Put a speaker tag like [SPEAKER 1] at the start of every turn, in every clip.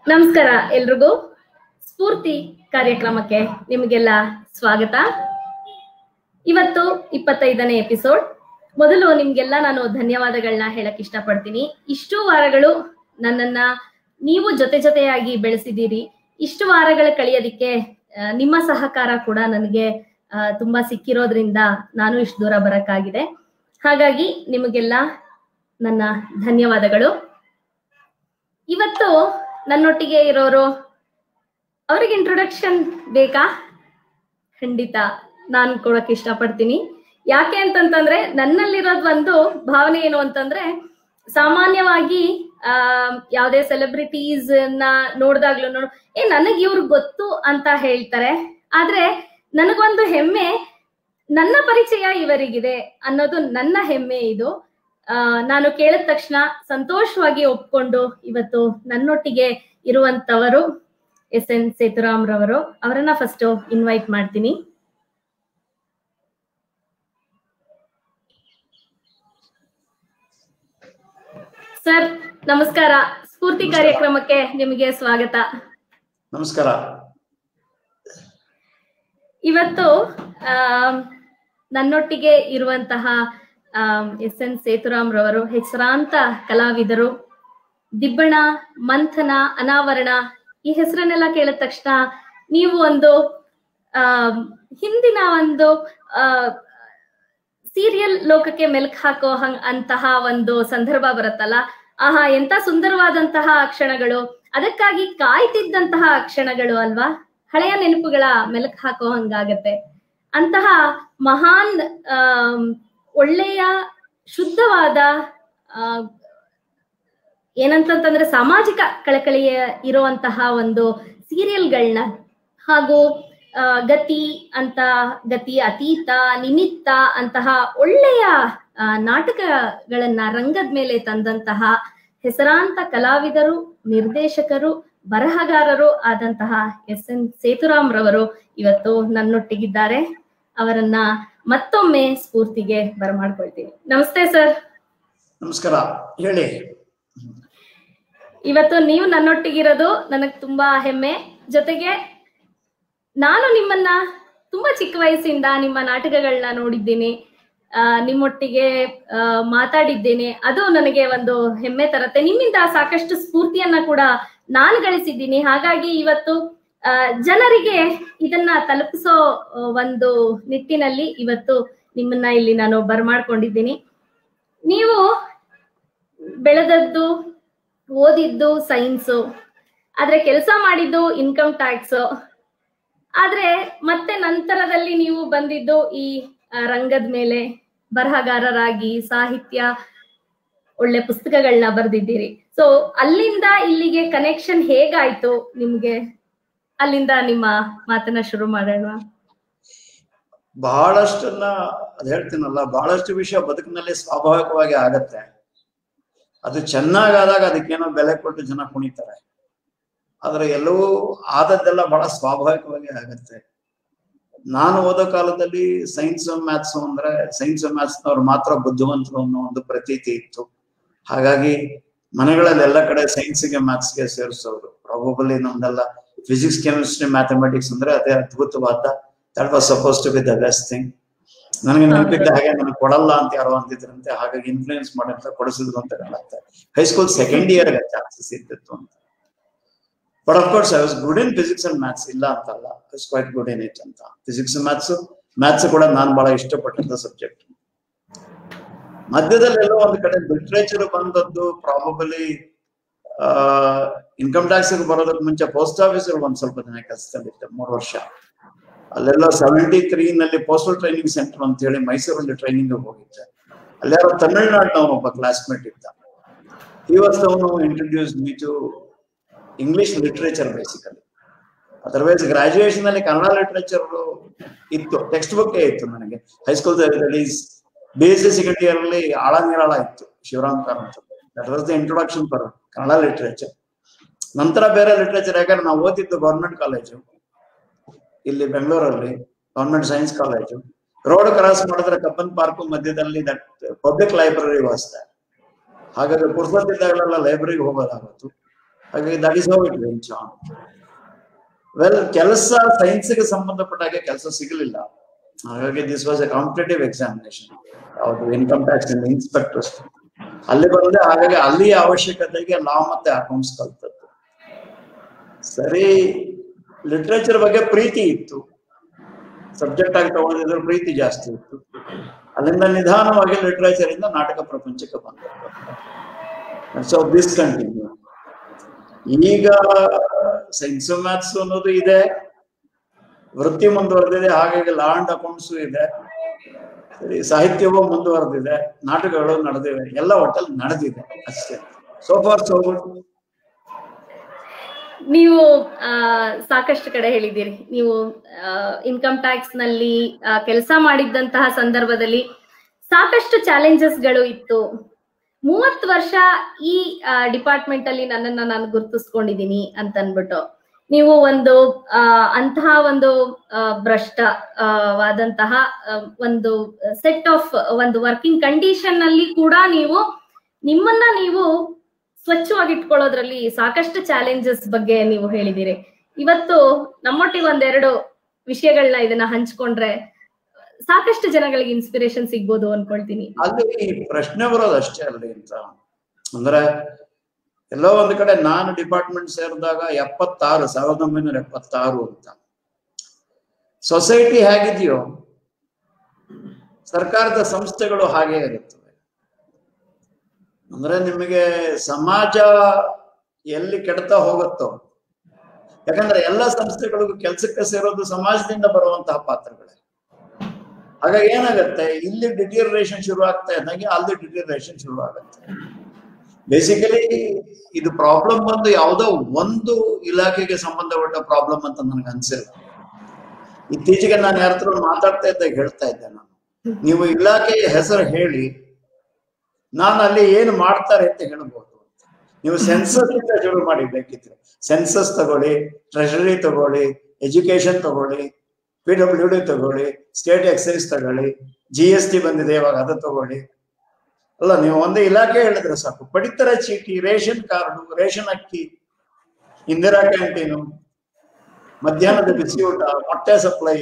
[SPEAKER 1] ನಮಸ್ಕಾರ ಎಲ್ರಿಗೂ ಸ್ಫೂರ್ತಿ ಕಾರ್ಯಕ್ರಮಕ್ಕೆ ನಿಮಗೆಲ್ಲ ಸ್ವಾಗತ ಇವತ್ತು ಇಪ್ಪತ್ತೈದನೇ ಎಪಿಸೋಡ್ ಮೊದಲು ನಿಮ್ಗೆಲ್ಲ ನಾನು ಧನ್ಯವಾದಗಳನ್ನ ಹೇಳಕ್ ಇಷ್ಟಪಡ್ತೀನಿ ಇಷ್ಟು ವಾರಗಳು ನನ್ನನ್ನ ನೀವು ಜೊತೆ ಜೊತೆಯಾಗಿ ಬೆಳೆಸಿದ್ದೀರಿ ಇಷ್ಟು ವಾರಗಳ ಕಳೆಯೋದಿಕ್ಕೆ ಆ, ನಿಮ್ಮ ಸಹಕಾರ ಕೂಡ ನನಗೆ ಆ, ತುಂಬಾ ಸಿಕ್ಕಿರೋದ್ರಿಂದ ನಾನು ಇಷ್ಟು ದೂರ ಬರಕ್ಕಾಗಿದೆ ಹಾಗಾಗಿ ನಿಮಗೆಲ್ಲ ನನ್ನ ಧನ್ಯವಾದಗಳು ಇವತ್ತು ನನ್ನೊಟ್ಟಿಗೆ ಇರೋರು ಅವ್ರಿಗೆ ಇಂಟ್ರೊಡಕ್ಷನ್ ಬೇಕಾ ಖಂಡಿತ ನಾನು ಕೊಡಕ್ ಇಷ್ಟಪಡ್ತೀನಿ ಯಾಕೆ ಅಂತಂತಂದ್ರೆ ನನ್ನಲ್ಲಿರೋದ್ ಒಂದು ಭಾವನೆ ಏನು ಅಂತಂದ್ರೆ ಸಾಮಾನ್ಯವಾಗಿ ಆ ಯಾವುದೇ ಸೆಲೆಬ್ರಿಟೀಸ್ ನ ನೋಡ್ದಾಗ್ಲೂ ನೋಡು ಏ ನನಗ್ ಇವ್ರು ಗೊತ್ತು ಅಂತ ಹೇಳ್ತಾರೆ ಆದ್ರೆ ನನಗೊಂದು ಹೆಮ್ಮೆ ನನ್ನ ಪರಿಚಯ ಇವರಿಗಿದೆ ಅನ್ನೋದು ನನ್ನ ಹೆಮ್ಮೆ ಇದು ಆ, ನಾನು ಕೇಳಿದ ತಕ್ಷಣ ಸಂತೋಷವಾಗಿ ಒಪ್ಕೊಂಡು ಇವತ್ತು ನನ್ನೊಟ್ಟಿಗೆ ಇರುವಂತವರು ಎಸ್ ಎನ್ ಸೇತುರಾಮ್ ರವರು ಅವರನ್ನ ಫಸ್ಟ್ ಇನ್ವೈಟ್ ಮಾಡ್ತೀನಿ ಸರ್ ನಮಸ್ಕಾರ ಸ್ಫೂರ್ತಿ ಕಾರ್ಯಕ್ರಮಕ್ಕೆ ನಿಮಗೆ ಸ್ವಾಗತ
[SPEAKER 2] ನಮಸ್ಕಾರ
[SPEAKER 1] ಇವತ್ತು ಆಮ್, ನನ್ನೊಟ್ಟಿಗೆ ಇರುವಂತಹ ಎಸ್ ಎನ್ ಸೇತುರಾಮ್ ರವರು ಹೆಸರಾಂತ ಕಲಾವಿದರು ದಿಬ್ಬಣ ಮಂಥನ ಅನಾವರಣ ಈ ಹೆಸರನ್ನೆಲ್ಲ ಕೇಳಿದ ತಕ್ಷಣ ನೀವು ಒಂದು ಆಮ್, ಹಿಂದಿನ ಒಂದು ಸೀರಿಯಲ್ ಲೋಕಕ್ಕೆ ಮೆಲುಕು ಹಾಕೋ ಹಂಗ್ ಅಂತಹ ಒಂದು ಸಂದರ್ಭ ಬರುತ್ತಲ್ಲ ಆಹಾ ಎಂತ ಸುಂದರವಾದಂತಹ ಕ್ಷಣಗಳು ಅದಕ್ಕಾಗಿ ಕಾಯ್ತಿದ್ದಂತಹ ಕ್ಷಣಗಳು ಅಲ್ವಾ ಹಳೆಯ ನೆನಪುಗಳ ಮೆಲುಕು ಹಾಕೋ ಹಂಗಾಗತ್ತೆ ಅಂತಹ ಮಹಾನ್ ಆಮ್, ಒಳ್ಳೆಯ ಶುದ್ಧವಾದ ಆ, ಏನಂತಂತಂದ್ರೆ ಸಾಮಾಜಿಕ ಕಳಕಳಿಯ ಇರುವಂತಹ ಒಂದು ಸೀರಿಯಲ್ಗಳನ್ನ ಹಾಗೂ ಆ, ಗತಿ ಅಂತ ಗತಿ ಅತೀತ ನಿಮಿತ್ತ ಅಂತಹ ಒಳ್ಳೆಯ ಆ, ನಾಟಕಗಳನ್ನ ರಂಗದ ಮೇಲೆ ತಂದಂತಹ ಹೆಸರಾಂತ ಕಲಾವಿದರು ನಿರ್ದೇಶಕರು ಬರಹಗಾರರು ಆದಂತಹ ಎಸ್ ಎನ್ ಸೇತುರಾಮ್ ರವರು ಇವತ್ತು ನನ್ನೊಟ್ಟಿಗಿದ್ದಾರೆ ಅವರನ್ನ ಮತ್ತೊಮ್ಮೆ ಸ್ಫೂರ್ತಿಗೆ ಬರಮಾಡ್ಕೊಳ್ತೀನಿ ನಮಸ್ತೆ ಸರ್
[SPEAKER 2] ನಮಸ್ಕಾರ ಹೇಳಿ
[SPEAKER 1] ಇವತ್ತು ನೀವು ನನ್ನೊಟ್ಟಿಗಿರೋದು ನನಗ್ ತುಂಬಾ ಹೆಮ್ಮೆ ಜೊತೆಗೆ ನಾನು ನಿಮ್ಮನ್ನ ತುಂಬಾ ಚಿಕ್ಕ ವಯಸ್ಸಿಂದ ನಿಮ್ಮ ನಾಟಕಗಳನ್ನ ನೋಡಿದ್ದೀನಿ ಆ, ನಿಮ್ಮೊಟ್ಟಿಗೆ ಆ, ಮಾತಾಡಿದ್ದೇನೆ ಅದು ನನಗೆ ಒಂದು ಹೆಮ್ಮೆ ತರತ್ತೆ ನಿಮ್ಮಿಂದ ಸಾಕಷ್ಟು ಸ್ಫೂರ್ತಿಯನ್ನ ಕೂಡ ನಾನು ಗಳಿಸಿದ್ದೀನಿ ಹಾಗಾಗಿ ಇವತ್ತು ಆ, ಜನರಿಗೆ ಇದನ್ನ ತಲುಪಿಸೋ ಆ, ಒಂದು ನಿಟ್ಟಿನಲ್ಲಿ ಇವತ್ತು ನಿಮ್ಮನ್ನ ಇಲ್ಲಿ ನಾನು ಬರ್ಮಾಡ್ಕೊಂಡಿದ್ದೀನಿ ನೀವು ಬೆಳೆದದ್ದು ಓದಿದ್ದು ಸೈನ್ಸು ಆದ್ರೆ ಕೆಲಸ ಮಾಡಿದ್ದು ಇನ್ಕಮ್ ಟ್ಯಾಕ್ಸ್ ಆದ್ರೆ ಮತ್ತೆ ನಂತರದಲ್ಲಿ ನೀವು ಬಂದಿದ್ದು ಈ ಆ, ರಂಗದ ಮೇಲೆ ಬರಹಗಾರರಾಗಿ ಸಾಹಿತ್ಯ ಒಳ್ಳೆ ಪುಸ್ತಕಗಳನ್ನ ಬರೆದಿದ್ದೀರಿ ಸೊ ಅಲ್ಲಿಂದ ಇಲ್ಲಿಗೆ ಕನೆಕ್ಷನ್ ಹೇಗಾಯ್ತು ನಿಮ್ಗೆ ಅಲ್ಲಿಂದ ನಿಮ್ಮ ಮಾತನ್ನ ಶುರು ಮಾಡೋಣ
[SPEAKER 2] ಬಹಳಷ್ಟನ್ನ ಅದ್ ಹೇಳ್ತೀನಲ್ಲ ಬಹಳಷ್ಟು ವಿಷಯ ಬದುಕಿನಲ್ಲಿ ಸ್ವಾಭಾವಿಕವಾಗಿ ಆಗತ್ತೆ ಅದು ಚೆನ್ನಾಗಾದಾಗ ಅದಕ್ಕೇನೋ ಬೆಲೆ ಕೊಟ್ಟು ಜನ ಕುಣಿತಾರೆ ಆದ್ರೆ ಎಲ್ಲವೂ ಆದದ್ದೆಲ್ಲ ಬಹಳ ಸ್ವಾಭಾವಿಕವಾಗಿ ಆಗತ್ತೆ ನಾನು ಓದೋ ಕಾಲದಲ್ಲಿ ಸೈನ್ಸ್ ಮ್ಯಾಥ್ಸ್ ಅಂದ್ರೆ ಸೈನ್ಸ್ ಮ್ಯಾಥ್ಸ್ನವ್ರು ಮಾತ್ರ ಬುದ್ಧಿವಂತರು ಅನ್ನೋ ಒಂದು ಪ್ರತೀತಿ ಇತ್ತು ಹಾಗಾಗಿ ಮನೆಗಳಲ್ಲಿ ಎಲ್ಲ ಕಡೆ ಸೈನ್ಸ್ಗೆ ಮ್ಯಾಥ್ಸ್ಗೆ ಸೇರಿಸೋರು ಪ್ರಾಬಬಲಿ ನಮ್ದೆಲ್ಲ ಫಿಸಿಕ್ಸ್ ಕೆಮಿಸ್ಟ್ರಿ ಮ್ಯಾಥಮೆಟಿಕ್ಸ್ ಅಂದ್ರೆ ಅದೇ ಅದ್ಭುತವಾದ that was suppose to be the best thing ನನಗೆ ನೆನಪಿದ್ದ ಹಾಗೆ ನನಗೆ ಕೊಡಲ್ಲ ಅಂತ ಯಾರೋ ಅಂತಿದ್ರಂತೆ ಹಾಗಾಗಿ ಇನ್ಫ್ಲೂಯೆನ್ಸ್ ಮಾಡಿ ಅಂತ ಕೊಡಿಸಿದ್ರು ಅಂತ ಕಾಣುತ್ತೆ ಹೈಸ್ಕೂಲ್ ಸೆಕೆಂಡ್ ಇಯರ್ ಚಾನ್ಸಸ್ ಇರ್ತಿತ್ತು ಅಂತ but of course I was good in physics and maths ಇಲ್ಲ ಅಂತಲ್ಲ I quite good in it ಅಂತ ಫಿಸಿಕ್ಸ್ ಮ್ಯಾಥ್ಸ್ ಮ್ಯಾಥ್ಸ್ ಕೂಡ ನಾನು ಬಹಳ ಇಷ್ಟಪಟ್ಟಂತ ಸಬ್ಜೆಕ್ಟ್ ಮಧ್ಯದಲ್ಲಿ ಎಲ್ಲೋ ಒಂದು ಕಡೆ ಲಿಟ್ರೇಚರ್ ಬಂದದ್ದು ಪ್ರಾಬಬಲಿ ಇನ್ಕಮ್ ಟ್ಯಾಕ್ಸ್ ಬರೋದಕ್ಕೆ ಮುಂಚೆ ಪೋಸ್ಟ್ ಆಫೀಸ್ ಒಂದ್ ಸ್ವಲ್ಪ ದಿನ ಕೆಲಸದಲ್ಲಿದ್ದೆ ಮೂರು ವರ್ಷ ಅಲ್ಲೆಲ್ಲ ಸೆವೆಂಟಿ ತ್ರೀ ನಲ್ಲಿ ಪೋಸ್ಟಲ್ ಟ್ರೈನಿಂಗ್ ಸೆಂಟರ್ ಅಂತ ಹೇಳಿ ಮೈಸೂರಲ್ಲಿ ಟ್ರೈನಿಂಗ್ ಹೋಗಿದ್ದೆ ಅಲ್ಲಾರೋ ತಮಿಳ್ನಾಡಿನವನು ಒಬ್ಬ ಕ್ಲಾಸ್ಮೇಟ್ ಇದ್ದ ಇವತ್ತವನು introduce me to English literature basically otherwise graduation ಅಲ್ಲಿ ಕನ್ನಡ ಲಿಟ್ರೇಚರ್ ಇತ್ತು ಟೆಕ್ಸ್ಟ್ ಬುಕ್ ಇತ್ತು ನನಗೆ high school B S C second year ಅಲ್ಲಿ ಆಳ ನಿರಾಳ ಇತ್ತು Shivaram Karanth that was the introduction for Kannada literature ನಂತರ ಬೇರೆ ಲಿಟ್ರೇಚರ್ ಯಾಕಂದ್ರೆ ನಾವು ಓದಿದ್ದು ಗೌರ್ಮೆಂಟ್ ಕಾಲೇಜು ಇಲ್ಲಿ ಬೆಂಗಳೂರಲ್ಲಿ government science college road cross ಮಾಡಿದ್ರೆ ಕಬ್ಬನ್ ಪಾರ್ಕ್ ಮಧ್ಯದಲ್ಲಿ ದಟ್ ಪಬ್ಲಿಕ್ ಲೈಬ್ರರಿ ವಾಸ್ತೆ ಹಾಗಾಗಿ ಪುರ್ಸೊತ್ತಿದ್ದಾಗಲೆಲ್ಲ ಲೈಬ್ರರಿಗೆ ಹೋಗೋದಾಗತ್ತು ಹಾಗಾಗಿ that is how it went on well ಕೆಲಸ ಸೈನ್ಸ್ಗೆ ಸಂಬಂಧಪಟ್ಟ ಹಾಗೆ ಕೆಲಸ ಸಿಗಲಿಲ್ಲ ಹಾಗಾಗಿ this was a competitive examination ಯಾವುದು ಇನ್ಕಮ್ ಟ್ಯಾಕ್ಸ್ ಇನ್ಸ್ಪೆಕ್ಟರ್ಸ್ ಅಲ್ಲಿ ಬಂದೆ ಹಾಗಾಗಿ ಅಲ್ಲಿಯ ಅವಶ್ಯಕತೆಗೆ ಲಾ ಮತ್ತೆ ಅಕೌಂಟ್ಸ್ ಕಲ್ತದ್ದು ಸರಿ ಲಿಟ್ರೇಚರ್ ಬಗ್ಗೆ ಪ್ರೀತಿ ಇತ್ತು ಸಬ್ಜೆಕ್ಟ್ ಆಗಿ ತಗೊಂಡಿದ್ರೆ ಪ್ರೀತಿ ಜಾಸ್ತಿ ಇತ್ತು ಅಲ್ಲಿಂದ ನಿಧಾನವಾಗಿ ಲಿಟ್ರೇಚರ್ ಇಂದ ನಾಟಕ ಪ್ರಪಂಚಕ್ಕೆ ಬಂದ ಸೊ ದಿಸ್ ಕಂಟಿನ್ಯೂ ಈಗ ಸೈನ್ಸ್ ಮ್ಯಾಥ್ಸ್ ಅನ್ನೋದು ಇದೆ ವೃತ್ತಿ ಮುಂದುವರೆದಿದೆ ಹಾಗಾಗಿ ಲಾ ಅಂಡ್ ಅಕೌಂಟ್ಸ್ ಇದೆ ಸರಿ ಸಾಹಿತ್ಯವೂ ಮುಂದುವರೆದಿದೆ ನಾಟಕಗಳು ನಡೆದಿವೆ ಎಲ್ಲ ಒಟ್ಟಲ್ಲಿ ನಡೆದಿದೆ ಅಷ್ಟೇ ಸೋ ಫಾರ್ ಸೋ ಗುಡ್
[SPEAKER 1] ನೀವು ಆ, ಸಾಕಷ್ಟು ಕಡೆ ಹೇಳಿದ್ದೀರಿ ನೀವು ಇನ್ಕಮ್ ಟ್ಯಾಕ್ಸ್ ನಲ್ಲಿ ಕೆಲಸ ಮಾಡಿದ್ದಂತಹ ಸಂದರ್ಭದಲ್ಲಿ ಸಾಕಷ್ಟು ಚಾಲೆಂಜಸ್ ಗಳು ಇತ್ತು ಮೂವತ್ತು ವರ್ಷ ಈ ಡಿಪಾರ್ಟ್ಮೆಂಟ್ ಅಲ್ಲಿ ನನ್ನನ್ನ ನಾನು ಗುರುತಿಸ್ಕೊಂಡಿದ್ದೀನಿ ಅಂತ ಅನ್ಬಿಟ್ಟು ನೀವು ಒಂದು ಆ, ಅಂತಹ ಒಂದು ಆ, ಭ್ರಷ್ಟ ಆ, ವಾದಂತಹ ಆ, ಒಂದು ಸೆಟ್ ಆಫ್ ಒಂದು ವರ್ಕಿಂಗ್ ಕಂಡೀಷನ್ ಅಲ್ಲಿ ಕೂಡ ನೀವು ನಿಮ್ಮನ್ನ ನೀವು ಸ್ವಚ್ಛವಾಗಿ ಇಟ್ಕೊಳ್ಳೋದ್ರಲ್ಲಿ ಸಾಕಷ್ಟು ಚಾಲೆಂಜಸ್ ಬಗ್ಗೆ ನೀವು ಹೇಳಿದಿರಿ ಇವತ್ತು ನಮ್ಮೊಟ್ಟಿಗೆ ಒಂದೆರಡು ವಿಷಯಗಳನ್ನ ಇದನ್ನ ಹಂಚ್ಕೊಂಡ್ರೆ ಸಾಕಷ್ಟು ಜನಗಳಿಗೆ ಇನ್ಸ್ಪಿರೇಷನ್ ಸಿಗ್ಬೋದು ಅನ್ಕೊಳ್ತೀನಿ
[SPEAKER 2] ಅಲ್ಲಿ ಪ್ರಶ್ನೆ ಬರೋದು ಅಷ್ಟೇ ಅಲ್ಲಿ ಅಂತ ಅಂದ್ರೆ ಎಲ್ಲೋ ಒಂದ್ ಕಡೆ ನಾನು ಡಿಪಾರ್ಟ್ಮೆಂಟ್ ಸೇರಿದಾಗ ಎಪ್ಪತ್ತಾರು ಸಾವಿರದ ಒಂಬೈನೂರ ಎಪ್ಪತ್ತಾರು ಅಂತ ಸೊಸೈಟಿ ಹೇಗಿದೆಯೋ ಸರ್ಕಾರದ ಸಂಸ್ಥೆಗಳು ಹಾಗೇ ಇರುತ್ತವೆ ಅಂದ್ರೆ ನಿಮಗೆ ಸಮಾಜ ಎಲ್ಲಿ ಕೆಡ್ತಾ ಹೋಗುತ್ತೋ ಯಾಕಂದ್ರೆ ಎಲ್ಲ ಸಂಸ್ಥೆಗಳಿಗೂ ಕೆಲಸಕ್ಕೆ ಸೇರೋದು ಸಮಾಜದಿಂದ ಬರುವಂತಹ ಪಾತ್ರಗಳೇ ಹಾಗಾಗಿ ಏನಾಗುತ್ತೆ ಇಲ್ಲಿ ಡಿಟಿಯರೇಷನ್ ಶುರು ಆಗ್ತಾ ಇದ್ದಂಗೆ ಅಲ್ಲಿ ಡಿಟಿಯರೇಷನ್ ಶುರು ಆಗುತ್ತೆ ಬೇಸಿಕಲಿ ಇದು ಪ್ರಾಬ್ಲಮ್ ಬಂದು ಯಾವುದೋ ಒಂದು ಇಲಾಖೆಗೆ ಸಂಬಂಧಪಟ್ಟ ಪ್ರಾಬ್ಲಮ್ ಅಂತ ನನಗೆ ಅನ್ಸಿಲ್ಲ ಇತ್ತೀಚೆಗೆ ನಾನು ಯಾರ ಹತ್ರ ಮಾತಾಡ್ತಾ ಇದ್ದಾಗ ಹೇಳ್ತಾ ಇದ್ದೆ ನಾನು ನೀವು ಇಲಾಖೆಯ ಹೆಸರು ಹೇಳಿ ನಾನು ಅಲ್ಲಿ ಏನು ಮಾಡ್ತಾರೆ ಅಂತ ಹೇಳ್ಬೋದು ನೀವು ಸೆನ್ಸಸ್ ಇಂದ ಶುರು ಮಾಡಿ ಬೇಕಿದ್ರೆ ಸೆನ್ಸಸ್ ತಗೊಳ್ಳಿ ಟ್ರೆಷರಿ ತಗೊಳ್ಳಿ ಎಜುಕೇಶನ್ ತಗೊಳ್ಳಿ ಪಿ ಡಬ್ಲ್ಯೂ ಡಿ ತಗೊಳ್ಳಿ ಸ್ಟೇಟ್ ಎಕ್ಸೈಸ್ ತಗೊಳ್ಳಿ ಜಿ ಎಸ್ ಟಿ ಬಂದಿದೆ ಇವಾಗ ಅದು ತಗೊಳ್ಳಿ ಅಲ್ಲ ನೀವು ಒಂದೇ ಇಲಾಖೆ ಹೇಳಿದ್ರೆ ಸಾಕು ಪಡಿತರ ಚೀಟಿ ರೇಷನ್ ಕಾರ್ಡು ರೇಷನ್ ಅಕ್ಕಿ ಇಂದಿರಾ ಕ್ಯಾಂಟೀನು ಮಧ್ಯಾಹ್ನದ ಬಿಸಿ ಊಟ ಮೊಟ್ಟೆ ಸಪ್ಲೈ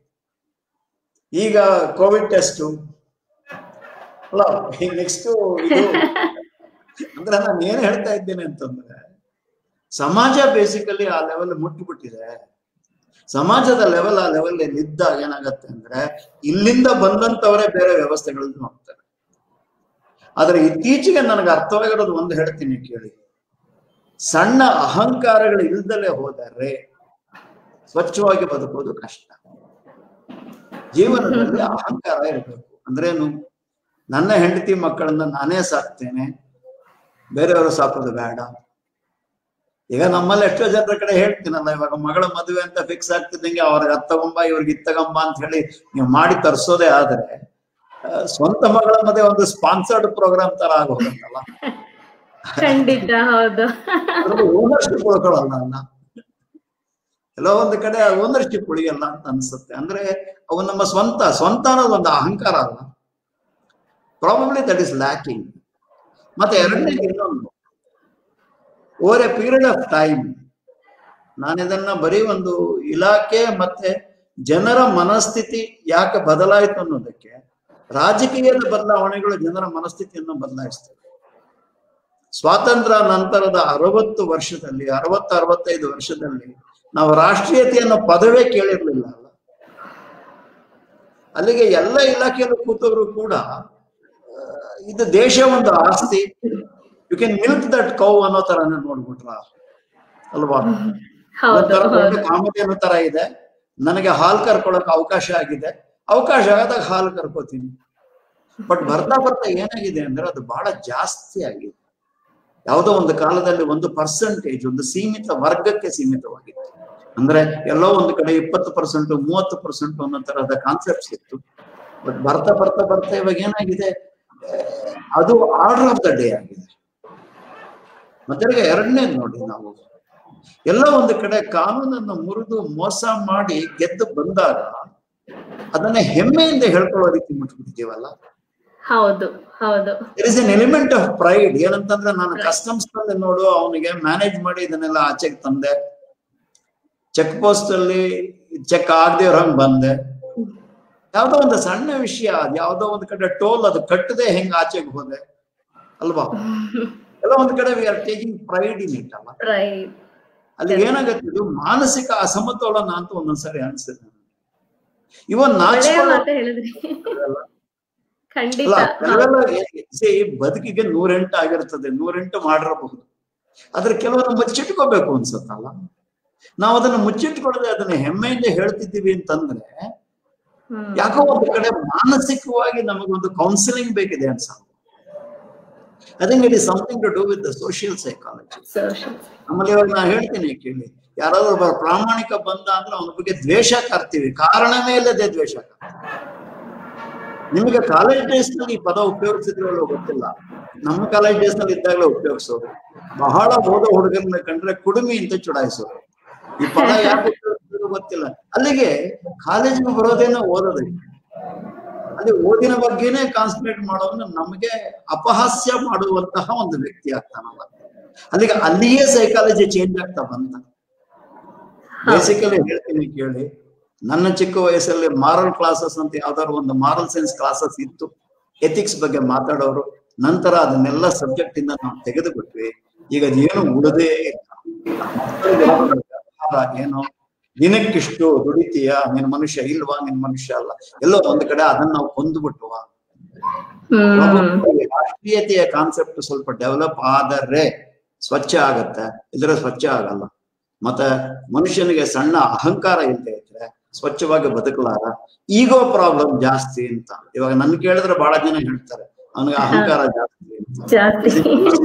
[SPEAKER 2] ಈಗ ಕೋವಿಡ್ ಟೆಸ್ಟ್ ಅಲ್ಲ ನೆಕ್ಸ್ಟ್ ಇದು ಅಂದ್ರೆ ನಾನು ಏನ್ ಹೇಳ್ತಾ ಇದ್ದೇನೆ ಅಂತಂದ್ರೆ ಸಮಾಜ ಬೇಸಿಕಲಿ ಆ ಲೆವೆಲ್ ಮುಟ್ಟಿಬಿಟ್ಟಿದೆ ಸಮಾಜದ ಲೆವೆಲ್ ಆ ಲೆವೆಲ್ ಇದ್ದಾಗ ಏನಾಗತ್ತೆ ಅಂದ್ರೆ ಇಲ್ಲಿಂದ ಬಂದಂತವರೇ ಬೇರೆ ವ್ಯವಸ್ಥೆಗಳನ್ನು ಹೋಗ್ತಾರೆ ಆದ್ರೆ ಇತ್ತೀಚೆಗೆ ನನಗೆ ಅರ್ಥವಾಗಿರೋದು ಒಂದು ಹೇಳ್ತೀನಿ ಕೇಳಿ ಸಣ್ಣ ಅಹಂಕಾರಗಳು ಇಲ್ದಲೇ ಹೋದರೆ ಸ್ವಚ್ಛವಾಗಿ ಬದುಕೋದು ಕಷ್ಟ ಜೀವನದಲ್ಲಿ ಅಹಂಕಾರ ಇರಬೇಕು ಅಂದ್ರೇನು ನನ್ನ ಹೆಂಡತಿ ಮಕ್ಕಳನ್ನ ನಾನೇ ಸಾಕ್ತೇನೆ ಬೇರೆಯವರು ಸಾಕೋದು ಬೇಡ ಈಗ ನಮ್ಮಲ್ಲಿ ಎಷ್ಟೋ ಜನರ ಕಡೆ ಹೇಳ್ತೀನಲ್ಲ ಇವಾಗ ಮಗಳ ಮದುವೆ ಅಂತ ಫಿಕ್ಸ್ ಆಗ್ತಿದ್ದಂಗೆ ಅವ್ರಿಗೆ ಅದ್ ತಗೊಂಬ ಇವ್ರಿಗೆ ಇದ್ ತಗೊಂಬ ಅಂತ ಹೇಳಿ ನೀವು ಮಾಡಿ ತರ್ಸೋದೇ ಆದ್ರೆ ಆ, ಸ್ವಂತ ಮಗಳ ಮದುವೆ ಒಂದು ಸ್ಪಾನ್ಸರ್ಡ್ ಪ್ರೋಗ್ರಾಮ್ ತರ ಆಗೋಗುತ್ತಲ್ಲ
[SPEAKER 1] ಖಂಡಿತ ಹೌದು
[SPEAKER 2] ಓನರ್ಶಿಪ್ ಉಳ್ಕೊಳ್ಳಲ್ಲ ಅಲ್ಲ ಎಲ್ಲೋ ಒಂದು ಕಡೆ ಓನರ್ಶಿಪ್ ಉಳಿಯಲ್ಲ ಅಂತ ಅನ್ಸುತ್ತೆ ಅಂದ್ರೆ ಅವು ನಮ್ಮ ಸ್ವಂತ ಸ್ವಂತ ಅನ್ನೋದು ಒಂದು ಅಹಂಕಾರ ಅಲ್ಲ ಪ್ರಾಬಬ್ಲಿ ದಟ್ ಇಸ್ ಲ್ಯಾಕಿಂಗ್ ಮತ್ತೆ ಎರಡನೇ ಇನ್ನೊಂದು over a period of time ನಾನು ಇದನ್ನ ಬರೀ ಒಂದು ಇಲಾಖೆ ಮತ್ತೆ ಜನರ ಮನಸ್ಥಿತಿ ಯಾಕೆ ಬದಲಾಯಿತು ಅನ್ನೋದಕ್ಕೆ ರಾಜಕೀಯದ ಬದಲಾವಣೆಗಳು ಜನರ ಮನಸ್ಥಿತಿಯನ್ನು ಬದಲಾಯಿಸ್ತವೆ ಸ್ವಾತಂತ್ರ್ಯ ನಂತರದ ಅರವತ್ತು ವರ್ಷದಲ್ಲಿ ಅರವತ್ತು ಅರವತ್ತೈದು ವರ್ಷದಲ್ಲಿ ನಾವು ರಾಷ್ಟ್ರೀಯತೆಯನ್ನು ಪದವೇ ಕೇಳಿರ್ಲಿಲ್ಲ ಅಲ್ಲ ಅಲ್ಲಿಗೆ ಎಲ್ಲ ಇಲಾಖೆಯಲ್ಲೂ ಕೂತವರು ಕೂಡ ಆ, ಇದು ದೇಶ ಒಂದು ಆಸ್ತಿ you can milk that cow ಅನ್ನೋ ತರನೇ ನೋಡ್ಬಿಟ್ರ ಅಲ್ವಾ
[SPEAKER 1] ಹೌದು
[SPEAKER 2] ಒಂಥರ
[SPEAKER 1] ಹೌದು
[SPEAKER 2] ದೊಡ್ಡ ಕಾಮಧೇನು ತರ ಇದೆ ನನಗೆ ಹಾಲು ಕರ್ಕೊಳಕ್ ಅವಕಾಶ ಆಗಿದೆ ಅವಕಾಶ ಆದಾಗ ಹಾಲು ಕರ್ಕೋತೀನಿ ಬಟ್ ಬರ್ತಾ ಬರ್ತಾ ಏನಾಗಿದೆ ಅಂದ್ರೆ ಅದು ಬಹಳ ಜಾಸ್ತಿ ಆಗಿದೆ ಯಾವುದೋ ಒಂದು ಕಾಲದಲ್ಲಿ ಒಂದು ಪರ್ಸೆಂಟೇಜ್ ಒಂದು ಸೀಮಿತ ವರ್ಗಕ್ಕೆ ಸೀಮಿತವಾಗಿತ್ತು ಅಂದ್ರೆ ಎಲ್ಲೋ ಒಂದು ಕಡೆ ಇಪ್ಪತ್ತು ಪರ್ಸೆಂಟ್ ಮೂವತ್ತು ಪರ್ಸೆಂಟ್ ಅನ್ನೋ ತರಹದ ಕಾನ್ಸೆಪ್ಟ್ಸ್ ಇತ್ತು ಬಟ್ ಬರ್ತಾ ಬರ್ತಾ ಬರ್ತಾ ಇವಾಗ ಏನಾಗಿದೆ ಆ, ಅದು ಆರ್ಡರ್ ಆಫ್ ದ ಡೇ ಆಗಿದೆ ಮತ್ತೆ ಈಗ ಎರಡನೇದು ನೋಡಿ ನಾವು ಎಲ್ಲ ಒಂದು ಕಡೆ ಕಾನೂನನ್ನು ಮುರಿದು ಮೋಸ ಮಾಡಿ ಗೆದ್ದು ಬಂದಾಗ ಅದನ್ನ ಹೆಮ್ಮೆಯಿಂದ ಹೇಳ್ಕೊಳ್ಳೋ ರೀತಿ ಮುಟ್ಬಿಟ್ಟಿದ್ದೀವಲ್ಲ
[SPEAKER 1] ಹೌದು ಹೌದು
[SPEAKER 2] it is an element of pride ಏನಂತಂದ್ರೆ ನಾನು ಕಸ್ಟಮ್ಸ್ ನಲ್ಲಿ ನೋಡು ಅವನಿಗೆ ಮ್ಯಾನೇಜ್ ಮಾಡಿ ಇದನ್ನೆಲ್ಲ ಆಚೆಗೆ ತಂದೆ ಚೆಕ್ ಪೋಸ್ಟ್ ಅಲ್ಲಿ ಚೆಕ್ ಆಗದೆ ಇರೋಂಗ್ ಬಂದೆ ಯಾವ್ದೋ ಒಂದು ಸಣ್ಣ ವಿಷಯ ಅದ್ ಯಾವ್ದೋ ಒಂದ್ ಕಡೆ ಟೋಲ್ ಅದು ಕಟ್ಟದೆ ಹೆಂಗ್ ಆಚೆಗೆ ಹೋದೆ ಅಲ್ವಾ ಎಲ್ಲ ಒಂದ್ ಕಡೆ we are taking pride in it ಅಲ್ಲ
[SPEAKER 1] ರೈಟ್
[SPEAKER 2] ಅಲ್ಲಿ ಏನಾಗತ್ತೆ ಇದು ಮಾನಸಿಕ ಅಸಮತೋಲನ ಅಂತ ಒಂದೊಂದ್ಸರಿ ಅನ್ಸುತ್ತೆ ಇವನ್
[SPEAKER 1] ಒಳ್ಳೆಯ
[SPEAKER 2] ನಾಚಿಕೊಳ್ಳೋ
[SPEAKER 1] ಮಾತು ಹೇಳಿದ್ರಿ ಖಂಡಿತ
[SPEAKER 2] ಅಲ್ಲ ಕೆಲವೆಲ್ಲ see, ಬದುಕಿಗೆ ನೂರೆಂಟು ಆಗಿರ್ತದೆ ನೂರೆಂಟು ಮಾಡಿರಬಹುದು ಆದ್ರೆ ಕೆಲವನ್ನ ಮುಚ್ಚಿಟ್ಕೋಬೇಕು ಅನ್ಸುತ್ತಲ್ಲ ನಾವು ಅದನ್ನ ಮುಚ್ಚಿಟ್ಕೊಳ್ಳದೆ ಅದನ್ನ ಹೆಮ್ಮೆಯಿಂದ ಹೇಳ್ತಿದ್ದೀವಿ ಅಂತಂದ್ರೆ
[SPEAKER 1] ಹ್ಮ್.
[SPEAKER 2] ಯಾಕೋ ಒಂದು ಕಡೆ ಮಾನಸಿಕವಾಗಿ ನಮಗೊಂದು ಕೌನ್ಸಿಲಿಂಗ್ ಬೇಕಿದೆ ಅನ್ಸ I think it is something to do with the social psychology
[SPEAKER 1] Social.
[SPEAKER 2] ನಮ್ಮಲ್ಲಿ ಇವಾಗ ನಾ ಹೇಳ್ತೀನಿ ಕೇಳಿ ಯಾರಾದ್ರೂ ಒಬ್ಬ ಪ್ರಾಮಾಣಿಕ ಬಂದ ಅಂದ್ರೆ ಅವನ ಬಗ್ಗೆ ದ್ವೇಷ ಕಾರ್ತೀವಿ ಕಾರಣವೇ ಇಲ್ಲದೆ ದ್ವೇಷ ಕಾರ್ತೀವಿ ನಿಮಗೆ ಕಾಲೇಜ್ ಡೇಸ್ ನಲ್ಲಿ ಈ ಪದ ಉಪಯೋಗಿಸಿದ್ರಲ್ಲೋ ಗೊತ್ತಿಲ್ಲ ನಮ್ಮ ಕಾಲೇಜ್ ಡೇಸ್ ನಲ್ಲಿ ಇದ್ದಾಗಲೇ ಉಪಯೋಗಿಸೋರು ಬಹಳ ಓದೋ ಹುಡುಗರನ್ನ ಕಂಡ್ರೆ ಕುಡುಮಿ ಅಂತ ಚುಡಾಯಿಸೋರು ಈ ಪದ ಯಾಕೆ ಉಪಯೋಗಿಸಿದ್ರು ಗೊತ್ತಿಲ್ಲ ಅಲ್ಲಿಗೆ ಕಾಲೇಜಿಗೆ ಬರೋದೇನೋ ಓದೋದಕ್ಕೆ ಅಲ್ಲಿ ಓದಿನ ಬಗ್ಗೆನೇ ಕಾನ್ಸಂಟ್ರೇಟ್ ಮಾಡೋನು ನಮಗೆ ಅಪಹಾಸ್ಯ ಮಾಡುವಂತಹ ಒಂದು ವ್ಯಕ್ತಿ ಆಗ್ತಾನಲ್ಲ ಅಲ್ಲಿಗೆ ಅಲ್ಲಿಯೇ ಸೈಕಾಲಜಿ ಚೇಂಜ್ ಆಗ್ತಾ ಬಂತ ಬೇಸಿಕಲಿ ಹೇಳ್ತೀನಿ ಕೇಳಿ ನನ್ನ ಚಿಕ್ಕ ವಯಸ್ಸಲ್ಲಿ ಮಾರಲ್ ಕ್ಲಾಸಸ್ ಅಂತ ಯಾವ್ದಾದ್ರು ಒಂದು ಮಾರಲ್ ಸೈನ್ಸ್ ಕ್ಲಾಸಸ್ ಇತ್ತು ಎಥಿಕ್ಸ್ ಬಗ್ಗೆ ಮಾತಾಡೋರು ನಂತರ ಅದನ್ನೆಲ್ಲ ಸಬ್ಜೆಕ್ಟ್ ಇಂದ ನಾವು ತೆಗೆದು ಬಿಟ್ವಿ ಈಗ ಅದೇನು ಉಳದೇ ಇಲ್ಲ. ಮಕ್ಕಳಿಗೆ ಯಾವ್ದು ವ್ಯವಹಾರ ಏನು ದಿನಕ್ಕಿಷ್ಟು ದುಡಿತೀಯ ನಿನ್ ಮನುಷ್ಯ ಇಲ್ವಾ ನಿನ್ ಮನುಷ್ಯ ಅಲ್ಲ ಎಲ್ಲೋ ಒಂದ್ ಕಡೆ ಅದನ್ನ ನಾವು ಕೊಂದ್ಬಿಟ್ಟುವ
[SPEAKER 1] ಹ್ಮ್
[SPEAKER 2] ರಾಷ್ಟ್ರೀಯತೆಯ ಕಾನ್ಸೆಪ್ಟ್ ಸ್ವಲ್ಪ ಡೆವಲಪ್ ಆದರೆ ಸ್ವಚ್ಛ ಆಗತ್ತೆ ಇದ್ರೆ ಸ್ವಚ್ಛ ಆಗಲ್ಲ ಮತ್ತೆ ಮನುಷ್ಯನಿಗೆ ಸಣ್ಣ ಅಹಂಕಾರ ಇಲ್ಲದೆ ಇದ್ರೆ ಸ್ವಚ್ಛವಾಗಿ ಬದುಕಲಾರ ಈಗೋ ಪ್ರಾಬ್ಲಮ್ ಜಾಸ್ತಿ ಅಂತ ಇವಾಗ ನನ್ ಕೇಳಿದ್ರೆ ಬಹಳ ಜನ ಹೇಳ್ತಾರೆ ಅವನಿಗೆ ಅಹಂಕಾರ ಜಾಸ್ತಿ ಅಂತ
[SPEAKER 1] ಜಾಸ್ತಿ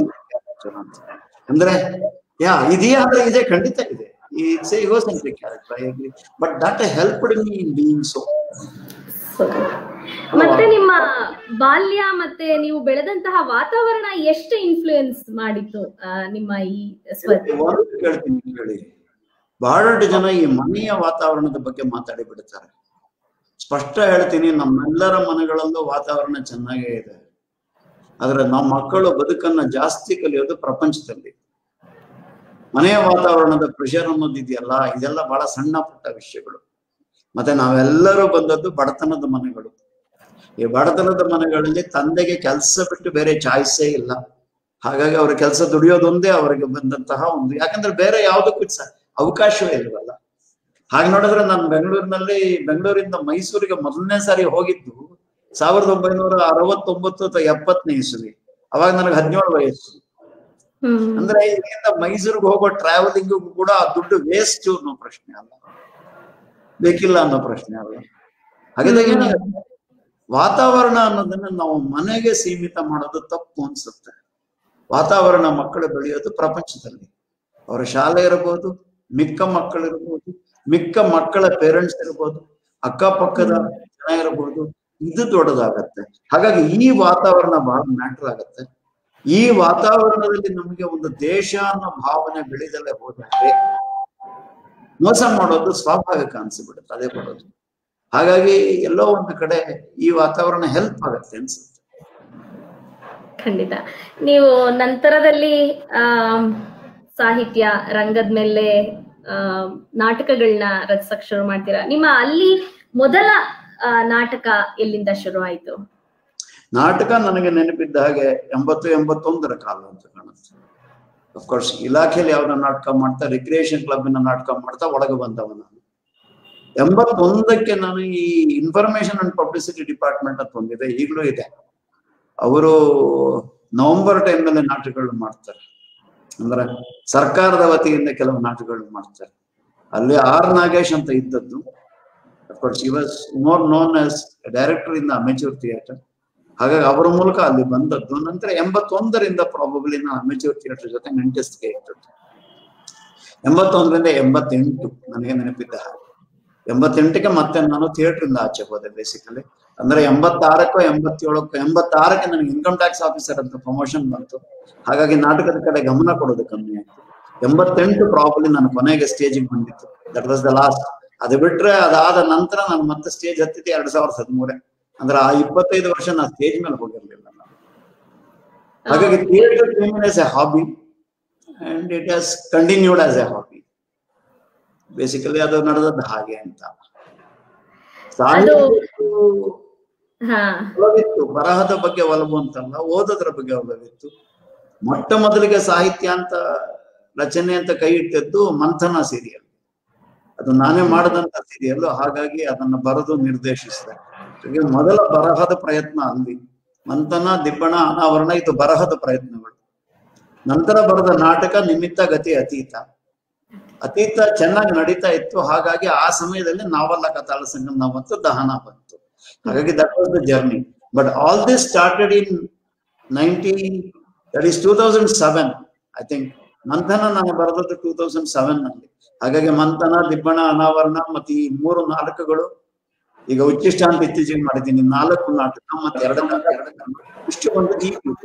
[SPEAKER 2] ಅಂದ್ರೆ ಯಾ ಇದೆಯಾ ಅಂದ್ರೆ ಇದೆ ಖಂಡಿತ ಇದೆ it's egocentric character I agree but that helped me in being so
[SPEAKER 1] So, ಮತ್ತೆ ನಿಮ್ಮ ಬಾಲ್ಯ ಮತ್ತೆ ನೀವು ಬೆಳೆದಂತಹ ವಾತಾವರಣ ಎಷ್ಟು ಇನ್ಫ್ಲೂಯೆನ್ಸ್ ಮಾಡಿತ್ತು ಆ, ನಿಮ್ಮ ಈ ಸ್ವ
[SPEAKER 2] ಒಂದು ಕೇಳ್ತೀನಿ ಕೇಳಿ ಬಹಳಷ್ಟು ಜನ ಈ ಮನೆಯ ವಾತಾವರಣದ ಬಗ್ಗೆ ಮಾತಾಡಿ ಬಿಡ್ತಾರೆ ಸ್ಪಷ್ಟ ಹೇಳ್ತೀನಿ ನಮ್ಮೆಲ್ಲರ ಮನೆಗಳಲ್ಲೂ ವಾತಾವರಣ ಚೆನ್ನಾಗೇ ಇದೆ ಆದ್ರೆ ನಮ್ಮ ಮಕ್ಕಳು ಬದುಕನ್ನ ಜಾಸ್ತಿ ಕಲಿಯೋದು ಪ್ರಪಂಚದಲ್ಲಿ ಮನೆಯ ವಾತಾವರಣದ ಪ್ರೆಷರ್ ಅನ್ನೋದು ಇದೆಯಲ್ಲ ಇದೆಲ್ಲ ಬಹಳ ಸಣ್ಣ ಪುಟ್ಟ ವಿಷಯಗಳು ಮತ್ತೆ ನಾವೆಲ್ಲರೂ ಬಂದದ್ದು ಬಡತನದ ಮನೆಗಳು ಈ ಬಡತನದ ಮನೆಗಳಲ್ಲಿ ತಂದೆಗೆ ಕೆಲಸ ಬಿಟ್ಟು ಬೇರೆ ಚಾಯ್ಸೇ ಇಲ್ಲ ಹಾಗಾಗಿ ಅವ್ರ ಕೆಲಸ ದುಡಿಯೋದೊಂದೇ ಅವರಿಗೆ ಬಂದಂತಹ ಒಂದು ಯಾಕಂದ್ರೆ ಬೇರೆ ಯಾವುದಕ್ಕೂ ಸ- ಅವಕಾಶವೇ ಇಲ್ವಲ್ಲ ಹಾಗೆ ನೋಡಿದ್ರೆ ನಾನು ಬೆಂಗಳೂರಿನಲ್ಲಿ ಬೆಂಗಳೂರಿಂದ ಮೈಸೂರಿಗೆ ಮೊದಲನೇ ಸಾರಿ ಹೋಗಿದ್ದು ಸಾವಿರದ ಒಂಬೈನೂರ ಅರವತ್ತೊಂಬತ್ತು ಅಥವಾ ಎಪ್ಪತ್ತನೇ ಇಸ್ವಿ ಅವಾಗ ನನಗೆ ಹದಿನೇಳು ವಯಸ್ಸು
[SPEAKER 1] ಹ್ಮ್
[SPEAKER 2] ಅಂದ್ರೆ ಇಲ್ಲಿಂದ ಮೈಸೂರಿಗೆ ಹೋಗೋ ಟ್ರಾವೆಲಿಂಗ್ ಕೂಡ ಆ ದುಡ್ಡು ವೇಸ್ಟ್ ಅನ್ನೋ ಪ್ರಶ್ನೆ ಅಲ್ಲ ಬೇಕಿಲ್ಲ ಅನ್ನೋ ಪ್ರಶ್ನೆ ಅಲ್ಲ ಹಾಗಿದ್ದಾಗ ಏನಾಗುತ್ತೆ ವಾತಾವರಣ ಅನ್ನೋದನ್ನ ನಾವು ಮನೆಗೆ ಸೀಮಿತ ಮಾಡೋದು ತಪ್ಪು ಅನ್ಸುತ್ತೆ ವಾತಾವರಣ ಮಕ್ಕಳು ಬೆಳೆಯೋದು ಪ್ರಪಂಚದಲ್ಲಿ ಅವರ ಶಾಲೆ ಇರಬಹುದು ಮಿಕ್ಕ ಮಕ್ಕಳು ಇರಬಹುದು ಮಿಕ್ಕ ಮಕ್ಕಳ ಪೇರೆಂಟ್ಸ್ ಇರಬಹುದು ಅಕ್ಕಪಕ್ಕದ ಜನ ಇರಬಹುದು ಇದು ದೊಡ್ಡದಾಗತ್ತೆ ಹಾಗಾಗಿ ಈ ವಾತಾವರಣ ಬಹಳ ಮ್ಯಾಟರ್ ಆಗತ್ತೆ ಈ ವಾತಾವರಣದಲ್ಲಿ ನಮಗೆ ಒಂದು ದೇಶ ಅನ್ನೋ ಭಾವನೆ ಬೆಳೆದಲ್ಲೇ ಹೋದರೆ ಮೋಸ ಮಾಡೋದು ಸ್ವಾಭಾವಿಕ ಅನ್ಸಿಬಿಡುತ್ತೆ ಅದೇ ಬರೋದು ಹಾಗಾಗಿ ಎಲ್ಲೋ ಒಂದು ಕಡೆ ಈ ವಾತಾವರಣ ಹೆಲ್ಪ್ ಆಗತ್ತೆ ಅನ್ಸುತ್ತೆ
[SPEAKER 1] ಖಂಡಿತ ನೀವು ನಂತರದಲ್ಲಿ ಆ ಸಾಹಿತ್ಯ ರಂಗದ ಮೇಲೆ ಆ ನಾಟಕಗಳನ್ನ ರಚಿಸಕ್ ಶುರು ಮಾಡ್ತೀರಾ ನಿಮ್ಮ ಅಲ್ಲಿ ಮೊದಲ ಆ, ನಾಟಕ ಎಲ್ಲಿಂದ ಶುರು ಆಯ್ತು
[SPEAKER 2] ನಾಟಕ ನನಗೆ ನೆನಪಿದ್ದ ಹಾಗೆ ಎಂಬತ್ತು ಎಂಬತ್ತೊಂದರ ಕಾಲ ಅಂತ ಕಾಣುತ್ತೆ ಅಫ್ಕೋರ್ಸ್ ಇಲಾಖೆಯಲ್ಲಿ ಯಾವ್ದೋ ನಾಟಕ ಮಾಡ್ತಾ ರಿಕ್ರಿಯೇಷನ್ ಕ್ಲಬ್ನ ನಾಟಕ ಮಾಡ್ತಾ ಒಳಗೆ ಬಂದವ ನಾನು ಎಂಬತ್ತೊಂದಕ್ಕೆ ನಾನು ಈ ಇನ್ಫಾರ್ಮೇಶನ್ ಅಂಡ್ ಪಬ್ಲಿಸಿಟಿ ಡಿಪಾರ್ಟ್ಮೆಂಟ್ ಅಂತ ಒಂದಿದೆ ಈಗಲೂ ಇದೆ ಅವರು ನವೆಂಬರ್ ಟೈಮ್ನಲ್ಲಿ ನಾಟಕಗಳು ಮಾಡ್ತಾರೆ ಅಂದ್ರೆ ಸರ್ಕಾರದ ವತಿಯಿಂದ ಕೆಲವು ನಾಟಕಗಳು ಮಾಡ್ತಾರೆ ಅಲ್ಲಿ ಆರ್ ನಾಗೇಶ್ ಅಂತ ಇದ್ದದ್ದು ಅಫ್ಕೋರ್ಸ್ ಈ was more known as director in amateur theatre ಹಾಗಾಗಿ ಅವರ ಮೂಲಕ ಅಲ್ಲಿ ಬಂದದ್ದು ನಂತರ ಎಂಬತ್ತೊಂದರಿಂದ ಪ್ರಾಬಬ್ಲಿ ನಾನು ಅಮೆಚೂರ್ ಥಿಯೇಟರ್ ಜೊತೆ ನೆಂಟಸ್ಗೆ ಇಟ್ಟದ್ದು ಎಂಬತ್ತೊಂದರಿಂದ ಎಂಬತ್ತೆಂಟು ನನಗೆ ನೆನಪಿದ್ದ ಹಾಗೆ ಎಂಬತ್ತೆಂಟಕ್ಕೆ ಮತ್ತೆ ನಾನು ಥಿಯೇಟರ್ ಇಂದ ಆಚೆ ಹೋದೆ ಬೇಸಿಕಲಿ ಅಂದ್ರೆ ಎಂಬತ್ತಾರಕ್ಕೋ ಎಂಬತ್ತೇಳಕ್ಕೋ ಎಂಬತ್ತಾರಕ್ಕೆ ನನಗೆ ಇನ್ಕಮ್ ಟ್ಯಾಕ್ಸ್ ಆಫೀಸರ್ ಅಂತ ಪ್ರಮೋಷನ್ ಬಂತು ಹಾಗಾಗಿ ನಾಟಕದ ಕಡೆ ಗಮನ ಕೊಡೋದು ಕಮ್ಮಿ ಆಯ್ತು ಎಂಬತ್ತೆಂಟು ಪ್ರಾಬಬ್ಲಿ ನಾನು ಕೊನೆಗೆ ಸ್ಟೇಜಿಗೆ ಬಂದಿತ್ತು ದಟ್ ವಾಸ್ ದ ಲಾಸ್ಟ್ ಅದು ಬಿಟ್ರೆ ಅದಾದ ನಂತರ ನಾನು ಮತ್ತೆ ಸ್ಟೇಜ್ ಹತ್ತಿದ್ದೆ ಎರಡ್ ಸಾವಿರದ ಹದಿಮೂರೇ ಅಂದ್ರೆ ಆ ಇಪ್ಪತ್ತೈದು ವರ್ಷ ನಾ ಸ್ಟೇಜ್ ಮೇಲೆ ಹೋಗಿರ್ಲಿಲ್ಲ ನಾನು ಹಾಗಾಗಿ theatre came as a hobby and it has continued as a hobby basically ಅದು ನಡೆದದ್ದು ಹಾಗೆ ಅಂತ ಸಾಹಿತ್ಯಕ್ಕೂ
[SPEAKER 1] ಹಾ
[SPEAKER 2] ಒಲವಿತ್ತು ಬರಹದ ಬಗ್ಗೆ ಒಲವು ಅಂತಲ್ಲ ಓದೋದ್ರ ಬಗ್ಗೆ ಒಲವಿತ್ತು ಮೊಟ್ಟ ಮೊದಲಿಗೆ ಸಾಹಿತ್ಯ ಅಂತ ರಚನೆ ಅಂತ ಕೈ ಇಟ್ಟಿದ್ದು ಮಂಥನ ಸೀರಿಯಲ್ ಅದು ನಾನೇ ಮಾಡದಂತ ಸೀರಿಯಲ್ ಹಾಗಾಗಿ ಅದನ್ನ ಬರೆದು ನಿರ್ದೇಶಿಸಿದೆ ಹೀಗೆ ಮೊದಲ ಬರಹದ ಪ್ರಯತ್ನ ಅಲ್ಲಿ ಮಂಥನ ದಿಬ್ಬಣ ಅನಾವರಣ ಇದು ಬರಹದ ಪ್ರಯತ್ನಗಳು ನಂತರ ಬರೆದ ನಾಟಕ ನಿಮಿತ್ತ ಗತಿ ಅತೀತ ಅತೀತ ಚೆನ್ನಾಗಿ ನಡೀತಾ ಇತ್ತು ಹಾಗಾಗಿ ಆ ಸಮಯದಲ್ಲಿ ನಾವಲ್ಲ ಕಥಾಳ ಸಂಗಮ ಮತ್ತು ದಹನ ಬಂತು ಹಾಗಾಗಿ that was the journey but all this started in ninety that is two thousand seven I think Manthana ನಾನು ಬರೆದದ್ದು ಟೂ ತೌಸಂಡ್ ಸೆವೆನ್ ನಲ್ಲಿ ಹಾಗಾಗಿ ಮಂಥನ ದಿಬ್ಬಣ ಅನಾವರಣ ಮತ್ತೆ ಈ ಮೂರು ನಾಟಕಗಳು ಈಗ ಉಚ್ಚಿಷ್ಟ ಅಂತ ಇತ್ತೀಚೆಗೆ ಮಾಡಿದ್ದೀನಿ ನಾಲ್ಕು ನಾಟಕ ಮತ್ತೆ ಎರಡು ನಾಟಕ ಇಷ್ಟು ಬಂದು ಈ ಕೂತು.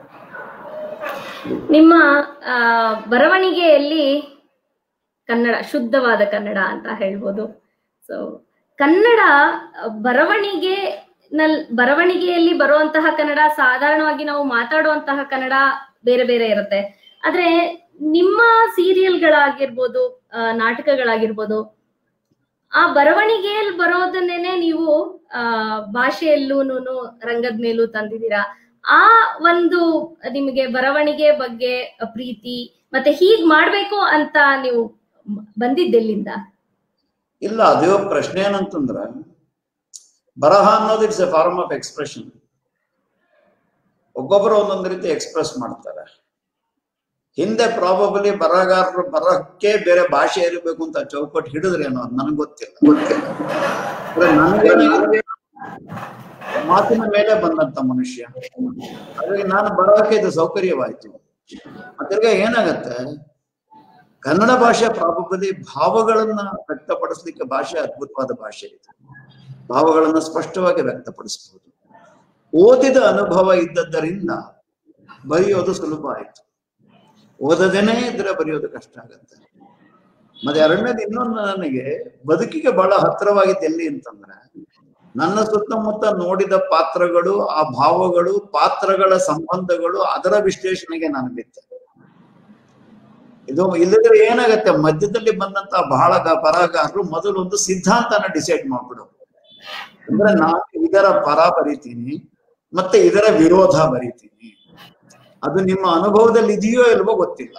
[SPEAKER 1] ನಿಮ್ಮ ಆ, ಬರವಣಿಗೆಯಲ್ಲಿ ಕನ್ನಡ ಶುದ್ಧವಾದ ಕನ್ನಡ ಅಂತ ಹೇಳ್ಬೋದು ಸೊ ಕನ್ನಡ ಆ, ಬರವಣಿಗೆ ನಲ್ ಬರವಣಿಗೆಯಲ್ಲಿ ಬರುವಂತಹ ಕನ್ನಡ ಸಾಧಾರಣವಾಗಿ ನಾವು ಮಾತಾಡುವಂತಹ ಕನ್ನಡ ಬೇರೆ ಬೇರೆ ಇರುತ್ತೆ ಆದ್ರೆ ನಿಮ್ಮ ಸೀರಿಯಲ್ಗಳಾಗಿರ್ಬೋದು ಆ, ನಾಟಕಗಳಾಗಿರ್ಬೋದು ಆ ಬರವಣಿಗೆಯಲ್ಲಿ ಬರೋದನ್ನೇನೆ ನೀವು ಆ ಭಾಷೆಯಲ್ಲೂನು ರಂಗದ ಮೇಲೂ ತಂದಿದ್ದೀರಾ ಆ ಒಂದು ನಿಮಗೆ ಬರವಣಿಗೆ ಬಗ್ಗೆ ಪ್ರೀತಿ ಮತ್ತೆ ಹೀಗ್ ಮಾಡ್ಬೇಕು ಅಂತ ನೀವು ಬಂದಿದ್ದೆಲ್ಲಿಂದ
[SPEAKER 2] ಇಲ್ಲ ಅದೇ ಪ್ರಶ್ನೆ ಏನಂತಂದ್ರ ಬರಹ ಅನ್ನೋದು it's a form of expression ಒಬ್ಬೊಬ್ಬರು ಒಂದೊಂದು ರೀತಿ ಎಕ್ಸ್ಪ್ರೆಸ್ ಮಾಡ್ತಾರೆ ಹಿಂದೆ ಪ್ರಾಬಬಲಿ ಬರಹಗಾರರು ಬರಹಕ್ಕೆ ಬೇರೆ ಭಾಷೆ ಇರಬೇಕು ಅಂತ ಚೌಕಟ್ಟು ಹಿಡಿದ್ರೇನೋ ಅದು ನನಗೆ ಗೊತ್ತಿಲ್ಲ ಗೊತ್ತಿಲ್ಲ ಆದ್ರೆ ನನಗೇನಾಗಿದೆ, ಮಾತಿನ ಮೇಲೆ ಬಂದಂತ ಮನುಷ್ಯ ಹಾಗಾಗಿ ನಾನು ಬರಹಕ್ಕೆ ಇದು ಸೌಕರ್ಯವಾಯ್ತು ಅದ್ರಾಗ ಏನಾಗತ್ತೆ ಕನ್ನಡ ಭಾಷೆ ಪ್ರಾಬಬಲಿ ಭಾವಗಳನ್ನ ವ್ಯಕ್ತಪಡಿಸ್ಲಿಕ್ಕೆ ಭಾಷೆ ಅದ್ಭುತವಾದ ಭಾಷೆ ಇದೆ ಭಾವಗಳನ್ನ ಸ್ಪಷ್ಟವಾಗಿ ವ್ಯಕ್ತಪಡಿಸಬಹುದು ಓದಿದ ಅನುಭವ ಇದ್ದದ್ದರಿಂದ ಬರೆಯೋದು ಸುಲಭ ಆಯ್ತು ಓದದೇನೆ ಇದ್ರೆ ಬರೆಯೋದು ಕಷ್ಟ ಆಗತ್ತೆ ಮತ್ತೆ ಎರಡನೇದು ಇನ್ನೊಂದು ನನಗೆ ಬದುಕಿಗೆ ಬಹಳ ಹತ್ತಿರವಾಗಿದ್ದು ಎಲ್ಲಿ ಅಂತಂದ್ರೆ ನನ್ನ ಸುತ್ತಮುತ್ತ ನೋಡಿದ ಪಾತ್ರಗಳು ಆ ಭಾವಗಳು ಪಾತ್ರಗಳ ಸಂಬಂಧಗಳು ಅದರ ವಿಶ್ಲೇಷಣೆಗೆ ನಾನು ಬಿದ್ದೆ ಇದು ಇಲ್ಲದ್ರೆ ಏನಾಗತ್ತೆ ಮಧ್ಯದಲ್ಲಿ ಬಂದಂತ ಬಹಳ ಗ- ಬರಹಗಾರರು ಮೊದಲು ಒಂದು ಸಿದ್ಧಾಂತನ ಡಿಸೈಡ್ ಮಾಡ್ಬಿಡು ಅಂದ್ರೆ ನಾನು ಇದರ ಪರ ಬರಿತೀನಿ ಮತ್ತೆ ಇದರ ವಿರೋಧ ಬರಿತೀನಿ ಅದು ನಿಮ್ಮ ಅನುಭವದಲ್ಲಿ ಇದೆಯೋ ಇಲ್ವೋ ಗೊತ್ತಿಲ್ಲ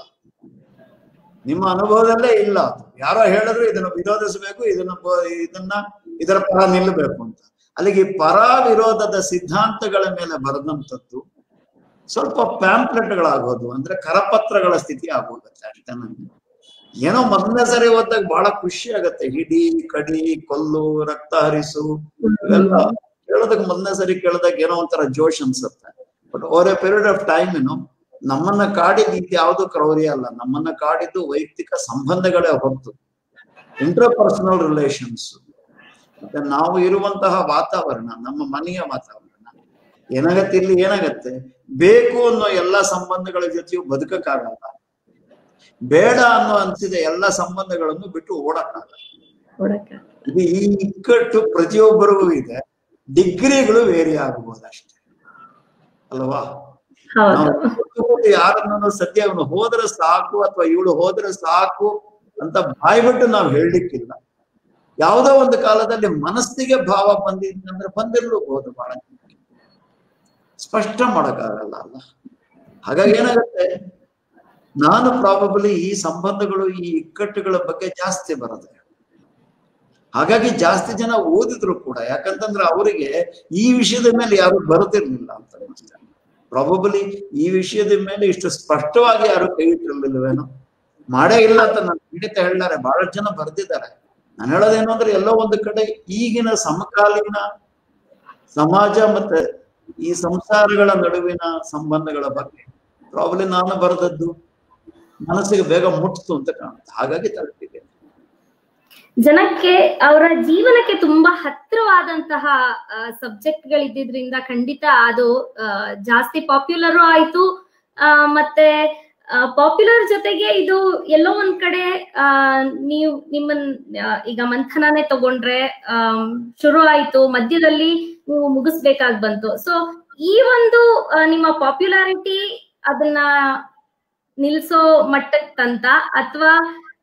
[SPEAKER 2] ನಿಮ್ಮ ಅನುಭವದಲ್ಲೇ ಇಲ್ಲ ಅದು ಯಾರೋ ಹೇಳಿದ್ರು ಇದನ್ನ ವಿರೋಧಿಸಬೇಕು ಇದನ್ನ ಪ- ಇದನ್ನ ಇದರ ಪರ ನಿಲ್ಲಬೇಕು ಅಂತ ಅಲ್ಲಿಗೆ ಈ ಪರ ವಿರೋಧದ ಸಿದ್ಧಾಂತಗಳ ಮೇಲೆ ಬರೆದಂಥದ್ದು ಸ್ವಲ್ಪ ಪ್ಯಾಂಪ್ಲೆಟ್ಗಳಾಗೋದು ಅಂದ್ರೆ ಕರಪತ್ರಗಳ ಸ್ಥಿತಿ ಆಗೋಗುತ್ತೆ ಅಷ್ಟೇ ನನಗೆ ಏನೋ ಮೊದಲನೇ ಸರಿ ಓದಾಗ ಬಹಳ ಖುಷಿ ಆಗತ್ತೆ ಹಿಡಿ ಕಡಿ ಕೊಲ್ಲು ರಕ್ತ ಹರಿಸು ಇವೆಲ್ಲ ಕೇಳೋದಕ್ಕೆ ಮೊದಲನೇ ಸರಿ ಕೇಳಿದಾಗ ಏನೋ ಒಂಥರ ಜೋಶ್ ಅನ್ಸುತ್ತೆ but over a period of time ಏನು ನಮ್ಮನ್ನ ಕಾಡಿದ್ದು ಇದು ಯಾವುದು ಕ್ರೌರ್ಯ ಅಲ್ಲ ನಮ್ಮನ್ನ ಕಾಡಿದ್ದು ವೈಯಕ್ತಿಕ ಸಂಬಂಧಗಳೇ ಹೊರತು ಇಂಟರ್ಪರ್ಸನಲ್ ರಿಲೇಷನ್ಸ್ ಮತ್ತೆ ನಾವು ಇರುವಂತಹ ವಾತಾವರಣ ನಮ್ಮ ಮನೆಯ ವಾತಾವರಣ ಏನಾಗತ್ತೆ ಇಲ್ಲಿ ಏನಾಗತ್ತೆ ಬೇಕು ಅನ್ನೋ ಎಲ್ಲಾ ಸಂಬಂಧಗಳ ಜೊತೆಯೂ ಬದುಕಕ್ಕಾಗಲ್ಲ ಬೇಡ ಅನ್ನೋ ಅನ್ಸಿದ ಎಲ್ಲಾ ಸಂಬಂಧಗಳನ್ನು ಬಿಟ್ಟು ಓಡಕ್ಕಾಗಲ್ಲ
[SPEAKER 1] ನೋಡಕ್ಕ
[SPEAKER 2] ಇದು ಈ ಇಕ್ಕಟ್ಟು ಪ್ರತಿಯೊಬ್ಬರಿಗೂ ಇದೆ ಡಿಗ್ರಿಗಳು ವೇರಿ ಆಗಬಹುದು ಅಷ್ಟೇ ಅಲ್ವಾ
[SPEAKER 1] ಹೌದು
[SPEAKER 2] ನಾವು ಯಾರನ್ನು ಸದ್ಯ ಅವನು ಹೋದ್ರೆ ಸಾಕು ಅಥವಾ ಇವಳು ಹೋದ್ರೆ ಸಾಕು ಅಂತ ಬಾಯ್ಬಿಟ್ಟು ನಾವು ಹೇಳಲಿಕ್ಕಿಲ್ಲ ಯಾವುದೋ ಒಂದು ಕಾಲದಲ್ಲಿ ಮನಸ್ಸಿಗೆ ಭಾವ ಬಂದಿದ್ದಂದ್ರೆ ಬಂದಿರ್ಲೂಬಹುದು ಬಹಳ ಜನಕ್ಕೆ. ಸ್ಪಷ್ಟ ಮಾಡಕ್ಕಾಗಲ್ಲ ಅಲ್ಲ ಹಾಗಾಗಿ ಏನಾಗುತ್ತೆ ನಾನು ಪ್ರಾಬಬಲಿ ಈ ಸಂಬಂಧಗಳು ಈ ಇಕ್ಕಟ್ಟುಗಳ ಬಗ್ಗೆ ಜಾಸ್ತಿ ಬರುತ್ತೆ ಹಾಗಾಗಿ ಜಾಸ್ತಿ ಜನ ಓದಿದ್ರು ಕೂಡ ಯಾಕಂತಂದ್ರೆ ಅವರಿಗೆ ಈ ವಿಷಯದ ಮೇಲೆ ಯಾರು ಬರುತ್ತಿರ್ಲಿಲ್ಲ ಅಂತ ಅನಿಸ್ತದೆ ಪ್ರಾಬಬಲಿ ಈ ವಿಷಯದ ಮೇಲೆ ಇಷ್ಟು ಸ್ಪಷ್ಟವಾಗಿ ಯಾರು ಕೈ ಇಟ್ಟಿರ್ಲಿಲ್ವೇನೋ ಮಾಡೇ ಇಲ್ಲ ಅಂತ ನಾನು ಖಂಡಿತ ಹೇಳ್ತಾರೆ ಬಹಳಷ್ಟು ಜನ ಬರ್ದಿದ್ದಾರೆ ನಾನು ಹೇಳೋದೇನು ಅಂದ್ರೆ ಎಲ್ಲೋ ಒಂದು ಕಡೆ ಈಗಿನ ಸಮಕಾಲೀನ ಸಮಾಜ ಮತ್ತೆ ಈ ಸಂಸಾರಗಳ ನಡುವಿನ ಸಂಬಂಧಗಳ ಬಗ್ಗೆ ಪ್ರಾಬಲಿ ನಾನು ಬರೆದದ್ದು ಮನಸ್ಸಿಗೆ ಬೇಗ ಮುಟ್ತು ಅಂತ ಕಾಣುತ್ತೆ ಹಾಗಾಗಿ ತಲುಪಿದೆ
[SPEAKER 1] ಜನಕ್ಕೆ ಅವರ ಜೀವನಕ್ಕೆ ತುಂಬಾ ಹತ್ತಿರವಾದಂತಹ ಸಬ್ಜೆಕ್ಟ್ ಗಳಿದ್ದಿದ್ರಿಂದ ಖಂಡಿತ ಅದು ಆ, ಜಾಸ್ತಿ ಪಾಪ್ಯುಲರ್ ಆಯ್ತು ಆ, ಮತ್ತೆ ಪಾಪ್ಯುಲರ್ ಜೊತೆಗೆ ಇದು ಎಲ್ಲೋ ಒಂದ್ ಕಡೆ ಆ ನೀವು ನಿಮ್ಮನ್ ಆ, ಈಗ ಮಂಥನಾನೇ ತಗೊಂಡ್ರೆ ಆಮ್, ಶುರು ಆಯ್ತು ಮಧ್ಯದಲ್ಲಿ ನೀವು ಮುಗಿಸ್ಬೇಕಾಗ್ ಬಂತು ಸೊ ಈ ಒಂದು ಆ, ನಿಮ್ಮ ಪಾಪ್ಯುಲಾರಿಟಿ ಅದನ್ನ ನಿಲ್ಸೋ ಮಟ್ಟಕ್ ತಂತ ಅಥವಾ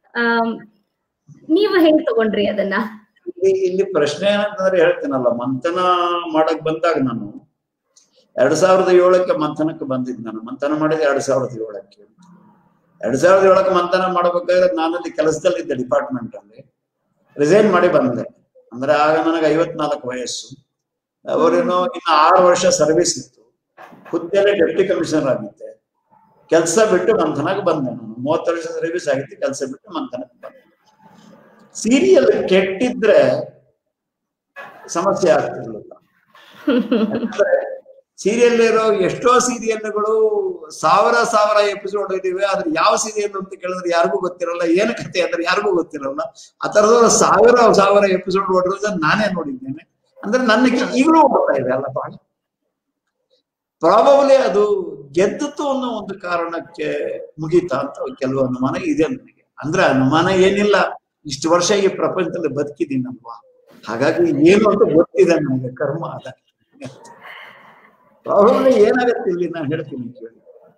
[SPEAKER 1] ನೀವು ಹೆಂಗ್ ತಗೊಂಡ್ರಿ ಅದನ್ನ
[SPEAKER 2] ಇಲ್ಲಿ ಇಲ್ಲಿ ಪ್ರಶ್ನೆ ಏನಂತಂದ್ರೆ ಹೇಳ್ತೀನಲ್ಲ ಮಂಥನ ಮಾಡಕ್ ಬಂದಾಗ ನಾನು ಎರಡ್ ಸಾವಿರದ ಏಳಕ್ಕೆ ಮಂಥನಕ್ಕೆ ಬಂದಿದ್ದು ನಾನು ಮಂಥನ ಮಾಡಿದ ಎರಡ್ ಸಾವಿರದ ಏಳಕ್ಕೆ ಎರಡ್ ಸಾವಿರದ ಏಳಕ್ಕೆ ಮಂಥನ ಮಾಡ್ಬೇಕಾದ್ರೆ ನಾನಲ್ಲಿ ಕೆಲಸದಲ್ಲಿದ್ದೆ ಡಿಪಾರ್ಟ್ಮೆಂಟ್ ಅಲ್ಲಿ ರಿಸೈನ್ ಮಾಡಿ ಬಂದೆ ಅಂದ್ರೆ ಆಗ ನನಗೆ ಐವತ್ನಾಲ್ಕು ವಯಸ್ಸು ಅವರೇನೋ ಇನ್ನು ಆರು ವರ್ಷ ಸರ್ವಿಸ್ ಇತ್ತು ಹುದ್ದೆಯಲ್ಲಿ ಡೆಪ್ಟಿ ಕಮಿಷನರ್ ಆಗಿದ್ದೆ ಕೆಲಸ ಬಿಟ್ಟು ಮಂಥನಕ್ಕೆ ಬಂದೆ ನಾನು ಮೂವತ್ತು ವರ್ಷ ಸರ್ವಿಸ್ ಆಗಿತ್ತು ಕೆಲಸ ಬಿಟ್ಟು ಮಂಥನಕ್ಕೆ ಬಂದೆ ಸೀರಿಯಲ್ ಕೆಟ್ಟಿದ್ರೆ ಸಮಸ್ಯೆ ಆಗ್ತಿರ್ಲಿಲ್ಲ ಯಾಕಂದ್ರೆ ಸೀರಿಯಲ್ ಇರೋ ಎಷ್ಟೋ ಸೀರಿಯಲ್ಗಳು ಸಾವಿರ ಸಾವಿರ ಎಪಿಸೋಡ್ ಇದಿವೆ ಆದ್ರೆ ಯಾವ ಸೀರಿಯಲ್ ಅಂತ ಕೇಳಿದ್ರೆ ಯಾರಿಗೂ ಗೊತ್ತಿರಲ್ಲ ಏನ್ ಕತೆ ಅಂದ್ರೆ ಯಾರಿಗೂ ಗೊತ್ತಿರಲ್ಲ ಆ ತರದ ಸಾವಿರ ಸಾವಿರ ಎಪಿಸೋಡ್ ಓಡಿರೋದನ್ನ ನಾನೇ ನೋಡಿದ್ದೇನೆ ಅಂದ್ರೆ ನನಗೆ ಈಗಲೂ ಓಡ್ತಾ ಇದೆ ಅಲ್ಲ ಬಹಳ ಪ್ರಾಬಬ್ಲಿ ಅದು ಗೆದ್ದಿತು ಅನ್ನೋ ಒಂದು ಕಾರಣಕ್ಕೆ ಮುಗೀತಾ ಅಂತ ಕೆಲವು ಅನುಮಾನ ಇದೆ ನನಗೆ ಅಂದ್ರೆ ಅನುಮಾನ ಏನಿಲ್ಲ ಇಷ್ಟು ವರ್ಷ ಈ ಪ್ರಪಂಚದಲ್ಲಿ ಬದುಕಿದ್ದೀನಲ್ವಾ ಹಾಗಾಗಿ ಏನು ಅಂತ ಗೊತ್ತಿದೆ ನನಗೆ ಕರ್ಮ ಅದಕ್ಕೆ ಪ್ರಾಬ್ಲಮ್ ಏನಾಗತ್ತೆ ಇಲ್ಲಿ ನಾನು ಹೇಳ್ತೀನಿ ಕೇಳಿ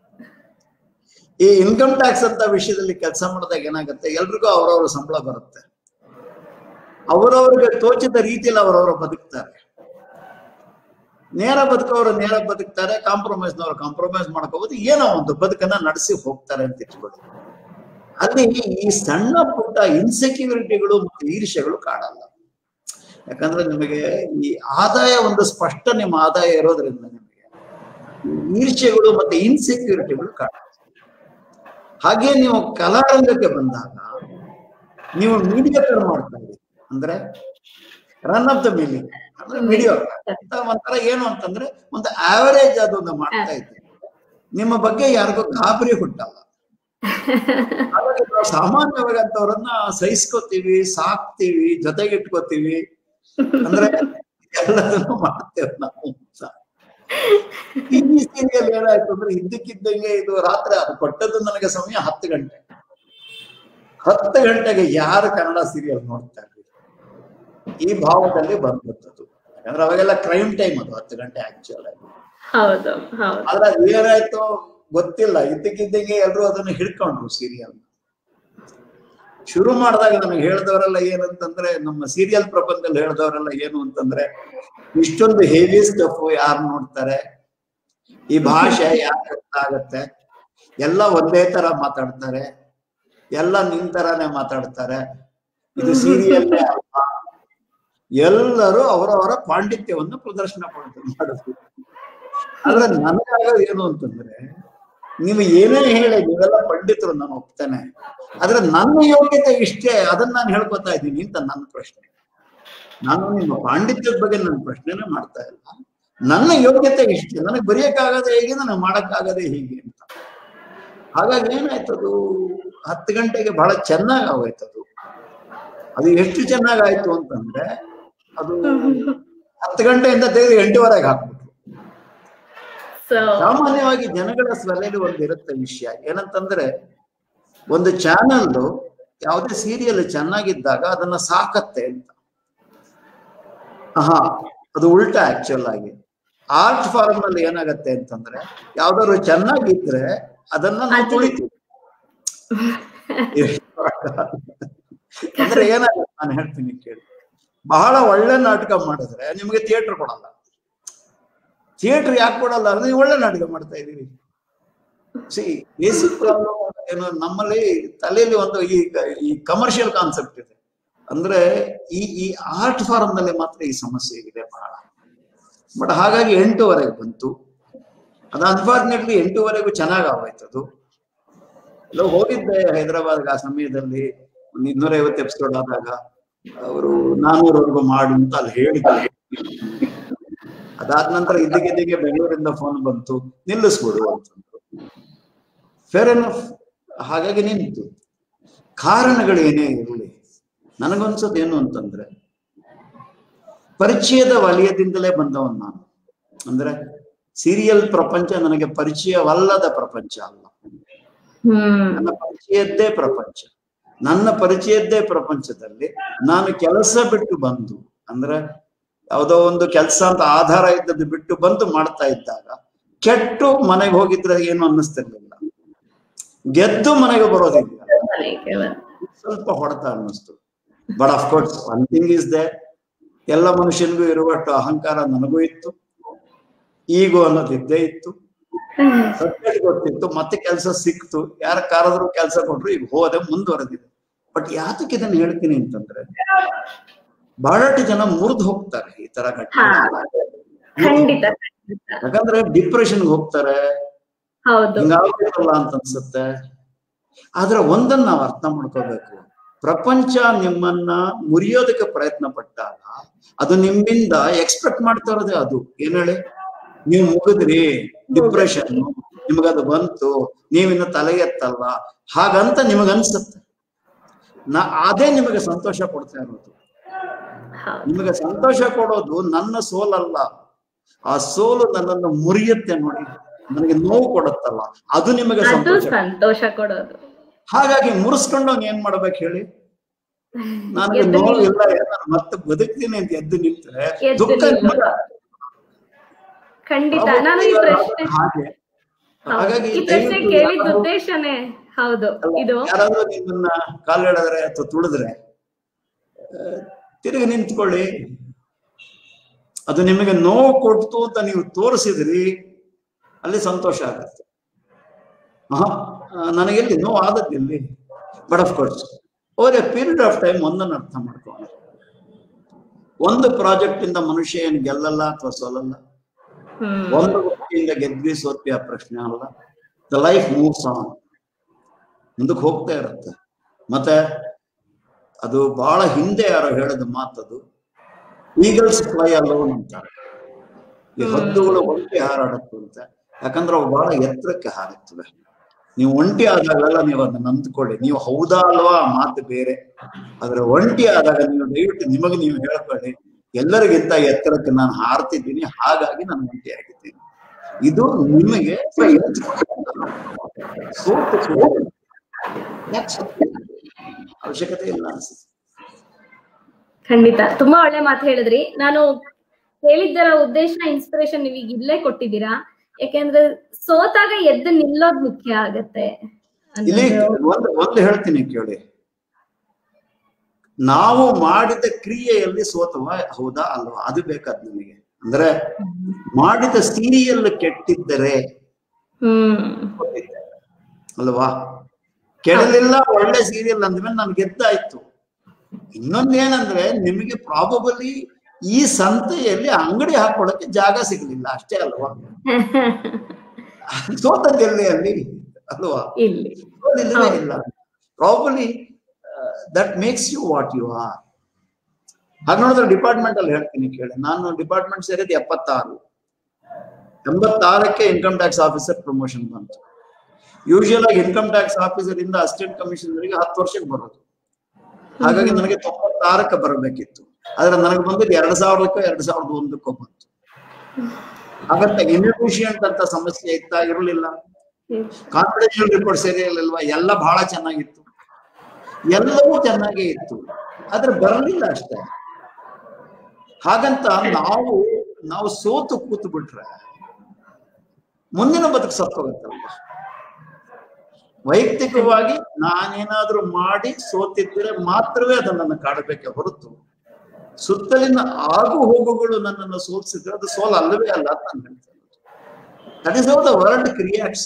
[SPEAKER 2] ಈ ಇನ್ಕಮ್ ಟ್ಯಾಕ್ಸ್ ಅಂತ ವಿಷಯದಲ್ಲಿ ಕೆಲಸ ಮಾಡಿದಾಗ ಏನಾಗುತ್ತೆ ಎಲ್ರಿಗೂ ಅವರವರ ಸಂಬಳ ಬರುತ್ತೆ ಅವರವರಿಗೆ ತೋಚಿದ ರೀತಿಯಲ್ಲಿ ಅವರವರು ಬದುಕ್ತಾರೆ ನೇರ ಬದುಕವರು ನೇರ ಬದುಕ್ತಾರೆ ಕಾಂಪ್ರಮೈಸ್ನವರು ಕಾಂಪ್ರಮೈಸ್ ಮಾಡ್ಕೋಬಹುದು ಏನೋ ಒಂದು ಬದುಕನ್ನ ನಡೆಸಿ ಹೋಗ್ತಾರೆ ಅಂತ ಇಟ್ಕೊಳ್ಳಿ ಅಲ್ಲಿ ಈ ಸಣ್ಣ ಪುಟ್ಟ ಇನ್ಸೆಕ್ಯೂರಿಟಿಗಳು ಮತ್ತು ಈರ್ಷ್ಯಗಳು ಕಾಡಲ್ಲ ಯಾಕಂದ್ರೆ ನಿಮಗೆ ಈ ಆದಾಯ ಒಂದು ಸ್ಪಷ್ಟ ನಿಮ್ಮ ಆದಾಯ ಇರೋದ್ರಿಂದ ನಿಮಗೆ ಈ ಈರ್ಷ್ಯಗಳು ಮತ್ತೆ ಇನ್ಸೆಕ್ಯೂರಿಟಿಗಳು ಕಾಡಲ್ಲ ಹಾಗೆ ನೀವು ಕಲಾರಂಗಕ್ಕೆ ಬಂದಾಗ ನೀವು ಮೀಡಿಯೇಟರ್ ಮಾಡ್ತಾ ಇದ್ದೀರಿ ಅಂದ್ರೆ ರನ್ ಆಫ್ ದ ಮಿಲಿಂಗ್ ಅಂದ್ರೆ ಮೀಡಿಯೋ ಒಂಥರ ಏನು ಅಂತಂದ್ರೆ ಒಂದು ಆವರೇಜ್ ಅದೊಂದು ಮಾಡ್ತಾ ಇದ್ದೀರಿ ನಿಮ್ಮ ಬಗ್ಗೆ ಯಾರಿಗೂ ಗಾಬರಿ ಹುಟ್ಟಲ್ಲ ಹಾಗಾಗಿ ನಾವು ಸಾಮಾನ್ಯವಾಗಿ ಅಂತವ್ರನ್ನ ಸಹಿಸ್ಕೋತೀವಿ ಸಾಕ್ತಿವಿ ಜೊತೆಗೆ ಇಟ್ಕೋತೀವಿ ಅಂದ್ರೆ ಎಲ್ಲದನ್ನು ಮಾಡ್ತೇವೆ ನಾವು ಟಿವಿ ಸೀರಿಯಲ್ ಏನಾಯ್ತು ಅಂದ್ರೆ ಇದ್ದಕ್ಕಿದ್ದಂಗೆ ಇದು ರಾತ್ರಿ ಅದು ಕೊಟ್ಟದ್ದು ನನಗೆ ಸಮಯ ಹತ್ತು ಗಂಟೆ ಹತ್ತು ಗಂಟೆಗೆ ಯಾರು ಕನ್ನಡ ಸೀರಿಯಲ್ ನೋಡ್ತಾ ಇರ್ಲಿ ಈ ಭಾವದಲ್ಲಿ ಬಂದ್ಬಿಟ್ಟದ್ದು ಯಾಕಂದ್ರೆ ಅವಾಗೆಲ್ಲ ಕ್ರೈಮ್ ಟೈಮ್ ಅದು ಹತ್ತು ಗಂಟೆ ಆಕ್ಚುಲ್ ಆಗಿ
[SPEAKER 1] ಹೌದು ಹೌದು
[SPEAKER 2] ಆದ್ರೆ ಅದು ಏನಾಯ್ತು ಗೊತ್ತಿಲ್ಲ ಇದ್ದಕ್ಕಿದ್ದಂಗೆ ಎಲ್ರು ಅದನ್ನ ಹಿಡ್ಕೊಂಡ್ರು ಸೀರಿಯಲ್ ಶುರು ಮಾಡಿದಾಗ ನಮಗೆ ಹೇಳ್ದವರೆಲ್ಲ ಏನಂತಂದ್ರೆ ನಮ್ಮ ಸೀರಿಯಲ್ ಪ್ರಪಂಚದಲ್ಲಿ ಹೇಳ್ದವರೆಲ್ಲ ಏನು ಅಂತಂದ್ರೆ ಇಷ್ಟೊಂದು ಹೆವಿ ಸ್ಟಫ್ ಯಾರು ನೋಡ್ತಾರೆ ಈ ಭಾಷೆ ಯಾಕೆ ಅರ್ಥ ಆಗತ್ತೆ ಎಲ್ಲ ಒಂದೇ ತರ ಮಾತಾಡ್ತಾರೆ ಎಲ್ಲ ನಿನ್ ತರಾನೇ ಮಾತಾಡ್ತಾರೆ ಇದು ಸೀರಿಯಲ್ ಎಲ್ಲರೂ ಅವರವರ ಪಾಂಡಿತ್ಯವನ್ನು ಪ್ರದರ್ಶನ ಮಾಡಿದ್ರು ಆದ್ರೆ ನನಗಾಗೋದು ಏನು ಅಂತಂದ್ರೆ ನೀವು ಏನೇ ಹೇಳಿ ನೀವೆಲ್ಲ ಪಂಡಿತರು ನಾನು ಒಪ್ತೇನೆ ಆದ್ರೆ ನನ್ನ ಯೋಗ್ಯತೆ ಇಷ್ಟೇ ಅದನ್ನ ನಾನು ಹೇಳ್ಕೊತಾ ಇದ್ದೀನಿ ಅಂತ ನನ್ನ ಪ್ರಶ್ನೆ ನಾನು ನಿಮ್ಮ ಪಾಂಡಿತ್ಯದ ಬಗ್ಗೆ ನನ್ನ ಪ್ರಶ್ನೆನೇ ಮಾಡ್ತಾ ಇಲ್ಲ ನನ್ನ ಯೋಗ್ಯತೆ ಇಷ್ಟೇ ನನಗೆ ಬರೆಯಕ್ಕಾಗದೆ ಹೇಗೆ ನನಗೆ ಮಾಡಕ್ಕಾಗದೆ ಹೀಗೆ ಅಂತ ಹಾಗಾಗಿ ಏನಾಯ್ತದು ಹತ್ತು ಗಂಟೆಗೆ ಬಹಳ ಚೆನ್ನಾಗಿ ಆಗೋಯ್ತದು ಅದು ಎಷ್ಟು ಚೆನ್ನಾಗಾಯ್ತು ಅಂತಂದ್ರೆ ಅದು ಹತ್ತು ಗಂಟೆಯಿಂದ ತೆಗೆದು ಎಂಟುವರೆಗೆ ಹಾಕ್ಬಿಟ್ರು
[SPEAKER 1] ಸೊ
[SPEAKER 2] ಸಾಮಾನ್ಯವಾಗಿ ಜನಗಳ ಸ್ವಲೆಯಲ್ಲಿ ಒಂದು ಇರುತ್ತೆ ವಿಷಯ ಏನಂತಂದ್ರೆ ಒಂದು ಚಾನಲ್ ಯಾವುದೇ ಸೀರಿಯಲ್ ಚೆನ್ನಾಗಿದ್ದಾಗ ಅದನ್ನ ಸಾಕತ್ತೆ ಅಂತ ಹಾ ಅದು ಉಲ್ಟಾ ಆಕ್ಚುಲ್ ಆಗಿ ಆರ್ಟ್ ಫಾರ್ಮ್ ನಲ್ಲಿ ಏನಾಗತ್ತೆ ಅಂತಂದ್ರೆ ಯಾವ್ದಾದ್ರು ಚೆನ್ನಾಗಿದ್ರೆ ಅದನ್ನ ನಾವು
[SPEAKER 1] ಅದು-
[SPEAKER 2] ತುಳಿತೀವಿ ಅಂದ್ರೆ ಏನಾಗುತ್ತೆ ನಾನು ಹೇಳ್ತೀನಿ ಕೇಳಿ ಬಹಳ ಒಳ್ಳೆ ನಾಟಕ ಮಾಡಿದ್ರೆ ನಿಮಗೆ ಥಿಯೇಟರ್ ಕೊಡಲ್ಲ ಥಿಯೇಟರ್ ಯಾಕೆ ಕೊಡಲ್ಲ ಅಂದ್ರೆ ನೀವು ಒಳ್ಳೆ ನಾಟಕ ಮಾಡ್ತಾ ಇದೀರಿ ಸಿ ಬೇಸಿಕ್ ಪ್ರಾಬ್ಲಮ್ ಏನು ನಮ್ಮಲ್ಲಿ ತಲೆಯಲ್ಲಿ ಒಂದು ಈ ಈ ಕಮರ್ಷಿಯಲ್ ಕಾನ್ಸೆಪ್ಟ್ ಇದೆ ಅಂದ್ರೆ ಈ ಈ ಆರ್ಟ್ ಫಾರ್ಮ್ ನಲ್ಲಿ ಮಾತ್ರ ಈ ಸಮಸ್ಯೆ ಇದೆ ಬಹಳ ಬಟ್ ಹಾಗಾಗಿ ಎಂಟುವರೆಗೆ ಬಂತು ಅದು ಅನ್ಫಾರ್ಚುನೇಟ್ಲಿ ಎಂಟೂವರೆಗೂ ಚೆನ್ನಾಗಿ ಆಗೋಯ್ತು ಅದು ಎಲ್ಲೋ ಹೋಗಿದ್ದೆ ಹೈದರಾಬಾದ್ಗೆ ಆ ಸಮಯದಲ್ಲಿ ಒಂದು ಇನ್ನೂರೈವತ್ತು ಎಪಿಸೋಡ್ ಆದಾಗ ಅವರು ನಾನೂರವರೆಗೂ ಮಾಡು ಅಂತ ಅಲ್ಲಿ ಹೇಳಿದ್ರು ಅದಾದ ನಂತರ ಇದ್ದಕ್ಕಿದ್ದಕ್ಕೆ ಬೆಂಗಳೂರಿಂದ ಫೋನ್ ಬಂತು ನಿಲ್ಲಿಸ್ಬಿಡು ಅಂತಂದ್ರು ಫೇರ್ ಎನಫ್ ಹಾಗಾಗಿ ನಿಂತು ಕಾರಣಗಳು ಏನೇ ಇರಲಿ ನನಗನ್ಸೋದು ಏನು ಅಂತಂದ್ರೆ ಪರಿಚಯದ ವಲಯದಿಂದಲೇ ಬಂದವನ್ ನಾನು ಅಂದ್ರೆ ಸೀರಿಯಲ್ ಪ್ರಪಂಚ ನನಗೆ ಪರಿಚಯವಲ್ಲದ ಪ್ರಪಂಚ ಅಲ್ಲ
[SPEAKER 1] ಹ್ಮ್
[SPEAKER 2] ನನ್ನ ಪರಿಚಯದ್ದೇ ಪ್ರಪಂಚ ನನ್ನ ಪರಿಚಯದ್ದೇ ಪ್ರಪಂಚದಲ್ಲಿ ನಾನು ಕೆಲಸ ಬಿಟ್ಟು ಬಂದು ಅಂದ್ರೆ ಯಾವುದೋ ಒಂದು ಕೆಲಸ ಅಂತ ಆಧಾರ ಇದ್ದದ್ದು ಬಿಟ್ಟು ಬಂದು ಮಾಡ್ತಾ ಇದ್ದಾಗ ಕೆಟ್ಟು ಮನೆಗೆ ಹೋಗಿದ್ರೆ ಏನು ಅನ್ನಿಸ್ತಿರ್ಲಿಲ್ಲ ಗೆದ್ದು ಮನೆಗೆ ಬರೋದಿಲ್ಲ
[SPEAKER 1] ಮನೆಗೆ ಬಂದು.
[SPEAKER 2] ಸ್ವಲ್ಪ ಹೊಡೆತ ಅನ್ನಿಸ್ತು but of course one thing is they ಎಲ್ಲ ಮನುಷ್ಯನಿಗೂ ಇರುವಷ್ಟು ಅಹಂಕಾರ ನನಗೂ ಇತ್ತು ಈಗೋ ಅನ್ನೋದು ಇದ್ದೇ ಇತ್ತು
[SPEAKER 1] ಹ್ಮ್.
[SPEAKER 2] ಸತ್ಯಕ್ಕೆ ಗೊತ್ತಿತ್ತು ಮತ್ತೆ ಕೆಲಸ ಸಿಕ್ತು ಯಾರ ಕಾರಾದ್ರೂ ಕೆಲಸ ಕೊಟ್ರು ಈಗ ಹೋದೆ ಮುಂದುವರೆದಿದೆ ಬಟ್ ಯಾತಕ್ಕೆ ಇದನ್ನ ಹೇಳ್ತೀನಿ ಅಂತಂದ್ರೆ ಬಹಳಷ್ಟು ಜನ ಮುರಿದು ಹೋಗ್ತಾರೆ ಈ ತರ
[SPEAKER 1] ಹಾ
[SPEAKER 2] ಘಟನೆ
[SPEAKER 1] ಖಂಡಿತ ಖಂಡಿತ
[SPEAKER 2] ಯಾಕಂದ್ರೆ ಡಿಪ್ರೆಷನ್ಗೆ ಹೋಗ್ತಾರೆ
[SPEAKER 1] ಹೌದು
[SPEAKER 2] ಹಿಂಗಾಗ್ಬೇಕಲ್ಲ ಅಂತ ಅನ್ಸುತ್ತೆ ಆದ್ರೆ ಒಂದನ್ನ ನಾವು ಅರ್ಥ ಮಾಡ್ಕೋಬೇಕು ಪ್ರಪಂಚ ನಿಮ್ಮನ್ನ ಮುರಿಯೋದಕ್ಕೆ ಪ್ರಯತ್ನ ಪಟ್ಟಾಗ ಅದು ನಿಮ್ಮಿಂದ ಎಕ್ಸ್ಪೆಕ್ಟ್ ಮಾಡ್ತಾ ಇರೋದೇ ಅದು ಏನ್ ಹೇಳಿ ನೀವು ಮುಗಿದ್ರಿ ಡಿಪ್ರೆಷನ್ ನಿಮಗದು ಬಂತು ನೀವಿನ್ನು ತಲೆ ಎತ್ತಲ್ಲ ಹಾಗಂತ ನಿಮಗನ್ಸುತ್ತೆ ನಾ ಅದೇ ನಿಮಗೆ ಸಂತೋಷ ಕೊಡ್ತಾ ಇರೋದು
[SPEAKER 1] ಹೌದು
[SPEAKER 2] ನಿಮಗೆ ಸಂತೋಷ ಕೊಡೋದು ನನ್ನ ಸೋಲಲ್ಲ ಆ ಸೋಲು ನನ್ನನ್ನು ಮುರಿಯುತ್ತೆ ನೋಡಿ ನನಗೆ ನೋವು ಕೊಡುತ್ತಲ್ಲ ಅದು ನಿಮಗೆ
[SPEAKER 1] ಅದು
[SPEAKER 2] ಸಂತೋಷ
[SPEAKER 1] ಸಂತೋಷ ಕೊಡೋದು
[SPEAKER 2] ಹಾಗಾಗಿ ಮುರಿಸ್ಕೊಂಡವ್ನು ಏನ್ ಮಾಡ್ಬೇಕು ಹೇಳಿ ನನಗೆ
[SPEAKER 1] ಎದ್ದು
[SPEAKER 2] ನೋವು
[SPEAKER 1] ನಿಲ್-
[SPEAKER 2] ಇಲ್ಲ ನಾನು ಮತ್ತೆ ಬದುಕ್ತೀನಿ ಅಂತ ಎದ್ದು ನಿಂತ್ರೆ
[SPEAKER 1] ಎದ್ದು
[SPEAKER 2] ದುಃಖ
[SPEAKER 1] ನಿಲ್ಲೋದು.
[SPEAKER 2] ನಿಮಗೆ
[SPEAKER 1] ಖಂಡಿತ ನಾನು ಈ ಪ್ರಶ್ನೆ
[SPEAKER 2] ಹಾಗೆ
[SPEAKER 1] ಹೌದು.
[SPEAKER 2] ಹಾಗಾಗಿ
[SPEAKER 1] ಈ ಪ್ರಶ್ನೆ
[SPEAKER 2] ದಯವಿಟ್ಟು
[SPEAKER 1] ಕೇಳಿದ
[SPEAKER 2] ಯಾರಾದ್ರೂ-
[SPEAKER 1] ಉದ್ದೇಶನೇ ಹೌದು ಇದು
[SPEAKER 2] ಯಾರಾದ್ರೂ ನಿಮ್ಮನ್ನ ಕಾಲಿಡಿದ್ರೆ ಅಥವಾ ತುಳಿದ್ರೆ ಆ, ತಿರುಗಿ ನಿಂತ್ಕೊಳ್ಳಿ ಅದು ನಿಮಗೆ ನೋವು ಕೊಡ್ತು ಅಂತ ನೀವು ತೋರಿಸಿದ್ರಿ ಅಲ್ಲಿ ಸಂತೋಷ ಆಗತ್ತೆ ಆಹಾ, ಆ, ನನಗೆಲ್ಲಿ ನೋವು ಆದದ್ದಿಲ್ಲಿ but of course over a period of time ಒಂದನ್ನು ಅರ್ಥ ಮಾಡ್ಕೊಂಡು ಒಂದು ಪ್ರಾಜೆಕ್ಟ್ ಇಂದ ಮನುಷ್ಯ ಏನು ಗೆಲ್ಲಲ್ಲ ಅಥವಾ ಸೋಲಲ್ಲ
[SPEAKER 1] ಹ್ಮ್
[SPEAKER 2] ಒಂದು ವ್ಯಕ್ತಿಯಿಂದ ಗೆದ್ವಿ ಸೋತ್ವಿ ಆ ಪ್ರಶ್ನೆ ಅಲ್ಲ ದ ಲೈಫ್ ಮೂವ್ಸ್ ಆನ್ ಮುಂದಕ್ಕೆ ಹೋಗ್ತಾ ಇರುತ್ತೆ ಮತ್ತೆ ಅದು ಬಹಳ ಹಿಂದೆ ಯಾರೋ ಹೇಳಿದ ಮಾತದು ಈಗಲ್ಸ್ ಫ್ಲೈ ಅಲೋನ್ ಅಂತಾರೆ ಈ ಹದ್ದುಗಳು ಒಂಟಿ ಹಾರಾಡತ್ತು ಅಂತ ಯಾಕಂದ್ರೆ ಅವು ಬಹಳ ಎತ್ತರಕ್ಕೆ ಹಾರುತ್ತವೆ ನೀವು ಒಂಟಿ ಆದಾಗಲೆಲ್ಲ ನೀವು ಅದನ್ನ ನಂದ್ಕೊಳ್ಳಿ ನೀವು ಹೌದಾ ಅಲ್ವಾ ಆ ಮಾತು ಬೇರೆ ಆದ್ರೆ ಒಂಟಿ ಆದಾಗ ನೀವು ದಯವಿಟ್ಟು ನಿಮಗೆ ನೀವು ಹೇಳ್ಕೊಳ್ಳಿ ಎಲ್ಲರಿಗಿಂತ ಎತ್ತರಕ್ಕೆ ನಾನು ಹಾರ್ತಿದ್ದೀನಿ ಹಾಗಾಗಿ ನಾನು ಒಂಟಿ ಆಗಿದ್ದೀನಿ ಇದು ನಿಮಗೆ ಸೋತು ಸೋತು. ಯಾಕ್ ಸೋತ್ರಿ? ಅವಶ್ಯಕತೆ ಇಲ್ಲ ಅನ್ಸುತ್ತೆ
[SPEAKER 1] ಖಂಡಿತ ತುಂಬಾ ಒಳ್ಳೆ ಮಾತು ಹೇಳಿದ್ರಿ ನಾನು ಹೇಳಿದ್ದರ ಉದ್ದೇಶ ಇನ್ಸ್ಪಿರೇಷನ್ ನೀವೀಗ ಇಲ್ಲೇ ಕೊಟ್ಟಿದ್ದೀರಾ ಯಾಕೆಂದ್ರೆ ಸೋತಾಗ ಎದ್ದು ನಿಲ್ಲೋದ್ ಮುಖ್ಯ ಆಗತ್ತೆ
[SPEAKER 2] ಇಲ್ಲಿ
[SPEAKER 1] ಅನ್ನೋದು.
[SPEAKER 2] ಒಂದು ಒಂದು ಹೇಳ್ತೀನಿ ಕೇಳಿ ನಾವು ಮಾಡಿದ ಕ್ರಿಯೆಯಲ್ಲಿ ಸೋತವ ಹೌದಾ ಅಲ್ವಾ ಅದು ಬೇಕಾದ್ ನಮಗೆ ಅಂದ್ರೆ ಮಾಡಿದ ಸೀರಿಯಲ್ ಕೆಟ್ಟಿದ್ದರೆ
[SPEAKER 1] ಹ್ಮ್
[SPEAKER 2] ಸೋತಿದ್ದೆ. ಅಲ್ವಾ ಕೆಡಲಿಲ್ಲ ಒಳ್ಳೆ ಸೀರಿಯಲ್ ಅಂದ್ಮೇಲೆ ನಾನು ಗೆದ್ದಾಯ್ತು ಇನ್ನೊಂದೇನಂದ್ರೆ ನಿಮಗೆ ಪ್ರಾಬಬಲಿ ಈ ಸಂತೆಯಲ್ಲಿ ಅಂಗಡಿ ಹಾಕೊಳಕ್ಕೆ ಜಾಗ ಸಿಗ್ಲಿಲ್ಲ ಅಷ್ಟೇ ಅಲ್ವಾ ಸೋತದ್ದೆಲ್ಲಿ ಅಲ್ಲಿ ಅಲ್ವಾ
[SPEAKER 1] ಇಲ್ಲಿ
[SPEAKER 2] ಇಲ್ಲವೇ ಇಲ್ಲ probably that makes you what you are ಹಾಗೆ ನೋಡಿದ್ರೆ ಡಿಪಾರ್ಟ್ಮೆಂಟ್ ಅಲ್ಲಿ ಹೇಳ್ತೀನಿ ಕೇಳಿ ನಾನು ಡಿಪಾರ್ಟ್ಮೆಂಟ್ ಸೇರಿದ ಎಪ್ಪತ್ತಾರು ಎಂಬತ್ತಾರಕ್ಕೆ ಇನ್ಕಮ್ ಟ್ಯಾಕ್ಸ್ ಆಫೀಸರ್ ಪ್ರಮೋಷನ್ ಬಂತು ಯೂಶುವಲ್ ಆಗಿ ಇನ್ಕಮ್ ಟ್ಯಾಕ್ಸ್ ಆಫೀಸರ್ ಇಂದ ಅಸಿಸ್ಟೆಂಟ್ ಕಮಿಷನರ್ಗೆ ಹತ್ತು ವರ್ಷಕ್ಕೆ ಬರೋದು ಹಾಗಾಗಿ ನನಗೆ ತೊಂಬತ್ತಾರಕ್ಕೆ ಬರಬೇಕಿತ್ತು ಆದ್ರೆ ನನಗೆ ಬಂದಿದ್ದು ಎರಡ್ ಸಾವಿರಕ್ಕೋ ಎರಡ್ ಸಾವಿರದ ಒಂದಕ್ಕೋ ಬಂತು ಹಾಗಂತ ಇನ್ಎಫಿಷಿಯಂಟ್ ಅಂತ ಸಮಸ್ಯೆ ಇತ್ತಾ ಇರಲಿಲ್ಲ ಕಾನ್ಫಿಡೆನ್ಷಿಯಲ್ ರಿಪೋರ್ಟ್ ಸರಿಯಲ್ಲಿಲ್ವಾ ಎಲ್ಲ ಬಹಳ ಚೆನ್ನಾಗಿತ್ತು ಎಲ್ಲವೂ ಚೆನ್ನಾಗೇ ಇತ್ತು ಆದ್ರೆ ಬರಲಿಲ್ಲ ಅಷ್ಟೇ ಹಾಗಂತ ನಾವು ನಾವು ಸೋತು ಕೂತು ಬಿಟ್ರೆ ಮುಂದಿನ ಬದುಕು ಸತ್ತೋಗತ್ತಲ್ವ ವೈಯಕ್ತಿಕವಾಗಿ ನಾನೇನಾದ್ರೂ ಮಾಡಿ ಸೋತಿದ್ರೆ ಮಾತ್ರವೇ ಅದು ನನ್ನ ಕಾಡಬೇಕೆ ಹೊರತು ಸುತ್ತಲಿನ ಆಗು ಹೋಗುಗಳು ನನ್ನನ್ನು ಸೋಲಿಸಿದ್ರೆ ಅದು ಸೋಲ್ ಅಲ್ಲವೇ ಅಲ್ಲ ಅಂತ ನಾನು ಹೇಳ್ತೇನೆ that is how the world creates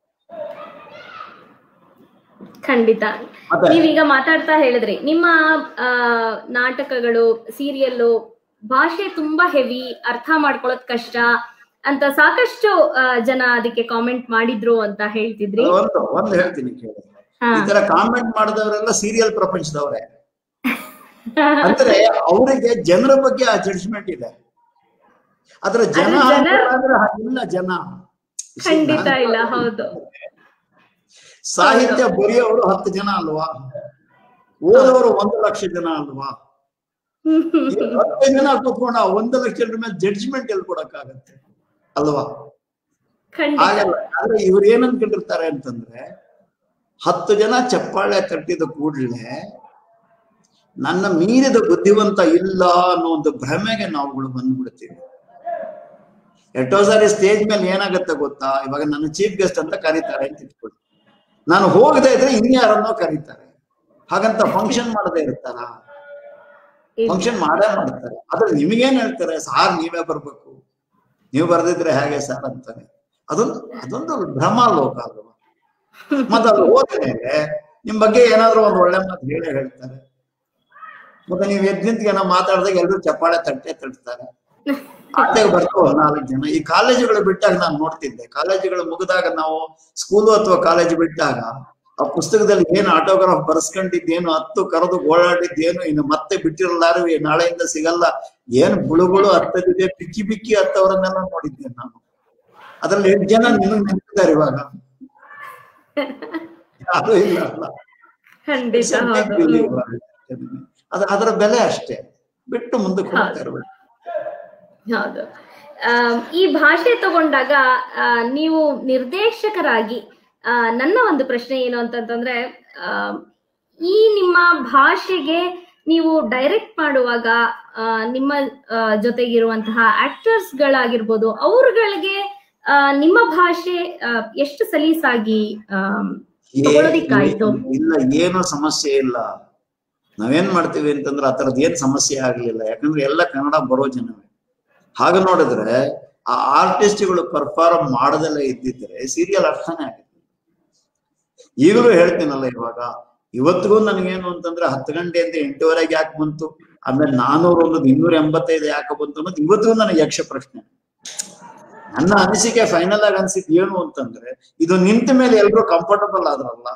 [SPEAKER 1] ಖಂಡಿತ
[SPEAKER 2] ಮತ್ತೆ
[SPEAKER 1] ನೀವೀಗ ಮಾತಾಡ್ತಾ ಹೇಳಿದ್ರಿ ನಿಮ್ಮ ಆ, ನಾಟಕಗಳು ಸೀರಿಯಲ್ಲು ಭಾಷೆ ತುಂಬಾ ಹೆವಿ ಅರ್ಥ ಮಾಡ್ಕೊಳ್ಳೋದ್ ಕಷ್ಟ ಅಂತ ಸಾಕಷ್ಟು ಆ, ಜನ ಅದಕ್ಕೆ ಕಾಮೆಂಟ್ ಮಾಡಿದ್ರು ಅಂತ ಹೇಳ್ತಿದ್ರಿ
[SPEAKER 2] ಒಂದು ಒಂದು ಹೇಳ್ತೀನಿ ಕೇಳಿ
[SPEAKER 1] ಹಾ.
[SPEAKER 2] ಈ ತರ ಕಾಮೆಂಟ್ ಮಾಡಿದವರೆಲ್ಲ ಸೀರಿಯಲ್ ಪ್ರಪಂಚದವರೇ ಅಂದ್ರೆ ಅವರಿಗೆ ಜನರ ಬಗ್ಗೆ ಆ ಜಡ್ಜ್ಮೆಂಟ್ ಇದೆ ಆದ್ರೆ ಜನ
[SPEAKER 1] ಆದ್ರೆ ಜನ-
[SPEAKER 2] ಆದ್ರೆ ಹಾಗಿಲ್ಲ ಜನ
[SPEAKER 1] ಖಂಡಿತ ಇಲ್ಲ ಹೌದು
[SPEAKER 2] ಸಾಹಿತ್ಯ ಬರೆಯೋರು ಹತ್ತು ಜನ ಅಲ್ವಾ ಓದೋರು ಒಂದು ಲಕ್ಷ ಜನ ಅಲ್ವಾ ಈ ಹತ್ತು ಜನ ಕೂತ್ಕೊಂಡು ಆ ಒಂದು ಲಕ್ಷ ಜನರ ಮೇಲೆ ಜಡ್ಜ್ಮೆಂಟ್ ಎಲ್ಲಿ ಕೊಡಕ್ಕಾಗತ್ತೆ ಅಲ್ವಾ
[SPEAKER 1] ಖಂಡಿತ
[SPEAKER 2] ಆಗಲ್ಲ ಆದ್ರೆ ಇವ್ರು ಏನ್ ಅನ್ಕೊಂಡಿರ್ತಾರೆ ಅಂತಂದ್ರೆ ಹತ್ತು ಜನ ಚಪ್ಪಾಳೆ ತಟ್ಟಿದ ಕೂಡಲೇ ನನ್ನ ಮೀರಿದ ಬುದ್ಧಿವಂತ ಇಲ್ಲ ಅನ್ನೋ ಒಂದು ಭ್ರಮೆಗೆ ನಾವುಗಳು ಬಂದ್ಬಿಡ್ತೀವಿ ಎಷ್ಟೋ ಸಾರಿ ಸ್ಟೇಜ್ ಮೇಲೆ ಏನಾಗತ್ತೆ ಗೊತ್ತಾ ಇವಾಗ ನನ್ನ ಚೀಫ್ ಗೆಸ್ಟ್ ಅಂತ ಕರೀತಾರೆ ಅಂತ ಇಟ್ಕೊಳ್ಳಿ ನಾನು ಹೋಗದೆ ಇದ್ರೆ ಇನ್ಯಾರನ್ನೋ ಕರೀತಾರೆ ಹಾಗಂತ ಫಂಕ್ಷನ್ ಮಾಡದೇ ಇರ್ತಾರ ಫಂಕ್ಷನ್ ಮಾಡೇ ಮಾಡ್ತಾರೆ ಆದ್ರೆ ನಿಮಗೇನ್ ಹೇಳ್ತಾರೆ ಸಾರ್ ನೀವೇ ಬರ್ಬೇಕು ನೀವು ಬರ್ದಿದ್ರೆ ಹೇಗೆ ಸರ್ ಅಂತಾರೆ ಅದೊಂದು ಅದೊಂದು ಭ್ರಮ ಲೋಕ ಅದು ಮತ್ತೆ ಅದು ಹೋದ್ಮೇಲೆ ನಿಮ್ ಬಗ್ಗೆ ಏನಾದ್ರೂ ಒಂದು ಒಳ್ಳೆ ಮಾತು ಹೇಳೇ ಹೇಳ್ತಾರೆ ಮತ್ತೆ ನೀವು ಎದ್ ನಿಂತ ಏನೋ ಮಾತಾಡಿದಾಗ ಎಲ್ರು ಚಪ್ಪಾಳೆ ತಟ್ಟೆ ತಟ್ತಾರೆ ಆಟೆಗೆ ಬರ್ಕೋ ನಾಲ್ಕು ಜನ ಈ ಕಾಲೇಜುಗಳು ಬಿಟ್ಟಾಗ ನಾನು ನೋಡ್ತಿದ್ದೆ ಕಾಲೇಜುಗಳು ಮುಗಿದಾಗ ನಾವು ಸ್ಕೂಲು ಅಥವಾ ಕಾಲೇಜ್ ಬಿಟ್ಟಾಗ ಆ ಪುಸ್ತಕದಲ್ಲಿ ಏನು ಆಟೋಗ್ರಾಫ್ ಬರ್ಸ್ಕೊಂಡಿದ್ದೇನು ಹತ್ತು ಕರೆದು ಓಡಾಡಿದ್ದೇನು ಇನ್ನು ಮತ್ತೆ ಬಿಟ್ಟಿರಲಾರು ಈ ನಾಳೆಯಿಂದ ಸಿಗಲ್ಲ ಏನ್ ಬುಳುಗಳು ಹತ್ತದಿದೆ ಬಿಕ್ಕಿ ಬಿಕ್ಕಿ ಹತ್ತವರನ್ನೆಲ್ಲ ನೋಡಿದ್ದೇನೆ ನಾನು ಅದ್ರಲ್ಲಿ ಎಷ್ಟು ಜನ ನಿಮಗೆ ನೆನಪಿದ್ದಾರೆ ಇವಾಗ ಯಾರು ಇಲ್ಲ ಅಲ್ಲ
[SPEAKER 1] ಖಂಡಿತ ಹೌದು
[SPEAKER 2] ಅದ ಅದರ ಬೆಲೆ ಅಷ್ಟೇ ಬಿಟ್ಟು ಮುಂದಕ್ಕೆ ಹೋಗ್ತಾ ಇರ್ಬೇಕು
[SPEAKER 1] ಹೌದು ಆಮ್, ಈ ಭಾಷೆ ತಗೊಂಡಾಗ ಆ, ನೀವು ನಿರ್ದೇಶಕರಾಗಿ ಆ, ನನ್ನ ಒಂದು ಪ್ರಶ್ನೆ ಏನು ಅಂತಂತಂದ್ರೆ ಆಮ್, ಈ ನಿಮ್ಮ ಭಾಷೆಗೆ ನೀವು ಡೈರೆಕ್ಟ್ ಮಾಡುವಾಗ ಆ, ನಿಮ್ಮ ಆ, ಜೊತೆಗಿರುವಂತಹ ಆಕ್ಟರ್ಸ್ ಗಳಾಗಿರ್ಬೋದು ಅವ್ರಗಳಿಗೆ ಆ, ನಿಮ್ಮ ಭಾಷೆ ಆ, ಎಷ್ಟು ಸಲೀಸಾಗಿ ಆಮ್, ತಗೊಳ್ಳೋದಿಕ್ಕಾಯ್ತು.
[SPEAKER 2] ಏ- ಇಲ್ಲ ಏನು ಸಮಸ್ಯೆ ಇಲ್ಲ ನಾವೇನ್ ಮಾಡ್ತೀವಿ ಅಂತಂದ್ರೆ ಆ ಥರದ್ದು ಏನ್ ಸಮಸ್ಯೆ ಆಗ್ಲಿಲ್ಲ ಯಾಕಂದ್ರೆ ಎಲ್ಲ ಕನ್ನಡ ಬರೋ ಜನವೇ ಹಾಗ ನೋಡಿದ್ರೆ ಆ ಆರ್ಟಿಸ್ಟ್ಗಳು ಪರ್ಫಾರ್ಮ್ ಮಾಡದಲ್ಲೇ ಇದ್ದಿದ್ರೆ ಸೀರಿಯಲ್ ಅರ್ಥನೇ ಆಗುತ್ತೆ ಈಗಲೂ ಹೇಳ್ತೀನಲ್ಲ ಇವಾಗ ಇವತ್ತಿಗೂ ನನಗೇನು ಅಂತಂದ್ರೆ ಹತ್ತು ಗಂಟೆಯಿಂದ ಎಂಟುವರೆಗೆ ಯಾಕೆ ಬಂತು ಆಮೇಲೆ ನಾನೂರ ಒಂದು ಇನ್ನೂರ ಎಂಬತ್ತೈದು ಯಾಕೆ ಬಂತು ಅನ್ನೋದು ಇವತ್ತಿಗೂ ನನಗೆ ಯಕ್ಷ ಪ್ರಶ್ನೆ ನನ್ನ ಅನಿಸಿಕೆ ಫೈನಲ್ ಆಗಿ ಅನ್ಸಿದ್ ಏನು ಅಂತಂದ್ರೆ ಇದು ನಿಂತ ಮೇಲೆ ಎಲ್ರು ಕಂಫರ್ಟಬಲ್ ಆದ್ರಲ್ಲ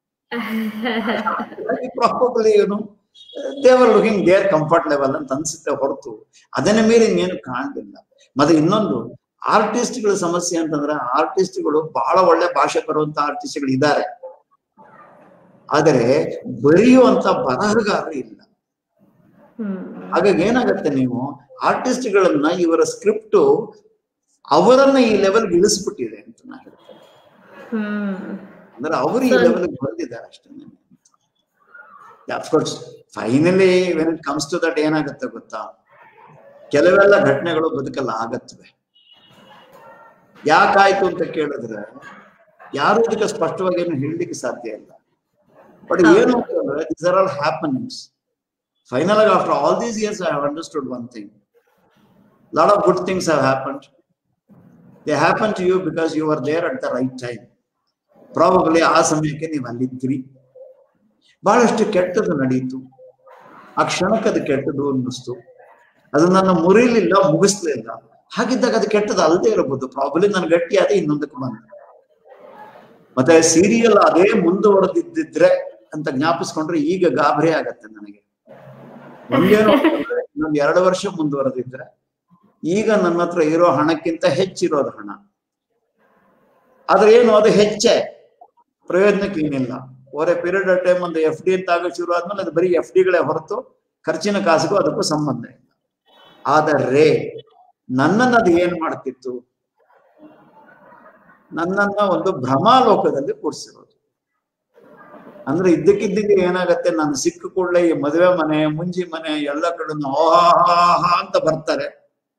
[SPEAKER 2] ಪ್ರಾಬಬ್ಲಿ ಏನು ದೇವರ್ ಲುಕಿಂಗ್ ದೇರ್ ಕಂಫರ್ಟ್ ಲೆವೆಲ್ ಅಂತ ಅನ್ಸುತ್ತೆ ಹೊರತು ಅದನ್ನ ಮೀರಿ ಇನ್ನೇನು ಕಾಣಲಿಲ್ಲ ಮತ್ತೆ ಇನ್ನೊಂದು ಆರ್ಟಿಸ್ಟ್ಗಳ ಸಮಸ್ಯೆ ಅಂತಂದ್ರೆ ಆರ್ಟಿಸ್ಟ್ಗಳು ಬಹಳ ಒಳ್ಳೆ ಭಾಷೆ ಬರುವಂತ ಆರ್ಟಿಸ್ಟ್ಗಳು ಇದ್ದಾರೆ ಆದರೆ ಬರೆಯುವಂತ ಬರಹಗಾರರು ಇಲ್ಲ
[SPEAKER 1] ಹ್ಮ್
[SPEAKER 2] ಹಾಗಾಗಿ ಏನಾಗತ್ತೆ ನೀವು ಆರ್ಟಿಸ್ಟ್ಗಳನ್ನ ಇವರ ಸ್ಕ್ರಿಪ್ಟ್ ಅವರನ್ನ ಈ ಲೆವೆಲ್ಗೆ ಇಳಿಸ್ಬಿಟ್ಟಿದೆ ಅಂತ ನಾ ಹೇಳ್ತೇನೆ
[SPEAKER 1] ಹ್ಮ್
[SPEAKER 2] ಅಂದ್ರೆ ಅವರು ಈ
[SPEAKER 1] So-
[SPEAKER 2] ಲೆವೆಲ್ಗೆ ಬಂದಿದ್ದಾರೆ ಅಷ್ಟೇ of course finally when it comes to that ಏನಾಗುತ್ತೆ ಗೊತ್ತಾ ಕೆಲವೆಲ್ಲ ಘಟನೆಗಳು ಬದುಕಲ್ಲ ಆಗತ್ವೆ ಯಾಕಾಯ್ತು ಅಂತ ಕೇಳಿದ್ರೆ ಯಾರು ಇದಕ್ಕೆ ಸ್ಪಷ್ಟವಾಗಿ ಏನು ಹೇಳಲಿಕ್ಕೆ ಸಾಧ್ಯ ಇಲ್ಲ ಬಟ್
[SPEAKER 1] ಹೌದು.
[SPEAKER 2] ಏನು ಅಂತಂದ್ರೆ this are all happenings final ಆಗಿ after all these years I have understood one thing lot of good things have happen they happen to you because you are there at the right time probably ಆ ಸಮಯಕ್ಕೆ ನೀವು ಅಲ್ಲಿದ್ರಿ ಬಹಳಷ್ಟು ಕೆಟ್ಟದ್ದು ನಡೀತು ಆ ಕ್ಷಣಕ್ಕೆ ಅದು ಕೆಟ್ಟದ್ದು ಅನ್ನಿಸ್ತು ಅದು ನನ್ನ ಮುರಿಲಿಲ್ಲ ಮುಗಿಸ್ಲಿಲ್ಲ ಹಾಗಿದ್ದಾಗ ಅದು ಕೆಟ್ಟದ್ದು ಅಲ್ಲದೆ ಇರಬಹುದು ಪ್ರಾಬಬ್ಲಿ ನಾನು ಗಟ್ಟಿ ಅದೇ ಇನ್ನೊಂದಕ್ಕೆ ಬಂದ ಮತ್ತೆ ಸೀರಿಯಲ್ ಅದೇ ಮುಂದುವರೆದಿದ್ದಿದ್ರೆ ಅಂತ ಜ್ಞಾಪಿಸ್ಕೊಂಡ್ರೆ ಈಗ ಗಾಬರಿ ಆಗತ್ತೆ ನನಗೆ ಒಂದೇನು ಅಂತಂದ್ರೆ ಇನ್ನೊಂದ್ ಎರಡು ವರ್ಷ ಮುಂದುವರೆದಿದ್ರೆ ಈಗ ನನ್ನ ಹತ್ರ ಇರೋ ಹಣಕ್ಕಿಂತ ಹೆಚ್ಚಿರೋದು ಹಣ ಆದ್ರೆ ಏನು ಅದು ಹೆಚ್ಚೆ ಪ್ರಯೋಜನಕ್ಕೆ ಏನಿಲ್ಲ over a period of time ಒಂದು ಎಫ್ ಡಿ ಅಂತ ಆಗೋ ಶುರು ಆದ್ಮೇಲೆ ಅದು ಬರೀ ಎಫ್ ಡಿಗಳೇ ಹೊರತು ಖರ್ಚಿನ ಕಾಸಿಗೂ ಅದಕ್ಕೂ ಸಂಬಂಧ ಇಲ್ಲ ಆದರೆ ನನ್ನನ್ನು ಅದು ಏನ್ ಮಾಡ್ತಿತ್ತು ನನ್ನನ್ನ ಒಂದು ಭ್ರಮಾಲೋಕದಲ್ಲಿ ಕೂರಿಸಿರೋದು ಅಂದ್ರೆ ಇದ್ದಕ್ಕಿದ್ದಂಗೆ ಏನಾಗತ್ತೆ ನಾನು ಸಿಕ್ಕ ಕೂಡಲೇ ಈ ಮದುವೆ ಮನೆ ಮುಂಜಿ ಮನೆ ಎಲ್ಲ ಕಡೆ ಓಹಾ ಅಂತ ಬರ್ತಾರೆ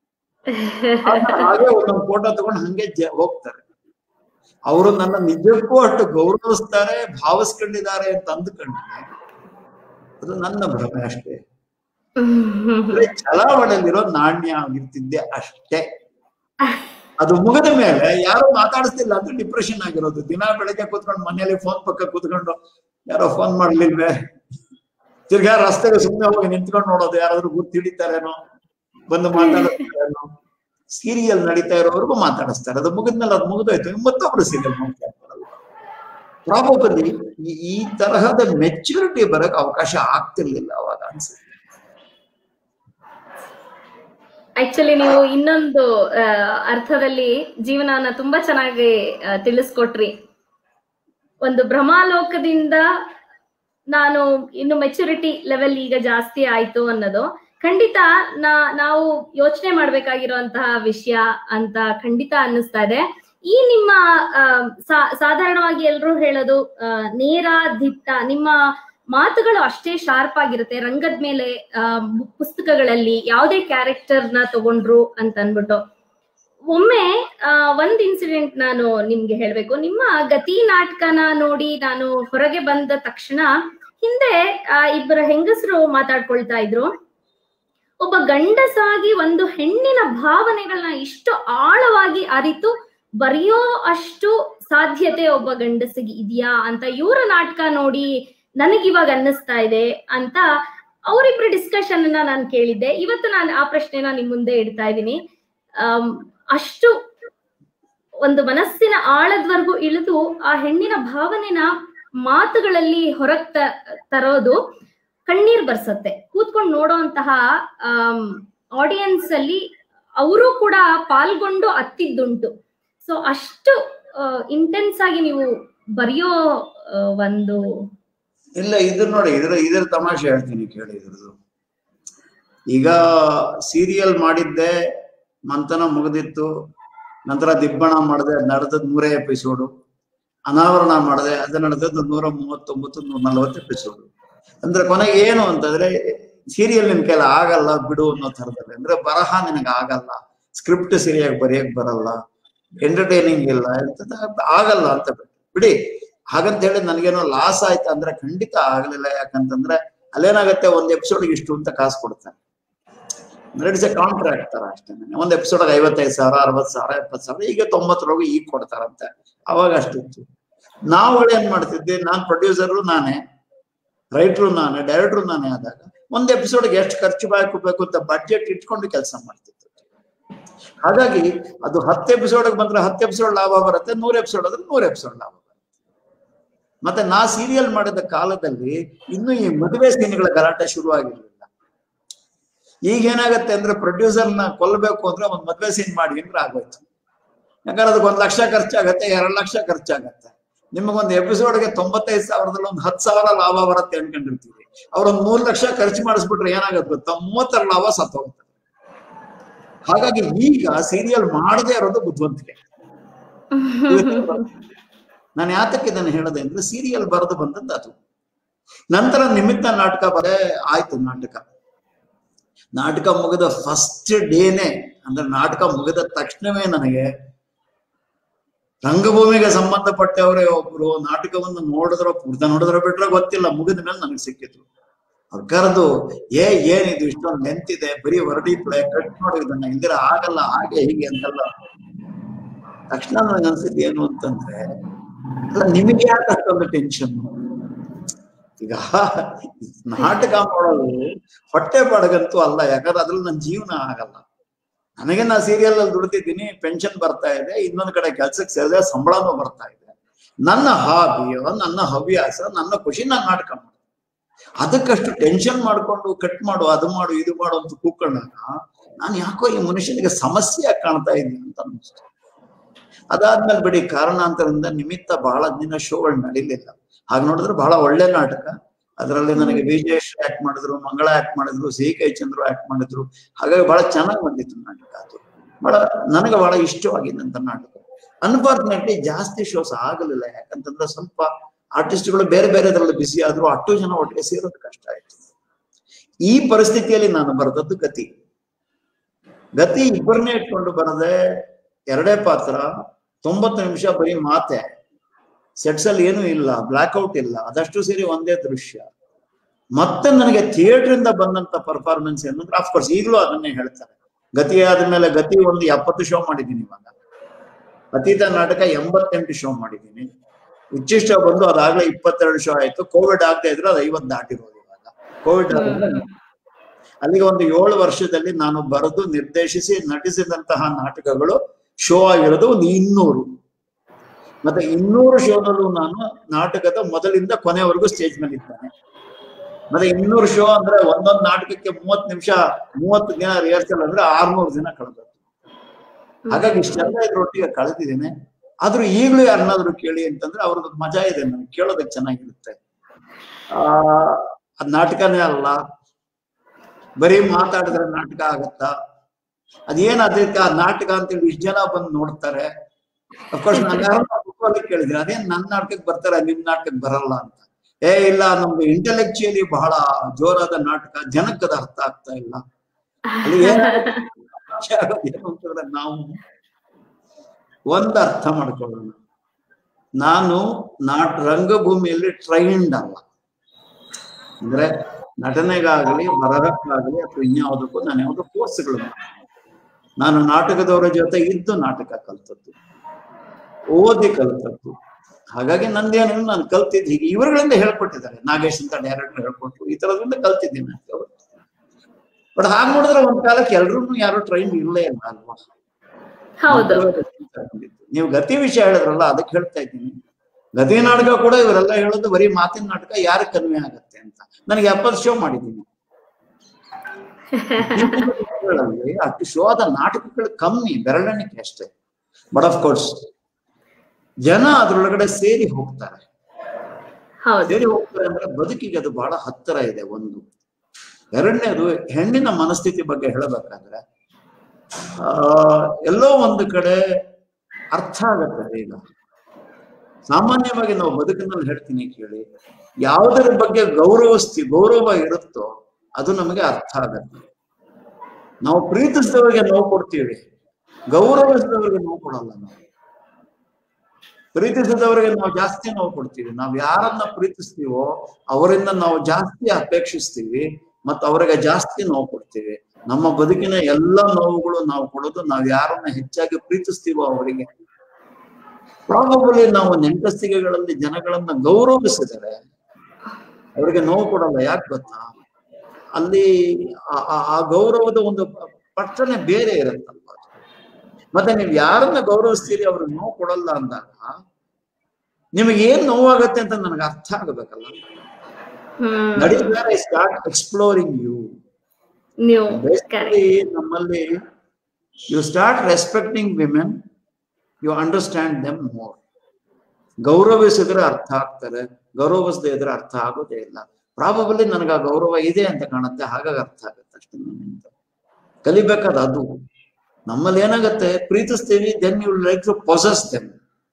[SPEAKER 2] ಹಾಗೆ ಒಂದೊಂದು ಫೋಟೋ ತಗೊಂಡು ಹಂಗೆ ಜ- ಹೋಗ್ತಾರೆ ಅವರು ನನ್ನ ನಿಜಕ್ಕೂ ಅಷ್ಟು ಗೌರವಿಸ್ತಾರೆ ಭಾವಿಸ್ಕೊಂಡಿದ್ದಾರೆ ಅಂತ ಅಂದ್ಕೊಂಡ್ರೆ ಅದು ನನ್ನ ಭ್ರಮೆ ಅಷ್ಟೇ ಅಂದ್ರೆ ಚಲಾವಣೆಯಲ್ಲಿರೋ ನಾಣ್ಯ ಆಗಿರ್ತಿದ್ದೆ ಅಷ್ಟೇ ಅದು ಮುಗಿದ ಮೇಲೆ ಯಾರು ಮಾತಾಡಿಸ್ತಿಲ್ಲ ಅದು ಡಿಪ್ರೆಷನ್ ಆಗಿರೋದು ದಿನ ಬೆಳಗ್ಗೆ ಕೂತ್ಕೊಂಡು ಮನೆಯಲ್ಲಿ ಫೋನ್ ಪಕ್ಕ ಕೂತ್ಕೊಂಡು ಯಾರೋ ಫೋನ್ ಮಾಡ್ಲಿಲ್ವೇ ತಿರ್ಗಾ ರಸ್ತೆಗೆ ಸುಮ್ಮನೆ ಹೋಗಿ ನಿಂತ್ಕೊಂಡು ನೋಡೋದು ಯಾರಾದ್ರೂ ಗುರ್ತು ಹಿಡಿತಾರೇನೋ ಬಂದು ಮಾತಾಡಿಸ್ತಾರೇನೋ ಸೀರಿಯಲ್ ನಡೀತಾ ಇರೋವರೆಗೂ ಮಾತಾಡಿಸ್ತಾರೆ ಅದು ಮುಗಿದ್ಮೇಲೆ ಅದು ಮುಗಿದೋಯ್ತು ಇನ್ನು ಮತ್ತೊಬ್ರು ಸೀರಿಯಲ್ ಮಾತಾಡ್ತಾರಲ್ಲ ಪ್ರಾಬಬಲಿ ಈ ತರಹದ ಮೆಚುರಿಟಿ ಬರಕ್ ಅವಕಾಶ ಆಗ್ತಿರ್ಲಿಲ್ಲ ಅವಾಗ ಅನ್ಸುತ್ತೆ
[SPEAKER 1] ಆಕ್ಚುಲಿ ನೀವು ಇನ್ನೊಂದು ಆ, ಅರ್ಥದಲ್ಲಿ ಜೀವನನ ತುಂಬಾ ಚೆನ್ನಾಗಿ ಆ, ತಿಳಿಸ್ಕೊಟ್ರಿ ಒಂದು ಭ್ರಮಾಲೋಕದಿಂದ ನಾನು ಇನ್ನು ಮೆಚುರಿಟಿ ಲೆವೆಲ್ ಈಗ ಜಾಸ್ತಿ ಆಯ್ತು ಅನ್ನೋದು ಖಂಡಿತ ನಾ ನಾವು ಯೋಚನೆ ಮಾಡ್ಬೇಕಾಗಿರುವಂತಹ ವಿಷಯ ಅಂತ ಖಂಡಿತ ಅನ್ನಿಸ್ತಾ ಇದೆ ಈ ನಿಮ್ಮ ಆ, ಸಾ- ಸಾಧಾರಣವಾಗಿ ಎಲ್ಲರೂ ಹೇಳೋದು ಆ, ನೇರ ದಿಟ್ಟ ನಿಮ್ಮ ಮಾತುಗಳು ಅಷ್ಟೇ ಶಾರ್ಪ್ ಆಗಿರುತ್ತೆ ರಂಗದ ಮೇಲೆ ಆ, ಪುಸ್ತಕಗಳಲ್ಲಿ ಯಾವುದೇ ಕ್ಯಾರೆಕ್ಟರ್ ನ ತಗೊಂಡ್ರು ಅಂತ ಅನ್ಬಿಟ್ಟು ಒಮ್ಮೆ ಆ, ಒಂದ್ ಇನ್ಸಿಡೆಂಟ್ ನಾನು ನಿಮ್ಗೆ ಹೇಳ್ಬೇಕು ನಿಮ್ಮ ಗತಿ ನಾಟಕನ ನೋಡಿ ನಾನು ಹೊರಗೆ ಬಂದ ತಕ್ಷಣ ಹಿಂದೆ ಆ, ಇಬ್ಬರ ಹೆಂಗಸರು ಮಾತಾಡ್ಕೊಳ್ತಾ ಇದ್ರು ಒಬ್ಬ ಗಂಡಸಾಗಿ ಒಂದು ಹೆಣ್ಣಿನ ಭಾವನೆಗಳನ್ನ ಇಷ್ಟು ಆಳವಾಗಿ ಅರಿತು ಬರೆಯೋ ಅಷ್ಟು ಸಾಧ್ಯತೆ ಒಬ್ಬ ಗಂಡಸಿಗೆ ಇದೆಯಾ ಅಂತ ಇವರ ನಾಟಕ ನೋಡಿ ನನಗಿವಾಗ ಅನ್ನಿಸ್ತಾ ಇದೆ ಅಂತ ಅವರಿಬ್ರ ಡಿಸ್ಕಷನ್ ಅನ್ನ ನಾನು ಕೇಳಿದ್ದೆ ಇವತ್ತು ನಾನು ಆ ಪ್ರಶ್ನೆನ ನಿಮ್ ಮುಂದೆ ಇಡ್ತಾ ಇದ್ದೀನಿ ಆಮ್, ಅಷ್ಟು ಒಂದು ಮನಸ್ಸಿನ ಆಳದವರೆಗೂ ಇಳಿದು ಆ ಹೆಣ್ಣಿನ ಭಾವನೆನ ಮಾತುಗಳಲ್ಲಿ ಹೊರಗ್ ತ- ತರೋದು ಕಣ್ಣೀರ್ ಬರ್ಸತ್ತೆ ಕೂತ್ಕೊಂಡು ನೋಡೋಂತಹ ಆಡಿಯನ್ಸ್ ಅಲ್ಲಿ ಅವರು ಕೂಡ ಪಾಲ್ಗೊಂಡು ಅತ್ತಿದ್ದುಂಟು ಸೊ ಅಷ್ಟು ಇಂಟೆನ್ಸ್ ಆಗಿ ನೀವು ಬರೆಯೋ ಆ, ಒಂದು
[SPEAKER 2] ಇಲ್ಲ ಇದು ನೋಡಿ ಇದ್ರ ಇದ್ರ ತಮಾಷೆ ಹೇಳ್ತೀನಿ ಕೇಳಿ ಇದ್ರದ್ದು ಈಗ ಸೀರಿಯಲ್ ಮಾಡಿದ್ದೆ ಮಂಥನ ಮುಗಿದಿತ್ತು ನಂತರ ದಿಬ್ಬಣ ಮಾಡಿದೆ ಅದ್ ನಡೆದದ್ ನೂರೇ ಎಪಿಸೋಡು ಅನಾವರಣ ಮಾಡಿದೆ ಅದು ನಡೆದದ್ದು ನೂರ ಮೂವತ್ತೊಂಬತ್ತು ನೂರ ನಲವತ್ತು ಎಪಿಸೋಡು ಅಂದ್ರೆ ಕೊನೆಗೆ ಏನು ಅಂತಂದ್ರೆ ಸೀರಿಯಲ್ ನಿನ್ ಕೈಲಿ ಆಗಲ್ಲ ಬಿಡು ಅನ್ನೋ ಥರದಲ್ಲಿ ಅಂದ್ರೆ ಬರಹ ನಿನಗೆ ಆಗಲ್ಲ ಸ್ಕ್ರಿಪ್ಟ್ ಸರಿಯಾಗಿ ಬರೆಯಕ್ ಬರಲ್ಲ ಎಂಟರ್ಟೈನಿಂಗ್ ಇಲ್ಲ ಎಂತದ ಆಗಲ್ಲ ಅಂತ ಬಿಟ್ಟು ಬಿಡಿ ಹಾಗಂತ ಹೇಳಿ ನನಗೇನೋ ಲಾಸ್ ಆಯ್ತು ಅಂದ್ರೆ ಖಂಡಿತ ಆಗ್ಲಿಲ್ಲ ಯಾಕಂತಂದ್ರೆ ಅಲ್ಲೇನಾಗತ್ತೆ ಒಂದ್ ಎಪಿಸೋಡ್ ಇಷ್ಟು ಅಂತ ಕಾಸು ಕೊಡ್ತಾನೆ ಅಂದ್ರೆ ಇಟ್ಸ್ ಎ ಕಾಂಟ್ರಾಕ್ಟ್ ತರ ಅಷ್ಟೇ ಒಂದ್ ಎಪಿಸೋಡ್ ಐವತ್ತೈದು ಸಾವಿರ ಅರವತ್ ಸಾವಿರ ಎಪ್ಪತ್ ಸಾವಿರ ಈಗ ತೊಂಬತ್ತರೊಳಗೆ ಈಗ ಕೊಡ್ತಾರಂತೆ ಅವಾಗ ಅಷ್ಟಿತ್ತು ನಾವುಗಳು ಏನ್ ಮಾಡ್ತಿದ್ವಿ ನಾನ್ ಪ್ರೊಡ್ಯೂಸರು ನಾನೇ ರೈಟ್ರು ನಾನೇ ಡೈರೆಕ್ಟ್ರು ನಾನೇ ಆದಾಗ ಒಂದ್ ಎಪಿಸೋಡ್ಗೆ ಎಷ್ಟು ಖರ್ಚು ಹಾಕಬೇಕು ಅಂತ ಬಡ್ಜೆಟ್ ಇಟ್ಕೊಂಡು ಕೆಲಸ ಮಾಡ್ತಿತ್ತು ಹಾಗಾಗಿ ಅದು ಹತ್ತು ಎಪಿಸೋಡ್ ಬಂದ್ರೆ ಹತ್ತು ಎಪಿಸೋಡ್ ಲಾಭ ಬರುತ್ತೆ ನೂರ್ ಎಪಿಸೋಡ್ ಆದ್ರೆ ನೂರ್ ಎಪಿಸೋಡ್ ಲಾಭ ಬರುತ್ತೆ ಮತ್ತೆ ನಾ ಸೀರಿಯಲ್ ಮಾಡಿದ ಕಾಲದಲ್ಲಿ ಇನ್ನು ಈ ಮದುವೆ ಸೀನ್ಗಳ ಗಲಾಟೆ ಶುರು ಆಗಿರ್ಲಿಲ್ಲ ಈಗ ಏನಾಗತ್ತೆ ಅಂದ್ರೆ ಪ್ರೊಡ್ಯೂಸರ್ ನ ಕೊಲ್ಲಬೇಕು ಅಂದ್ರೆ ಒಂದ್ ಮದ್ವೆ ಸೀನ್ ಮಾಡಿ ಅಂದ್ರೆ ಆಗೋಯ್ತು ಯಾಕಂದ್ರೆ ಅದಕ್ಕೆ ಒಂದ್ ಲಕ್ಷ ಖರ್ಚಾಗತ್ತೆ ಎರಡ್ ಲಕ್ಷ ಖರ್ಚಾಗತ್ತೆ ನಿಮಗೊಂದು ಎಪಿಸೋಡ್ಗೆ ತೊಂಬತ್ತೈದು ಸಾವಿರದಲ್ಲಿ ಒಂದು ಹತ್ತು ಸಾವಿರ ಲಾಭ ಬರುತ್ತೆ ಅನ್ಕೊಂಡಿರ್ತೀವಿ ಅವ್ರೊಂದ್ ಮೂರ್ ಲಕ್ಷ ಖರ್ಚು ಮಾಡಿಸ್ಬಿಟ್ರೆ ಏನಾಗುತ್ತೆ ಗೊತ್ತಾ ಮೂವತ್ತರ ಲಾಭ ಸತ್ತೋಗುತ್ತೆ ಹಾಗಾಗಿ ಈಗ ಸೀರಿಯಲ್ ಮಾಡದೇ ಇರೋದು ಬುದ್ಧಿವಂತಿಕೆ ನಾನು ಯಾತಕ್ಕೆ ಇದನ್ನು ಹೇಳದೆ ಅಂದ್ರೆ ಸೀರಿಯಲ್ ಬರೆದು ಬಂದದ್ದು ಅದು ನಂತರ ನಿಮಿತ್ತ ನಾಟಕ ಬರೇ ಆಯ್ತು ನಾಟಕ ನಾಟಕ ಮುಗಿದ ಫಸ್ಟ್ ಡೇನೆ ಅಂದ್ರೆ ನಾಟಕ ಮುಗಿದ ತಕ್ಷಣವೇ ನನಗೆ ರಂಗಭೂಮಿಗೆ ಸಂಬಂಧಪಟ್ಟವರೇ ಒಬ್ರು ನಾಟಕವನ್ನು ನೋಡಿದ್ರ ಪೂರ್ತ ನೋಡಿದ್ರ ಬಿಟ್ರೆ ಗೊತ್ತಿಲ್ಲ ಮುಗಿದ ಮೇಲೆ ನನಗೆ ಸಿಕ್ಕಿದ್ರು ಅವ್ರು ಕರೆದು ಏ ಏನಿದು ಇಷ್ಟೊಂದು ನೆಂತಿದೆ ಬರೀ ಹೊರಡಿ ಪ್ಲೇ ಕಟ್ ನೋಡಿ ಇದನ್ನ ಇಂದಿರ ಆಗಲ್ಲ ಹಾಗೆ ಹೀಗೆ ಅಂತೆಲ್ಲ ತಕ್ಷಣ ನನಗೆ ಅನ್ಸಿದ್ದು ಏನು ಅಂತಂದ್ರೆ ಅಲ್ಲ ನಿಮಗೆ ಯಾಕೆ ಅಷ್ಟೊಂದು ಟೆನ್ಷನ್ ಈಗ ನಾಟಕ ಮಾಡೋದು ಹೊಟ್ಟೆ ಪಾಡಗಂತೂ ಅಲ್ಲ ಯಾಕಂದ್ರೆ ಅದ್ರಲ್ಲಿ ನನ್ನ ಜೀವನ ಆಗಲ್ಲ ನನಗೆ ನಾ ಸೀರಿಯಲ್ ಅಲ್ಲಿ ದುಡ್ತಿದ್ದೀನಿ ಪೆನ್ಷನ್ ಬರ್ತಾ ಇದೆ ಇನ್ನೊಂದ್ ಕಡೆ ಕೆಲ್ಸಕ್ಕೆ ಸೇರಿದ್ರೆ ಸಂಬಳನೂ ಬರ್ತಾ ಇದೆ ನನ್ನ ಹಾಬಿಯೋ ನನ್ನ ಹವ್ಯಾಸ ನನ್ನ ಖುಷಿ ನಾನು ನಾಟಕ ಮಾಡೋದು ಅದಕ್ಕಷ್ಟು ಟೆನ್ಷನ್ ಮಾಡ್ಕೊಂಡು ಕಟ್ ಮಾಡು ಅದು ಮಾಡು ಇದು ಮಾಡು ಅಂತ ಕೂಕೊಂಡಾಗ ನಾನು ಯಾಕೋ ಈ ಮನುಷ್ಯನಿಗೆ ಸಮಸ್ಯೆಯಾಗಿ ಕಾಣ್ತಾ ಇದ್ದೀನಿ ಅಂತ ಅನಿಸ್ತು ಅದಾದ್ಮೇಲೆ ಬಿಡಿ ಕಾರಣಾಂತರದಿಂದ ನಿಮಿತ್ತ ಬಹಳ ದಿನ ಶೋಗಳು ನಡೀಲಿಲ್ಲ ಹಾಗೆ ನೋಡಿದ್ರೆ ಬಹಳ ಒಳ್ಳೆ ನಾಟಕ ಅದರಲ್ಲಿ ನನಗೆ ವಿಜಯೇಶ್ ಆಕ್ಟ್ ಮಾಡಿದ್ರು ಮಂಗಳ ಆಕ್ಟ್ ಮಾಡಿದ್ರು ಸಿ ಕೈ ಚಂದ್ರು ಆಕ್ಟ್ ಮಾಡಿದ್ರು ಹಾಗಾಗಿ ಬಹಳ ಚೆನ್ನಾಗಿ ಬಂದಿತ್ತು ನಾಟಕ ಅದು ಬಹಳ ನನಗೆ ಬಹಳ ಇಷ್ಟವಾಗಿದ್ದಂತ ನಾಟಕ ಅನ್ಫಾರ್ಚುನೇಟ್ಲಿ ಜಾಸ್ತಿ ಶೋಸ್ ಆಗಲಿಲ್ಲ ಯಾಕಂತಂದ್ರೆ ಸ್ವಲ್ಪ ಆರ್ಟಿಸ್ಟ್ಗಳು ಬೇರೆ ಬೇರೆದ್ರಲ್ಲಿ ಬಿಸಿ ಆದ್ರು ಅಷ್ಟು ಜನ ಒಟ್ಟಿಗೆ ಸೇರೋದು ಕಷ್ಟ ಆಯ್ತು ಈ ಪರಿಸ್ಥಿತಿಯಲ್ಲಿ ನಾನು ಬರೆದದ್ದು ಗತಿ ಗತಿ ಇಬ್ಬರನ್ನೇ ಇಟ್ಕೊಂಡು ಬರದೆ ಎರಡೇ ಪಾತ್ರ ತೊಂಬತ್ತು ನಿಮಿಷ ಬರೀ ಮಾತೆ ಸೆಟ್ಸ್ ಅಲ್ಲಿ ಏನೂ ಇಲ್ಲ ಬ್ಲಾಕ್ಔಟ್ ಇಲ್ಲ ಅದಷ್ಟು ಸೇರಿ ಒಂದೇ ದೃಶ್ಯ ಮತ್ತೆ ನನಗೆ ಥಿಯೇಟರ್ ಇಂದ ಬಂದಂತ ಪರ್ಫಾರ್ಮೆನ್ಸ್ ಏನಂದ್ರೆ ಅಫ್ಕೋರ್ಸ್ ಈಗಲೂ ಅದನ್ನೇ ಹೇಳ್ತಾರೆ ಗತಿ ಆದ್ಮೇಲೆ ಗತಿ ಒಂದು ಎಪ್ಪತ್ತು ಶೋ ಮಾಡಿದ್ದೀನಿ ಇವಾಗ ಅತೀತ ನಾಟಕ ಎಂಬತ್ತೆಂಟು ಶೋ ಮಾಡಿದ್ದೀನಿ ಉಚ್ಚಿಷ್ಟ ಬಂದು ಅದಾಗ್ಲೇ ಇಪ್ಪತ್ತೆರಡು ಶೋ ಆಯ್ತು ಕೋವಿಡ್ ಆಗದೆ ಇದ್ರೆ ಅದು ಐವತ್ತು ದಾಟಿರೋದು ಇವಾಗ ಕೋವಿಡ್ ಆದ್ಮೇಲೆ ಅಲ್ಲಿಗೆ ಒಂದು ಏಳು ವರ್ಷದಲ್ಲಿ ನಾನು ಬರೆದು ನಿರ್ದೇಶಿಸಿ ನಟಿಸಿದಂತಹ ನಾಟಕಗಳು ಶೋ ಆಗಿರೋದು ಒಂದು ಇನ್ನೂರು ಮತ್ತೆ ಇನ್ನೂರು ಶೋನಲ್ಲೂ ನಾನು ನಾಟಕದ ಮೊದಲಿಂದ ಕೊನೆವರೆಗೂ ಸ್ಟೇಜ್ ಮೇಲೆ ಇದ್ದಾನೆ ಮತ್ತೆ ಇನ್ನೂರು ಶೋ ಅಂದ್ರೆ ಒಂದೊಂದು ನಾಟಕಕ್ಕೆ ಮೂವತ್ ನಿಮಿಷ ಮೂವತ್ತು ದಿನ ರಿಹರ್ಸಲ್ ಅಂದ್ರೆ ಆರ್ನೂರು ದಿನ ಕಳೆದದ್ದು ಹಾಗಾಗಿ ಇಷ್ಟೆಲ್ಲ ಇದ್ರೊಟ್ಟಿಗೆ ಕಳೆದಿದ್ದೇನೆ ಆದ್ರೂ ಈಗಲೂ ಯಾರನ್ನಾದ್ರೂ ಕೇಳಿ ಅಂತಂದ್ರೆ ಅವ್ರದ್ದು ಮಜಾ ಇದೆ ನನಗೆ ಕೇಳೋದಕ್ಕೆ ಚೆನ್ನಾಗಿರುತ್ತೆ ಆ ಅದ್ ನಾಟಕನೇ ಅಲ್ಲ ಬರೀ ಮಾತಾಡಿದ್ರೆ ನಾಟಕ ಆಗತ್ತಾ ಅದೇನ್ ಅದಕ್ಕೆ ಆ ನಾಟಕ ಅಂತೇಳಿ ಇಷ್ಟು ಜನ ಬಂದು ನೋಡ್ತಾರೆ ಅಫ್ಕೋರ್ಸ್ ನಾನು ಯಾರನ್ನ ಕೇಳಿದ್ರೆ ಅದೇನ್ ನನ್ನ ನಾಟಕಕ್ಕೆ ಬರ್ತಾರೆ ನಿಮ್ ನಾಟಕಕ್ಕೆ ಬರಲ್ಲ ಅಂತ ಏ ಇಲ್ಲ ನಮ್ದು ಇಂಟೆಲೆಕ್ಚುಯಲಿ ಬಹಳ ಜೋರಾದ ನಾಟಕ ಜನಕ್ಕೆ ಅದು ಅರ್ಥ ಆಗ್ತಾ ಇಲ್ಲ ಅಲ್ಲಿ ಏನಾಗುತ್ತೆ ಏನು ಅಂತಂದ್ರೆ ನಾವು ಒಂದ್ ಅರ್ಥ ಮಾಡ್ಕೊಳ್ಳೋಣ ನಾನು ನಾಟ್ ರಂಗಭೂಮಿಯಲ್ಲಿ ಟ್ರೈನ್ಡ್ ಅಲ್ಲ ಅಂದ್ರೆ ನಟನೆಗಾಗಲಿ ಬರಹಕ್ಕಾಗಲಿ ಅಥವಾ ಇನ್ಯಾವುದಕ್ಕೂ ನಾನು ಯಾವುದೋ ಕೋರ್ಸ್ಗಳು ನಾನು ನಾಟಕದವರ ಜೊತೆ ಇದ್ದು ನಾಟಕ ಕಲ್ತದ್ದು ಓದಿ ಕಲ್ತದ್ದು ಹಾಗಾಗಿ ನಂದೇನು ನಾನು ಕಲ್ತಿದ್ದು ಹೀಗೆ ಇವರುಗಳಿಂದ ಹೇಳ್ಕೊಟ್ಟಿದ್ದಾರೆ ನಾಗೇಶ್ ಅಂತ ಡೈರೆಕ್ಟರ್ ಹೇಳ್ಕೊಟ್ರು ಈ ತರದಿಂದ ಕಲ್ತಿದ್ದೀನಿ ಬಟ್ ಹಾಗೆ ನೋಡಿದ್ರೆ ಒಂದ್ ಕಾಲಕ್ಕೆ ಎಲ್ರೂ ಯಾರು ಟ್ರೈನ್ ಇರಲೇ ಇಲ್ಲ ಅಲ್ವಾ
[SPEAKER 1] ಹೌದು
[SPEAKER 2] ನೀವು ಗತಿ ವಿಷಯ ಹೇಳಿದ್ರಲ್ಲ ಅದಕ್ಕೆ ಹೇಳ್ತಾ ಇದ್ದೀನಿ ಗತಿ ನಾಟಕ ಕೂಡ ಇವರೆಲ್ಲ ಹೇಳೋದು ಬರೀ ಮಾತಿನ ನಾಟಕ ಯಾರು ಕನ್ವೆ ಆಗತ್ತೆ ಅಂತ ನನಗೆ ಎಪ್ಪತ್ತು ಶೋ ಮಾಡಿದ್ದೀನಿ ಗಳಲ್ಲಿ ಅಷ್ಟು ಶೋ ಆದ ನಾಟಕಗಳು ಕಮ್ಮಿ ಬೆರಳೆಣಿಕೆ ಅಷ್ಟೇ ಬಟ್ ಆಫ್ ಕೋರ್ಸ್ ಜನ ಅದ್ರೊಳಗಡೆ ಸೇರಿ ಹೋಗ್ತಾರೆ
[SPEAKER 1] ಹೌದು
[SPEAKER 2] ಸೇರಿ ಹೋಗ್ತಾರೆ ಅಂದ್ರೆ ಬದುಕಿಗೆ ಅದು ಬಹಳ ಹತ್ತಿರ ಇದೆ ಒಂದು ಎರಡನೇದು ಹೆಣ್ಣಿನ ಮನಸ್ಥಿತಿ ಬಗ್ಗೆ ಹೇಳಬೇಕಾದ್ರೆ ಆ ಎಲ್ಲೋ ಒಂದು ಕಡೆ ಅರ್ಥ ಆಗತ್ತೆ ಬೇಗ ಸಾಮಾನ್ಯವಾಗಿ ನಾವು ಬದುಕಿನಲ್ಲಿ ಹೇಳ್ತೀನಿ ಕೇಳಿ ಯಾವುದರ ಬಗ್ಗೆ ಗೌರವಿಸ್ತಿ ಗೌರವ ಇರುತ್ತೋ ಅದು ನಮಗೆ ಅರ್ಥ ಆಗತ್ತೆ ನಾವು ಪ್ರೀತಿಸಿದವರಿಗೆ ನೋವು ಕೊಡ್ತೀವಿ ಗೌರವಿಸಿದವರಿಗೆ ನೋವು ಕೊಡಲ್ಲ ನಾವು ಪ್ರೀತಿಸಿದವರಿಗೆ ನಾವು ಜಾಸ್ತಿ ನೋವು ಕೊಡ್ತೀವಿ ನಾವು ಯಾರನ್ನ ಪ್ರೀತಿಸ್ತೀವೋ ಅವರಿಂದ ನಾವು ಜಾಸ್ತಿ ಅಪೇಕ್ಷಿಸ್ತೀವಿ ಮತ್ತು ಅವರಿಗೆ ಜಾಸ್ತಿ ನೋವು ಕೊಡ್ತೀವಿ ನಮ್ಮ ಬದುಕಿನ ಎಲ್ಲ ನೋವುಗಳು ನಾವು ಕೊಡೋದು ನಾವು ಯಾರನ್ನ ಹೆಚ್ಚಾಗಿ ಪ್ರೀತಿಸ್ತೀವೋ ಅವರಿಗೆ ಪ್ರಾಬಬಲಿ ನಾವು ನೆಂಟಸ್ತಿಗೆಗಳಲ್ಲಿ ಜನಗಳನ್ನ ಗೌರವಿಸಿದರೆ ಅವರಿಗೆ ನೋವು ಕೊಡಲ್ಲ ಯಾಕೆ ಗೊತ್ತಾ ಅಲ್ಲಿ ಆ- ಆ- ಆ ಗೌರವದ ಒಂದು ಪಟ್ಟಣೆ ಬೇರೆ ಇರುತ್ತಲ್ವ ಅದು. ಮತ್ತೆ ನೀವು ಯಾರನ್ನ ಗೌರವಿಸ್ತೀರಿ ಅವ್ರಿಗೆ ನೋವು ಕೊಡಲ್ಲ ಅಂದಾಗ ನಿಮಗೆ ಏನ್ ನೋವಾಗತ್ತೆ ಅಂತ ನನಗೆ ಅರ್ಥ ಆಗಬೇಕಲ್ಲ
[SPEAKER 1] ಹ್ಮ್
[SPEAKER 2] ನಡೀತಾರೆ ಐ ಸ್ಟಾರ್ಟ್ ಎಕ್ಸ್ಪ್ಲೋರಿಂಗ್ ಯು
[SPEAKER 1] ನೀವು
[SPEAKER 2] ಬೇಸಿಕಲಿ ನಮ್ಮಲ್ಲಿ you start respecting women you understand them more ಗೌರವಿಸಿದ್ರೆ ಅರ್ಥ ಆಗ್ತಾರೆ ಗೌರವಿಸದೇ ಇದ್ರೆ ಅರ್ಥ ಆಗೋದೇ ಇಲ್ಲ ಪ್ರಾಬಬಲಿ ನನಗೆ ಆ ಗೌರವ ಇದೆ ಅಂತ ಕಾಣುತ್ತೆ ಹಾಗಾಗಿ ಅರ್ಥ ಆಗುತ್ತೆ ಅಷ್ಟೇ ನನ್ನಿಂದ ಕಲಿಬೇಕಾದ ಅದು ನಮ್ಮಲ್ಲಿ ಏನಾಗತ್ತೆ ಪ್ರೀತಿಸ್ತೀವಿ then you like to possess them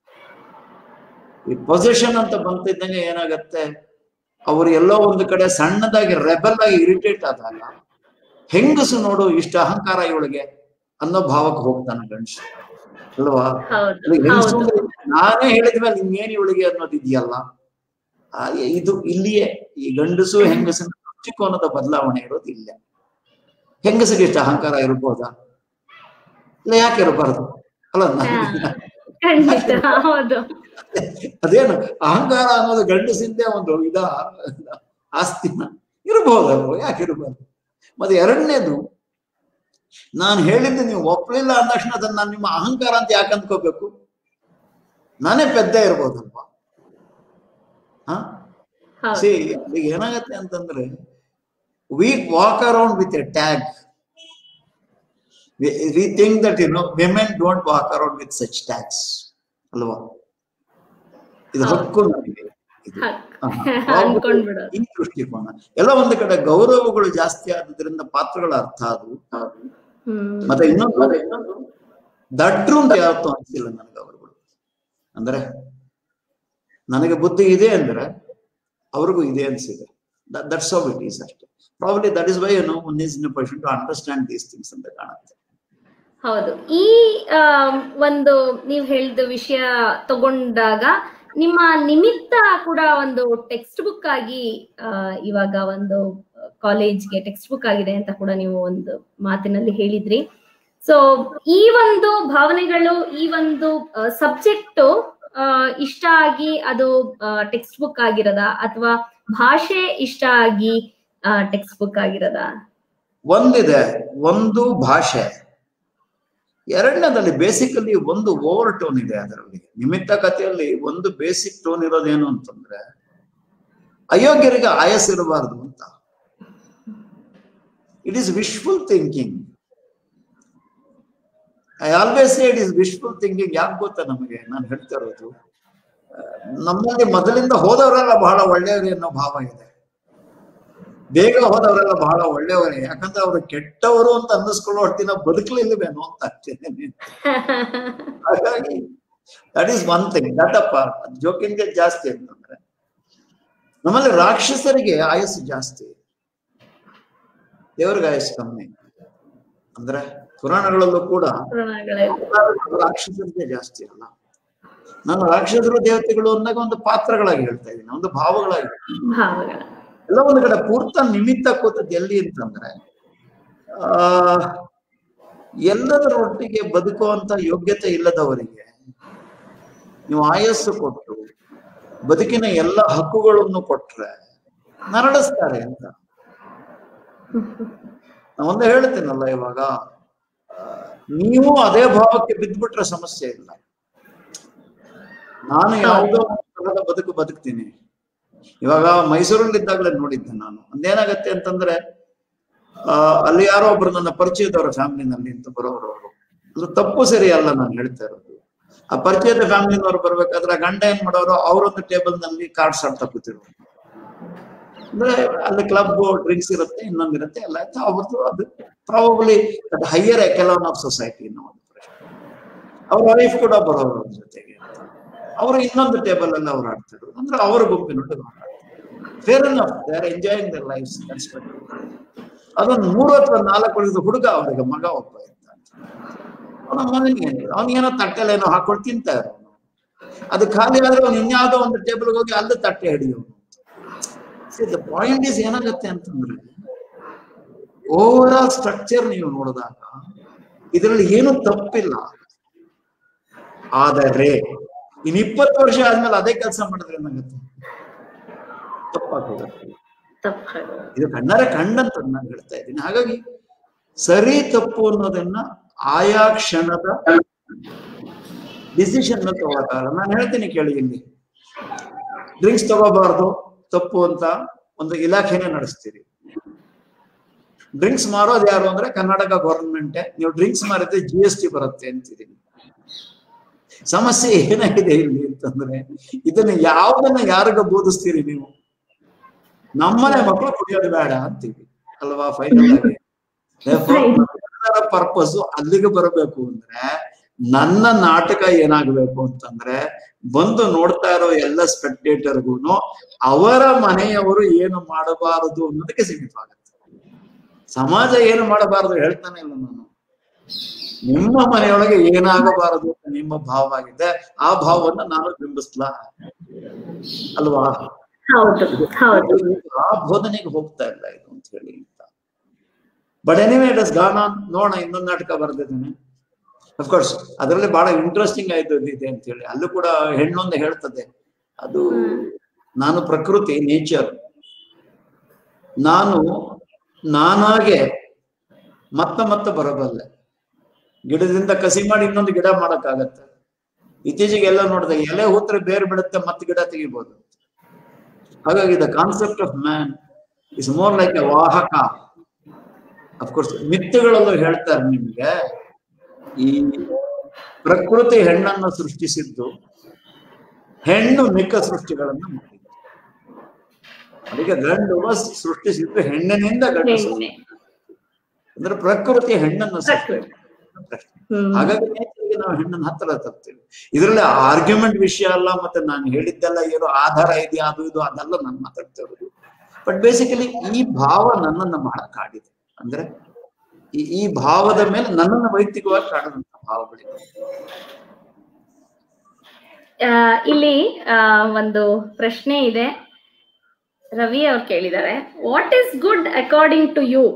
[SPEAKER 2] ಈ ಪೊಸೆಷನ್ ಅಂತ ಬಂತಿದ್ದಂಗೆ ಏನಾಗತ್ತೆ ಅವ್ರು ಎಲ್ಲೋ ಒಂದು ಕಡೆ ಸಣ್ಣದಾಗಿ ರೆಬಲ್ ಆಗಿ ಇರಿಟೇಟ್ ಆದಾಗ ಹೆಂಗಸು ನೋಡು ಇಷ್ಟು ಅಹಂಕಾರ ಇವಳಿಗೆ ಅನ್ನೋ ಭಾವಕ್ಕೆ ಹೋಗ್ತಾನೆ ಗಂಡಸು ಅಲ್ವಾ
[SPEAKER 1] ಹೌದು
[SPEAKER 2] ಇಲ್ಲಿ ಹೆಂಗಸು
[SPEAKER 1] ಹೌದು
[SPEAKER 2] ಅಂದ್ರೆ ನಾನೇ ಹೇಳಿದ್ಮೇಲೆ ಇನ್ನೇನು ಇವಳಿಗೆ ಅನ್ನೋದು ಇದೆಯಲ್ಲ ಆ, ಇದು ಇಲ್ಲಿಯೇ ಈ ಗಂಡಸು ಹೆಂಗಸಿನ ದೃಷ್ಟಿಕೋನದ ಬದಲಾವಣೆ ಇರೋದು ಇಲ್ಲ ಹೆಂಗಸಿಗೆ ಇಷ್ಟು ಅಹಂಕಾರ ಇರ್ಬೋದಾ ಇಲ್ಲ ಯಾಕೆ ಇರಬಾರ್ದು ಅಲ್ಲ
[SPEAKER 1] ಹಾ. ಖಂಡಿತ ಹೌದು
[SPEAKER 2] ಅದೇನು ಅಹಂಕಾರ ಅನ್ನೋದು ಗಂಡಸಿಂದೇ ಒಂದು ಇದ ಆಸ್ತಿನ ಇರಬಹುದಲ್ವ ಯಾಕೆ ಇರಬಾರ್ದು ಮತ್ತೆ ಎರಡನೇದು ನಾನು ಹೇಳಿದ್ದು ನೀವು ಒಪ್ಪಲಿಲ್ಲ ಅಂದ ತಕ್ಷಣ ಅದನ್ನ ನಾನು ನಿಮ್ಮ ಅಹಂಕಾರ ಅಂತ ಯಾಕೆ ಅಂದ್ಕೋಬೇಕು ನಾನೇ ಪೆದ್ದ ಇರ್ಬೋದಲ್ವಾ ಹಾ
[SPEAKER 1] ಹೌದು
[SPEAKER 2] ಸಿ ಈಗ ಏನಾಗತ್ತೆ ಅಂತಂದ್ರೆ we walk around with a tag we think that you know women don't walk around with such tags ಅಲ್ವಾ ಇದು
[SPEAKER 1] ಹೌದು.
[SPEAKER 2] ಹಕ್ಕು ನಮಗೆ ಇದು.
[SPEAKER 1] ಹಕ್-
[SPEAKER 2] ಆಹಾ.
[SPEAKER 1] ಅನ್ಕೊಂಡ್ಬಿಡೋದು.
[SPEAKER 2] ಈ ದೃಷ್ಟಿಕೋನ ಎಲ್ಲ ಒಂದು ಕಡೆ ಗೌರವಗಳು ಜಾಸ್ತಿ ಆದ್ರಿಂದ ಪಾತ್ರಗಳ ಅರ್ಥ ಅದು
[SPEAKER 1] ಹ್ಮ್
[SPEAKER 2] ಮತ್ತೆ ಇನ್ನೊಂದು ಮತ್ತೆ ಇನ್ನೊಂದು ದಡ್ರು ಅಂತ ಯಾವತ್ತೂ ಅನ್ಸಿಲ್ಲ ನನಗೆ ಅವರುಗಳು ಅಂದ್ರೆ ನನಗೆ ಬುದ್ಧಿ ಇದೆ ಅಂದ್ರೆ ಅವ್ರಿಗೂ ಇದೆ ಅನ್ಸಿದೆ ದಟ್ಸ್ ಹೌ ಇಟ್ ಈಸ್ ಅಷ್ಟೇ probably that is why you know one is in person to understand these things ಅಂತ ಕಾಣುತ್ತೆ
[SPEAKER 1] ಹೌದು ಈ ಆ, ಒಂದು ನೀವು ಹೇಳಿದ ವಿಷಯ ತಗೊಂಡಾಗ ನಿಮ್ಮ ನಿಮಿತ್ತ ಕೂಡ ಒಂದು ಟೆಕ್ಸ್ಟ್ ಬುಕ್ ಆಗಿ ಆ, ಇವಾಗ ಒಂದು ಕಾಲೇಜ್ಗೆ ಟೆಕ್ಸ್ಟ್ ಬುಕ್ ಆಗಿದೆ ಅಂತ ಕೂಡ ನೀವು ಒಂದು ಮಾತಿನಲ್ಲಿ ಹೇಳಿದ್ರಿ ಸೊ ಈ ಒಂದು ಭಾವನೆಗಳು ಈ ಒಂದು ಸಬ್ಜೆಕ್ಟ್ ಇಷ್ಟ ಆಗಿ ಅದು ಟೆಕ್ಸ್ಟ್ ಬುಕ್ ಆಗಿರದ ಅಥವಾ ಭಾಷೆ ಇಷ್ಟ ಆಗಿ ಟೆಕ್ಸ್ಟ್ ಬುಕ್ ಆಗಿರದ
[SPEAKER 2] ಒಂದಿದೆ ಒಂದು ಭಾಷೆ ಎರಡನೇದಲ್ಲಿ ಬೇಸಿಕಲಿ ಒಂದು ಓವರ್ ಟೋನ್ ಇದೆ ಅದರಲ್ಲಿ ನಿಮಿತ್ತ ಕಥೆಯಲ್ಲಿ ಒಂದು ಬೇಸಿಕ್ ಟೋನ್ ಇರೋದೇನು ಅಂತಂದ್ರೆ ಅಯೋಗ್ಯರಿಗೆ ಆಯಸ್ ಇರಬಾರ್ದು ಅಂತ it is wishful thinking I always it is wishful thinking ಯಾಕೆ ಗೊತ್ತಾ ನಮಗೆ ನಾನು ಹೇಳ್ತಾ ಇರೋದು ಆ, ನಮ್ಮಲ್ಲಿ ಮೊದಲಿಂದ ಹೋದವರೆಲ್ಲ ಬಹಳ ಒಳ್ಳೆಯವರು ಅನ್ನೋ ಭಾವ ಇದೆ ಬೇಗ ಹೋದವರೆಲ್ಲ ಬಹಳ ಒಳ್ಳೆಯವರೇ ಯಾಕಂದ್ರೆ ಅವರು ಕೆಟ್ಟವರು ಅಂತ ಅನ್ನಿಸ್ಕೊಳ್ಳೋ ದಿನ ಬದುಕಲಿಲ್ಲವೇನೋ ಅಂತ ಅಷ್ಟೇ ಹಾಗಾಗಿ ದಟ್ ಈಸ್ ಒನ್ ಥಿಂಗ್ ದಟಪ್ಪ ಜೋಕಿಂಗ್ ಜಾಸ್ತಿ ಅಂತಂದ್ರೆ ನಮ್ಮಲ್ಲಿ ರಾಕ್ಷಸರಿಗೆ ಆಯಸ್ಸು ಜಾಸ್ತಿ ದೇವ್ರಿಗೆ ಆಯಸ್ಸು ಕಮ್ಮಿ ಅಂದ್ರೆ ಪುರಾಣಗಳಲ್ಲೂ ಕೂಡ
[SPEAKER 1] ಪುರಾಣಗಳಲ್ಲಿ
[SPEAKER 2] ರಾಕ್ಷಸರಿಗೆ ಜಾಸ್ತಿ ಅಲ್ಲ ನಾನು ರಾಕ್ಷಸರು ದೇವತೆಗಳು ಅಂದಾಗ ಒಂದು ಪಾತ್ರಗಳಾಗಿ ಹೇಳ್ತಾ ಇದ್ದೀನಿ ಒಂದು ಭಾವಗಳಾಗಿ
[SPEAKER 1] ಭಾವಗಳ
[SPEAKER 2] ಎಲ್ಲ ಒಂದು ಕಡೆ ಪೂರ್ತ ನಿಮಿತ್ತ ಕೂತದ್ದು ಎಲ್ಲಿ ಅಂತಂದ್ರೆ ಆ ಎಲ್ಲದರ ಒಟ್ಟಿಗೆ ಬದುಕುವಂತ ಯೋಗ್ಯತೆ ಇಲ್ಲದವರಿಗೆ ನೀವು ಆಯಸ್ಸು ಕೊಟ್ಟು ಬದುಕಿನ ಎಲ್ಲ ಹಕ್ಕುಗಳನ್ನು ಕೊಟ್ರೆ ನರಳಿಸ್ತಾರೆ ಅಂತ ನಾ ಒಂದು ಹೇಳ್ತೀನಲ್ಲ ಇವಾಗ ಆ, ನೀವು ಅದೇ ಭಾವಕ್ಕೆ ಬಿದ್ದ್ಬಿಟ್ರೆ ಸಮಸ್ಯೆ ಇಲ್ಲ ನಾನು ಯಾವುದೋ ಒಂದು ತರಹದ ಬದುಕು ಬದುಕ್ತೀನಿ ಇವಾಗ ಮೈಸೂರಲ್ಲಿ ಇದ್ದಾಗಲೇ ನೋಡಿದ್ದೆ ನಾನು ಒಂದೇನಾಗತ್ತೆ ಅಂತಂದ್ರೆ ಆ ಅಲ್ಲಿ ಯಾರೋ ಒಬ್ರು ನನ್ನ ಪರಿಚಯದವರ ಫ್ಯಾಮಿಲಿನಲ್ಲಿ ಅಂತ ಬರೋರು ಅವರು ಅದು ತಪ್ಪು ಸರಿ ಅಲ್ಲ ನಾನು ಹೇಳ್ತಾ ಇರೋದು ಆ ಪರಿಚಯದ ಫ್ಯಾಮಿಲಿನವ್ರು ಬರ್ಬೇಕಾದ್ರೆ ಆ ಗಂಡ ಏನ್ ಮಾಡೋರು ಅವರೊಂದು ಟೇಬಲ್ ನಲ್ಲಿ ಕಾರ್ಡ್ಸ್ ಆಡ್ತಾ ಕೂತಿರೋರು ಅಂದ್ರೆ ಅಲ್ಲಿ ಕ್ಲಬ್ ಡ್ರಿಂಕ್ಸ್ ಇರುತ್ತೆ ಇನ್ನೊಂದಿರುತ್ತೆ ಎಲ್ಲ ಆಯ್ತು ಅವ್ರದ್ದು ಅದು probably higher echelon of society ಅನ್ನೋ ಒಂದು ಪ್ರಶ್ನೆ ಅವ್ರ ವೈಫ್ ಕೂಡ ಬರೋರು ಅವ್ರ ಜೊತೆಗೆ ಅವರು ಇನ್ನೊಂದು ಟೇಬಲ್ ಅಲ್ಲಿ ಅವ್ರು ಆಡ್ತಿದ್ರು ಅಂದ್ರೆ ಅವರ ಗುಂಪಿನೊಟ್ಟಿಗೆ fair they are enjoying their life ಅದೊಂದು ಮೂರು ಅಥವಾ ನಾಲ್ಕು ವರ್ಷದ ಹುಡುಗ ಅವರಿಗೆ ಮಗ ಒಬ್ಬ ಇದ್ದ ಅವನ ಮಗನಿಗೆ ಅವನಿಗೇನೋ ತಟ್ಟೆಲ್ಲ ಏನೋ ಹಾಕೊಂಡು ತಿಂತಾ ಇರೋನು ಅದು ಖಾಲಿ ಆದ್ರೆ ಅವ್ನು ಇನ್ಯಾವುದೋ ಒಂದು ಟೇಬಲ್ಗೆ ಹೋಗಿ ಅಲ್ಲಿ ತಟ್ಟೆ ಹಿಡಿಯೋನು ದ ಪಾಯಿಂಟ್ ಇಸ್ ಏನಾಗತ್ತೆ ಅಂತಂದ್ರೆ ಓವರ್ ಆಲ್ ಸ್ಟ್ರಕ್ಚರ್ ನೀವು ನೋಡಿದಾಗ ಇದರಲ್ಲಿ ಏನು ತಪ್ಪಿಲ್ಲ ಆದರೆ ಇನ್ ಇಪ್ಪತ್ತು ವರ್ಷ ಆದ್ಮೇಲೆ ಅದೇ ಕೆಲಸ ಮಾಡಿದ್ರೆ ಏನಾಗುತ್ತೆ ತಪ್ಪಾಗ್ತದೆ
[SPEAKER 1] ತಪ್ಪಾಗ
[SPEAKER 2] ಇದು ಕಣ್ಣಾರೆ ಕಂಡಂತ ನಾನು ಹೇಳ್ತಾ ಇದ್ದೀನಿ ಹಾಗಾಗಿ ಸರಿ ತಪ್ಪು ಅನ್ನೋದನ್ನ ಆಯಾ ಕ್ಷಣದ ಡಿಸಿಷನ್ ತಗೋತಾರೆ ನಾನು ಹೇಳ್ತೀನಿ ಕೇಳಿ ಇಲ್ಲಿ ಡ್ರಿಂಕ್ಸ್ ತಗೋಬಾರ್ದು ತಪ್ಪು ಅಂತ ಒಂದು ಇಲಾಖೆನೇ ನಡೆಸ್ತೀರಿ ಡ್ರಿಂಕ್ಸ್ ಮಾರೋದು ಯಾರು ಅಂದ್ರೆ ಕರ್ನಾಟಕ ಗವರ್ಮೆಂಟ್ ನೀವು ಡ್ರಿಂಕ್ಸ್ ಮಾರಿದ್ರೆ ಜಿ ಎಸ್ ಟಿ ಬರುತ್ತೆ ಅಂತಿದ್ದೀನಿ ಸಮಸ್ಯೆ ಏನಾಗಿದೆ ಇಲ್ಲಿ ಅಂತಂದ್ರೆ ಇದನ್ನ ಯಾವ್ದನ್ನ ಯಾರಿಗ ಬೋಧಿಸ್ತೀರಿ ನೀವು ನಮ್ಮನೆ ಮಕ್ಕಳು ಕುಡಿಯೋದು ಬೇಡ ಅಂತೀವಿ ಅಲ್ವಾ ಫೈನಲ್ ಆಗಿ ಪರ್ಪಸ್ ಅಲ್ಲಿಗೆ ಬರಬೇಕು ಅಂದ್ರೆ ನನ್ನ ನಾಟಕ ಏನಾಗಬೇಕು ಅಂತಂದ್ರೆ ಬಂದು ನೋಡ್ತಾ ಇರೋ ಎಲ್ಲ ಸ್ಪೆಕ್ಟೇಟರ್ಗೂನು ಅವರ ಮನೆಯವರು ಏನು ಮಾಡಬಾರದು ಅನ್ನೋದಕ್ಕೆ ಸೀಮಿತವಾಗುತ್ತೆ ಸಮಾಜ ಏನು ಮಾಡಬಾರದು ಹೇಳ್ತಾನೆ ಇಲ್ಲ ನಾನು ನಿಮ್ಮ ಮನೆಯೊಳಗೆ ಏನಾಗಬಾರದು ಅಂತ ನಿಮ್ಮ ಭಾವ ಆಗಿದೆ ಆ ಭಾವವನ್ನ ನಾನು ಬಿಂಬಿಸ್ಲಾ ಅಲ್ವಾ
[SPEAKER 1] ಹೌದು ಹೌದು
[SPEAKER 2] ಆ ಬೋಧನೆಗೆ ಹೋಗ್ತಾ ಇಲ್ಲ ಇದು ಅಂತ ಹೇಳಿ ಅಂತ ಬಟ್ ಎನಿವೇ ಇಟ್ ಗಾನ ನೋಡೋಣ ಇನ್ನೊಂದು ನಾಟಕ ಬರ್ದಿದ್ದೇನೆ ಅಫ್ಕೋರ್ಸ್ ಅದರಲ್ಲಿ ಬಹಳ ಇಂಟ್ರೆಸ್ಟಿಂಗ್ ಆಯ್ತು ಇದೆ ಅಂತ ಹೇಳಿ ಅಲ್ಲೂ ಕೂಡ ಹೆಣ್ಣೊಂದು ಹೇಳ್ತದೆ ಅದು ನಾನು ಪ್ರಕೃತಿ ನೇಚರ್ ನಾನು ನಾನಾಗೆ ಮತ್ತ ಮತ್ತೆ ಬರಬಲ್ಲೆ ಗಿಡದಿಂದ ಕಸಿ ಮಾಡಿ ಇನ್ನೊಂದು ಗಿಡ ಮಾಡಕ್ಕಾಗತ್ತೆ ಇತ್ತೀಚೆಗೆ ಎಲ್ಲ ನೋಡಿದೆ ಎಲೆ ಹೂತ್ರೆ ಬೇರೆ ಬಿಡುತ್ತೆ ಮತ್ತೆ ಗಿಡ ತೆಗಿಬಹುದು ಹಾಗಾಗಿ the concept of man is more like a ವಾಹಕ ಅಫ್ಕೋರ್ಸ್ ಮಿತ್ತುಗಳಲ್ಲೂ ಹೇಳ್ತಾರೆ ನಿಮ್ಗೆ ಈ ಪ್ರಕೃತಿ ಹೆಣ್ಣನ್ನು ಸೃಷ್ಟಿಸಿದ್ದು ಹೆಣ್ಣು ಮಿಕ್ಕ ಸೃಷ್ಟಿಗಳನ್ನು ಮಾಡಿದ್ದು ಅದಕ್ಕೆ ಗಂಡು ಸೃಷ್ಟಿಸಿದ್ದು ಹೆಣ್ಣಿನಿಂದ ಗಂಡು
[SPEAKER 1] ಹೆಣ್ಣೆ
[SPEAKER 2] ಅಂದ್ರೆ ಪ್ರಕೃತಿ ಹೆಣ್ಣನ್ನು
[SPEAKER 1] ಪ್ರಕೃತಿ.
[SPEAKER 2] ಸೃಷ್ಟಿ
[SPEAKER 1] ಹ್ಮ್
[SPEAKER 2] ಹಾಗಾಗಿ ನೇಚರ್ಗೆ ನಾವು ಹೆಣ್ಣನ್ನು ಹತ್ತಿರ ತರ್ತೀವಿ ಇದರಲ್ಲಿ ಆರ್ಗ್ಯುಮೆಂಟ್ ವಿಷಯ ಅಲ್ಲ ಮತ್ತೆ ನಾನು ಹೇಳಿದ್ದೆಲ್ಲ ಏನೋ ಆಧಾರ ಇದೆಯಾ ಅದು ಇದು ಅದೆಲ್ಲ ನಾನು ಮಾತಾಡ್ತಾ ಇರೋದು ಬಟ್ ಬೇಸಿಕಲಿ ಈ ಭಾವ ನನ್ನನ್ನ ಬಹಳ ಕಾಡಿದೆ ಅಂದ್ರೆ ಈ ಈ ಭಾವದ ಮೇಲೆ ನನ್ನನ್ನು ವೈಯಕ್ತಿಕವಾಗಿ ಕಾಡದಂತ ಭಾವಗಳಿವೆ
[SPEAKER 1] ಆ, ಇಲ್ಲಿ ಆ, ಒಂದು ಪ್ರಶ್ನೆ ಇದೆ ರವಿ ಅವ್ರು ಕೇಳಿದ್ದಾರೆ what is good according to you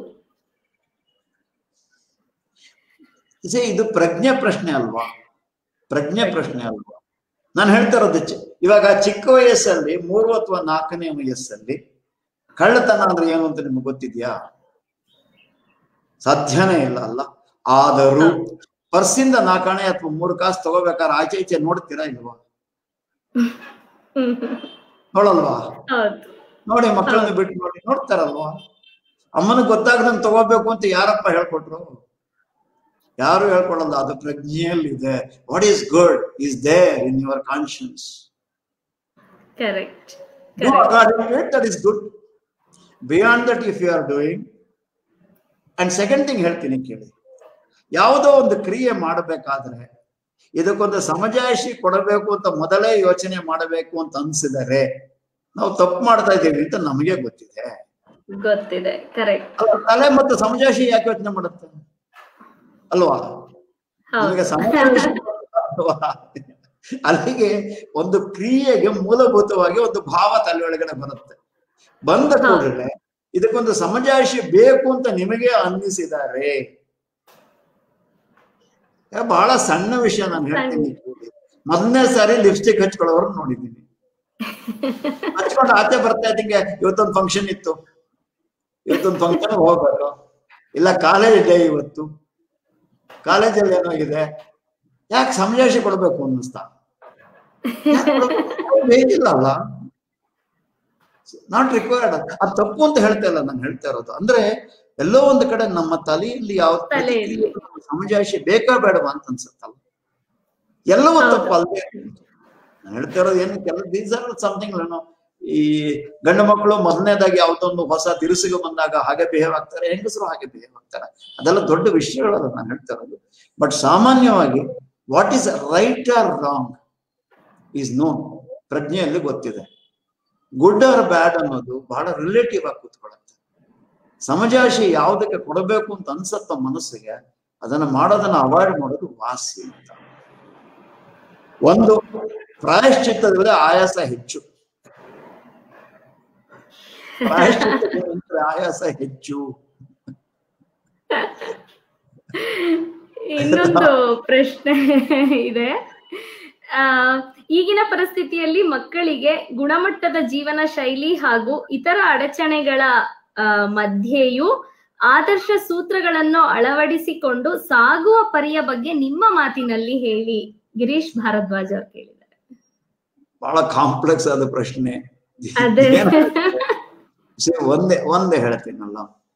[SPEAKER 2] See, ಇದು ಪ್ರಜ್ಞೆ ಪ್ರಶ್ನೆ ಅಲ್ವಾ ಪ್ರಜ್ಞೆ ಪ್ರಶ್ನೆ ಅಲ್ವಾ ನಾನು ಹೇಳ್ತಾ ಇರೋದು ಚಿ- ಇವಾಗ ಚಿಕ್ಕ ವಯಸ್ಸಲ್ಲಿ ಮೂರು ಅಥವಾ ನಾಲ್ಕನೇ ವಯಸ್ಸಲ್ಲಿ ಕಳ್ಳತನ ಅಂದ್ರೆ ಏನು ಅಂತ ನಿಮ್ಗೆ ಗೊತ್ತಿದ್ಯಾ ಸಾಧ್ಯನೇ ಇಲ್ಲ ಅಲ್ಲ ಆದರೂ ಪರ್ಸಿಂದ ನಾಲ್ಕಾಣೆ ಅಥವಾ ಮೂರು ಕಾಸು ತಗೋಬೇಕಾದ್ರೆ ಆಚೆ ಈಚೆ ನೋಡ್ತೀರಾ ಇಲ್ವಾ ನೋಡಲ್ವಾ
[SPEAKER 1] ಹೌದು
[SPEAKER 2] ನೋಡಿ ಮಕ್ಕಳನ್ನ ಬಿಟ್ಟು ನೋಡಿ ನೋಡ್ತಾರಲ್ವಾ ಅಮ್ಮನಿಗೆ ಗೊತ್ತಾಗದಂಗ್ ತಗೋಬೇಕು ಅಂತ ಯಾರಪ್ಪ ಹೇಳ್ಕೊಟ್ರು ಯಾರು ಹೇಳ್ಕೊಡಲ್ಲ ಅದು ಪ್ರಜ್ಞೆಯಲ್ಲಿದೆ what is good is there in your conscience
[SPEAKER 1] correct
[SPEAKER 2] Do according to it, that is good. Beyond that, if you are doing, and second thing ಹೇಳ್ತೀನಿ ಕೇಳಿ ಯಾವುದೋ ಒಂದು ಕ್ರಿಯೆ ಮಾಡಬೇಕಾದ್ರೆ ಇದಕ್ಕೊಂದು ಸಮಜಾಯಿಷಿ ಕೊಡಬೇಕು ಅಂತ ಮೊದಲೇ ಯೋಚನೆ ಮಾಡಬೇಕು ಅಂತ ಅನ್ಸಿದರೆ ನಾವು ತಪ್ಪು ಮಾಡ್ತಾ ಇದ್ದೀವಿ ಅಂತ ನಮಗೆ ಗೊತ್ತಿದೆ
[SPEAKER 1] ಗೊತ್ತಿದೆ ಕರೆಕ್ಟ್
[SPEAKER 2] ಅಲ್ಲ, ತಲೆ ಮತ್ತು ಸಮಜಾಯಿಷಿ ಯಾಕೆ ಯೋಚನೆ ಮಾಡುತ್ತೆ ಅಲ್ವಾ ನಮಗೆ ಸಮಜಾಯಿಷಿ ಅಲ್ವಾ? ಅಲ್ಲಿಗೆ ಒಂದು ಕ್ರಿಯೆಗೆ ಮೂಲಭೂತವಾಗಿ ಒಂದು ಭಾವ ತಲೆ ಒಳಗಡೆ ಬರುತ್ತೆ ಬಂದ ಕೂಡಲೇ ಇದಕ್ಕೊಂದು ಸಮಜಾಯಿಷಿ ಬೇಕು ಅಂತ ನಿಮಗೆ ಅನ್ನಿಸಿದ್ದಾರೆ ಏ, ಬಹಳ ಸಣ್ಣ ವಿಷಯ ನಾನು ಹೇಳ್ತೀನಿ ಮೊದಲನೇ ಸಾರಿ ಲಿಪ್ಸ್ಟಿಕ್ ಹಚ್ಕೊಳ್ಳೋರು ನೋಡಿದ್ದೀನಿ ಹಚ್ಕೊಂಡು ಆಚೆ ಬರ್ತಾ ಇದ್ದಂಗೆ ಇವತ್ತೊಂದು ಫಂಕ್ಷನ್ ಇತ್ತು ಇವತ್ತೊಂದು ಫಂಕ್ಷನ್ ಹೋಗ್ಬೇಕು ಇಲ್ಲ ಕಾಲೇಜ್ ಡೇ ಇವತ್ತು ಕಾಲೇಜಲ್ಲಿ ಏನೋ ಇದೆ ಯಾಕೆ ಸಮಜಾಯಿಷಿ ಕೊಡ್ಬೇಕು ಅನ್ನಿಸ್ತಾ ಬೇಕಿಲ್ಲ ಅಲ್ಲ ನಾಟ್ ರಿಕ್ವೈರ್ಡ್ ಅದು ತಪ್ಪು ಅಂತ ಹೇಳ್ತಾ ಇಲ್ಲ ನಾನು ಹೇಳ್ತಾ ಇರೋದು ಅಂದ್ರೆ ಎಲ್ಲೋ ಒಂದು ಕಡೆ ನಮ್ಮ ತಲೆಯಲ್ಲಿ ಯಾವ
[SPEAKER 1] ತಲೆಯಲ್ಲಿ.
[SPEAKER 2] ಸಮಜಾಯಿಷಿ ಬೇಕಾ ಬೇಡವಾ ಅಂತ ಅನ್ಸುತ್ತಲ್ಲ ಎಲ್ಲವೂ
[SPEAKER 1] ಹೌದು.
[SPEAKER 2] ತಪ್ಪು ಅಲ್ಲದೆ ನಾನು ಹೇಳ್ತಾ ಇರೋದು ಏನು ಕೆಲ ದೀಸ್ ಆರ್ ಸಮಥಿಂಗ್ ಏನೋ ಈ ಗಂಡು ಮಕ್ಕಳು ಮೊದಲನೇದಾಗಿ ಯಾವ್ದೊಂದು ಹೊಸ ದಿರಿಸಿಗೆ ಬಂದಾಗ ಹಾಗೆ ಬಿಹೇವ್ ಆಗ್ತಾರೆ ಹೆಂಗಸರು ಹಾಗೆ ಬಿಹೇವ್ ಆಗ್ತಾರೆ ಅದೆಲ್ಲ ದೊಡ್ಡ ವಿಷಯಗಳಲ್ಲ ನಾನು ಹೇಳ್ತಾ ಇರೋದು ಬಟ್ ಸಾಮಾನ್ಯವಾಗಿ what is right or wrong is known ಪ್ರಜ್ಞೆಯಲ್ಲಿ ಗೊತ್ತಿದೆ ಗುಡ್ ಆರ್ ಬ್ಯಾಡ್ ಅನ್ನೋದು ಬಹಳ ರಿಲೇಟಿವ್ ಆಗಿ ಕೂತ್ಕೊಳ್ಳುತ್ತೆ ಸಮಜಾಯಿಷಿ ಯಾವುದಕ್ಕೆ ಕೊಡಬೇಕು ಅಂತ ಅನ್ಸತ್ತ ಮನಸ್ಸಿಗೆ ಅದನ್ನ ಮಾಡೋದನ್ನ ಅವಾಯ್ಡ್ ಮಾಡೋದು ವಾಸಿ ಅಂತ ಒಂದು ಪ್ರಾಯಶ್ಚಿತ್ತದಲ್ಲಿ ಆಯಾಸ ಹೆಚ್ಚು ಪ್ರಾಯಶ್ಚಿತ್ತದಲ್ಲಿ ಆಯಾಸ ಹೆಚ್ಚು
[SPEAKER 1] ಇನ್ನೊಂದು ಪ್ರಶ್ನೆ ಇದೆ ಆ ಈಗಿನ ಪರಿಸ್ಥಿತಿಯಲ್ಲಿ ಮಕ್ಕಳಿಗೆ ಗುಣಮಟ್ಟದ ಜೀವನ ಶೈಲಿ ಹಾಗೂ ಇತರ ಅಡಚಣೆಗಳ ಆ, ಮಧ್ಯೆಯೂ ಆದರ್ಶ ಸೂತ್ರಗಳನ್ನು ಅಳವಡಿಸಿಕೊಂಡು ಸಾಗುವ ಪರಿಯ ಬಗ್ಗೆ ನಿಮ್ಮ ಮಾತಿನಲ್ಲಿ ಹೇಳಿ ಗಿರೀಶ್ ಭಾರದ್ವಾಜ್ ಅವ್ರು ಕೇಳಿದ್ದಾರೆ
[SPEAKER 2] ಬಹಳ ಕಾಂಪ್ಲೆಕ್ಸ್ ಆದ ಪ್ರಶ್ನೆ
[SPEAKER 1] ಅದೇ
[SPEAKER 2] See, ಒಂದೇ ಒಂದೇ ಹೇಳ್ತೀನಲ್ಲ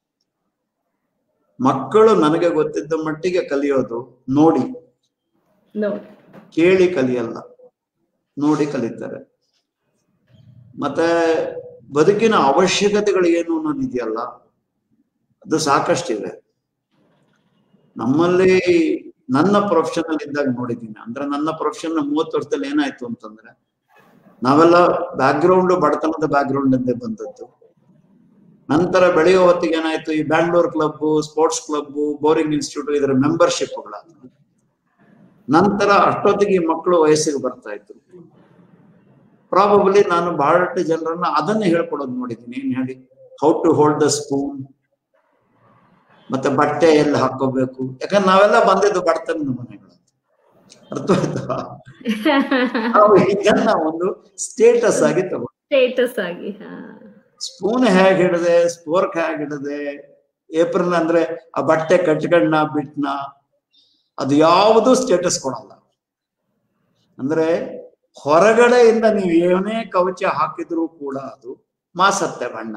[SPEAKER 2] ಮಕ್ಕಳು ನನಗೆ ಗೊತ್ತಿದ್ದ ಮಟ್ಟಿಗೆ ಕಲಿಯೋದು ನೋಡಿ
[SPEAKER 1] ನೋಡಿ
[SPEAKER 2] ಕೇಳಿ ಕಲಿಯಲ್ಲ ನೋಡಿ ಕಲಿತಾರೆ ಮತ್ತೆ ಬದುಕಿನ ಅವಶ್ಯಕತೆಗಳು ಏನು ಅನ್ನೋದಿದೆಯಲ್ಲ ಅದು ಸಾಕಷ್ಟಿವೆ ನಮ್ಮಲ್ಲಿ ನನ್ನ ಪ್ರೊಫೆಷನಲ್ ಇದ್ದಾಗ ನೋಡಿದ್ದೀನಿ ಅಂದ್ರೆ ನನ್ನ ಪ್ರೊಫೆಷನ್ ಮೂವತ್ತು ವರ್ಷದಲ್ಲಿ ಏನಾಯ್ತು ಅಂತಂದ್ರೆ ನಾವೆಲ್ಲ ಬ್ಯಾಕ್ಗ್ರೌಂಡ್ ಬಡತನದ ಬ್ಯಾಕ್ಗ್ರೌಂಡ್ ಇಂದ ಬಂದದ್ದು ನಂತರ ಬೆಳೆಯೋ ಹೊತ್ತಿಗೆ ಏನಾಯ್ತು ಈ Bangalore club sports club Bowring institute ಇದರ ಮೆಂಬರ್ಶಿಪ್ಗಳಾದವು ನಂತರ ಅಷ್ಟೊತ್ತಿಗೆ ಈ ಮಕ್ಕಳು ವಯಸ್ಸಿಗೆ ಬರ್ತಾ ಇದ್ರು ಪ್ರಾಬಬ್ಲಿ ನಾನು ಬಹಳಷ್ಟು ಜನರನ್ನ ಅದನ್ನೇ ಹೇಳ್ಕೊಡೋದು ನೋಡಿದ್ದೀನಿ ಏನ್ ಹೇಳಿ how to hold the spoon ಮತ್ತೆ ಬಟ್ಟೆ ಎಲ್ಲಿ ಹಾಕೋಬೇಕು ಯಾಕಂದ್ರೆ ನಾವೆಲ್ಲ ಬಂದಿದ್ದು ಬಡತನದ ಮನೆಗಳು ಅರ್ಥ ಆಯ್ತಾ ನಾವು ಇದನ್ನ ಒಂದು ಸ್ಟೇಟಸ್ ಆಗಿ ತಗೊಂಡು
[SPEAKER 1] ಸ್ಟೇಟಸ್ ಆಗಿ ಹಾ
[SPEAKER 2] ಸ್ಪೂನ್ ಹೇಗ್ ಹಿಡದೆ ಸ್ಪೋರ್ಕ್ ಹೇಗ್ ಹಿಡದೆ ಏಪ್ರಿಲ್ ಅಂದ್ರೆ ಆ ಬಟ್ಟೆ ಕಟ್ಕಣ್ಣ ಬಿಟ್ನ ಅದು ಯಾವುದು ಸ್ಟೇಟಸ್ ಕೊಡಲ್ಲ ಅಂದ್ರೆ ಹೊರಗಡೆಯಿಂದ ನೀವು ಏನೇ ಕವಚ ಹಾಕಿದ್ರೂ ಕೂಡ ಅದು ಮಾಸತ್ತೆ ಬಣ್ಣ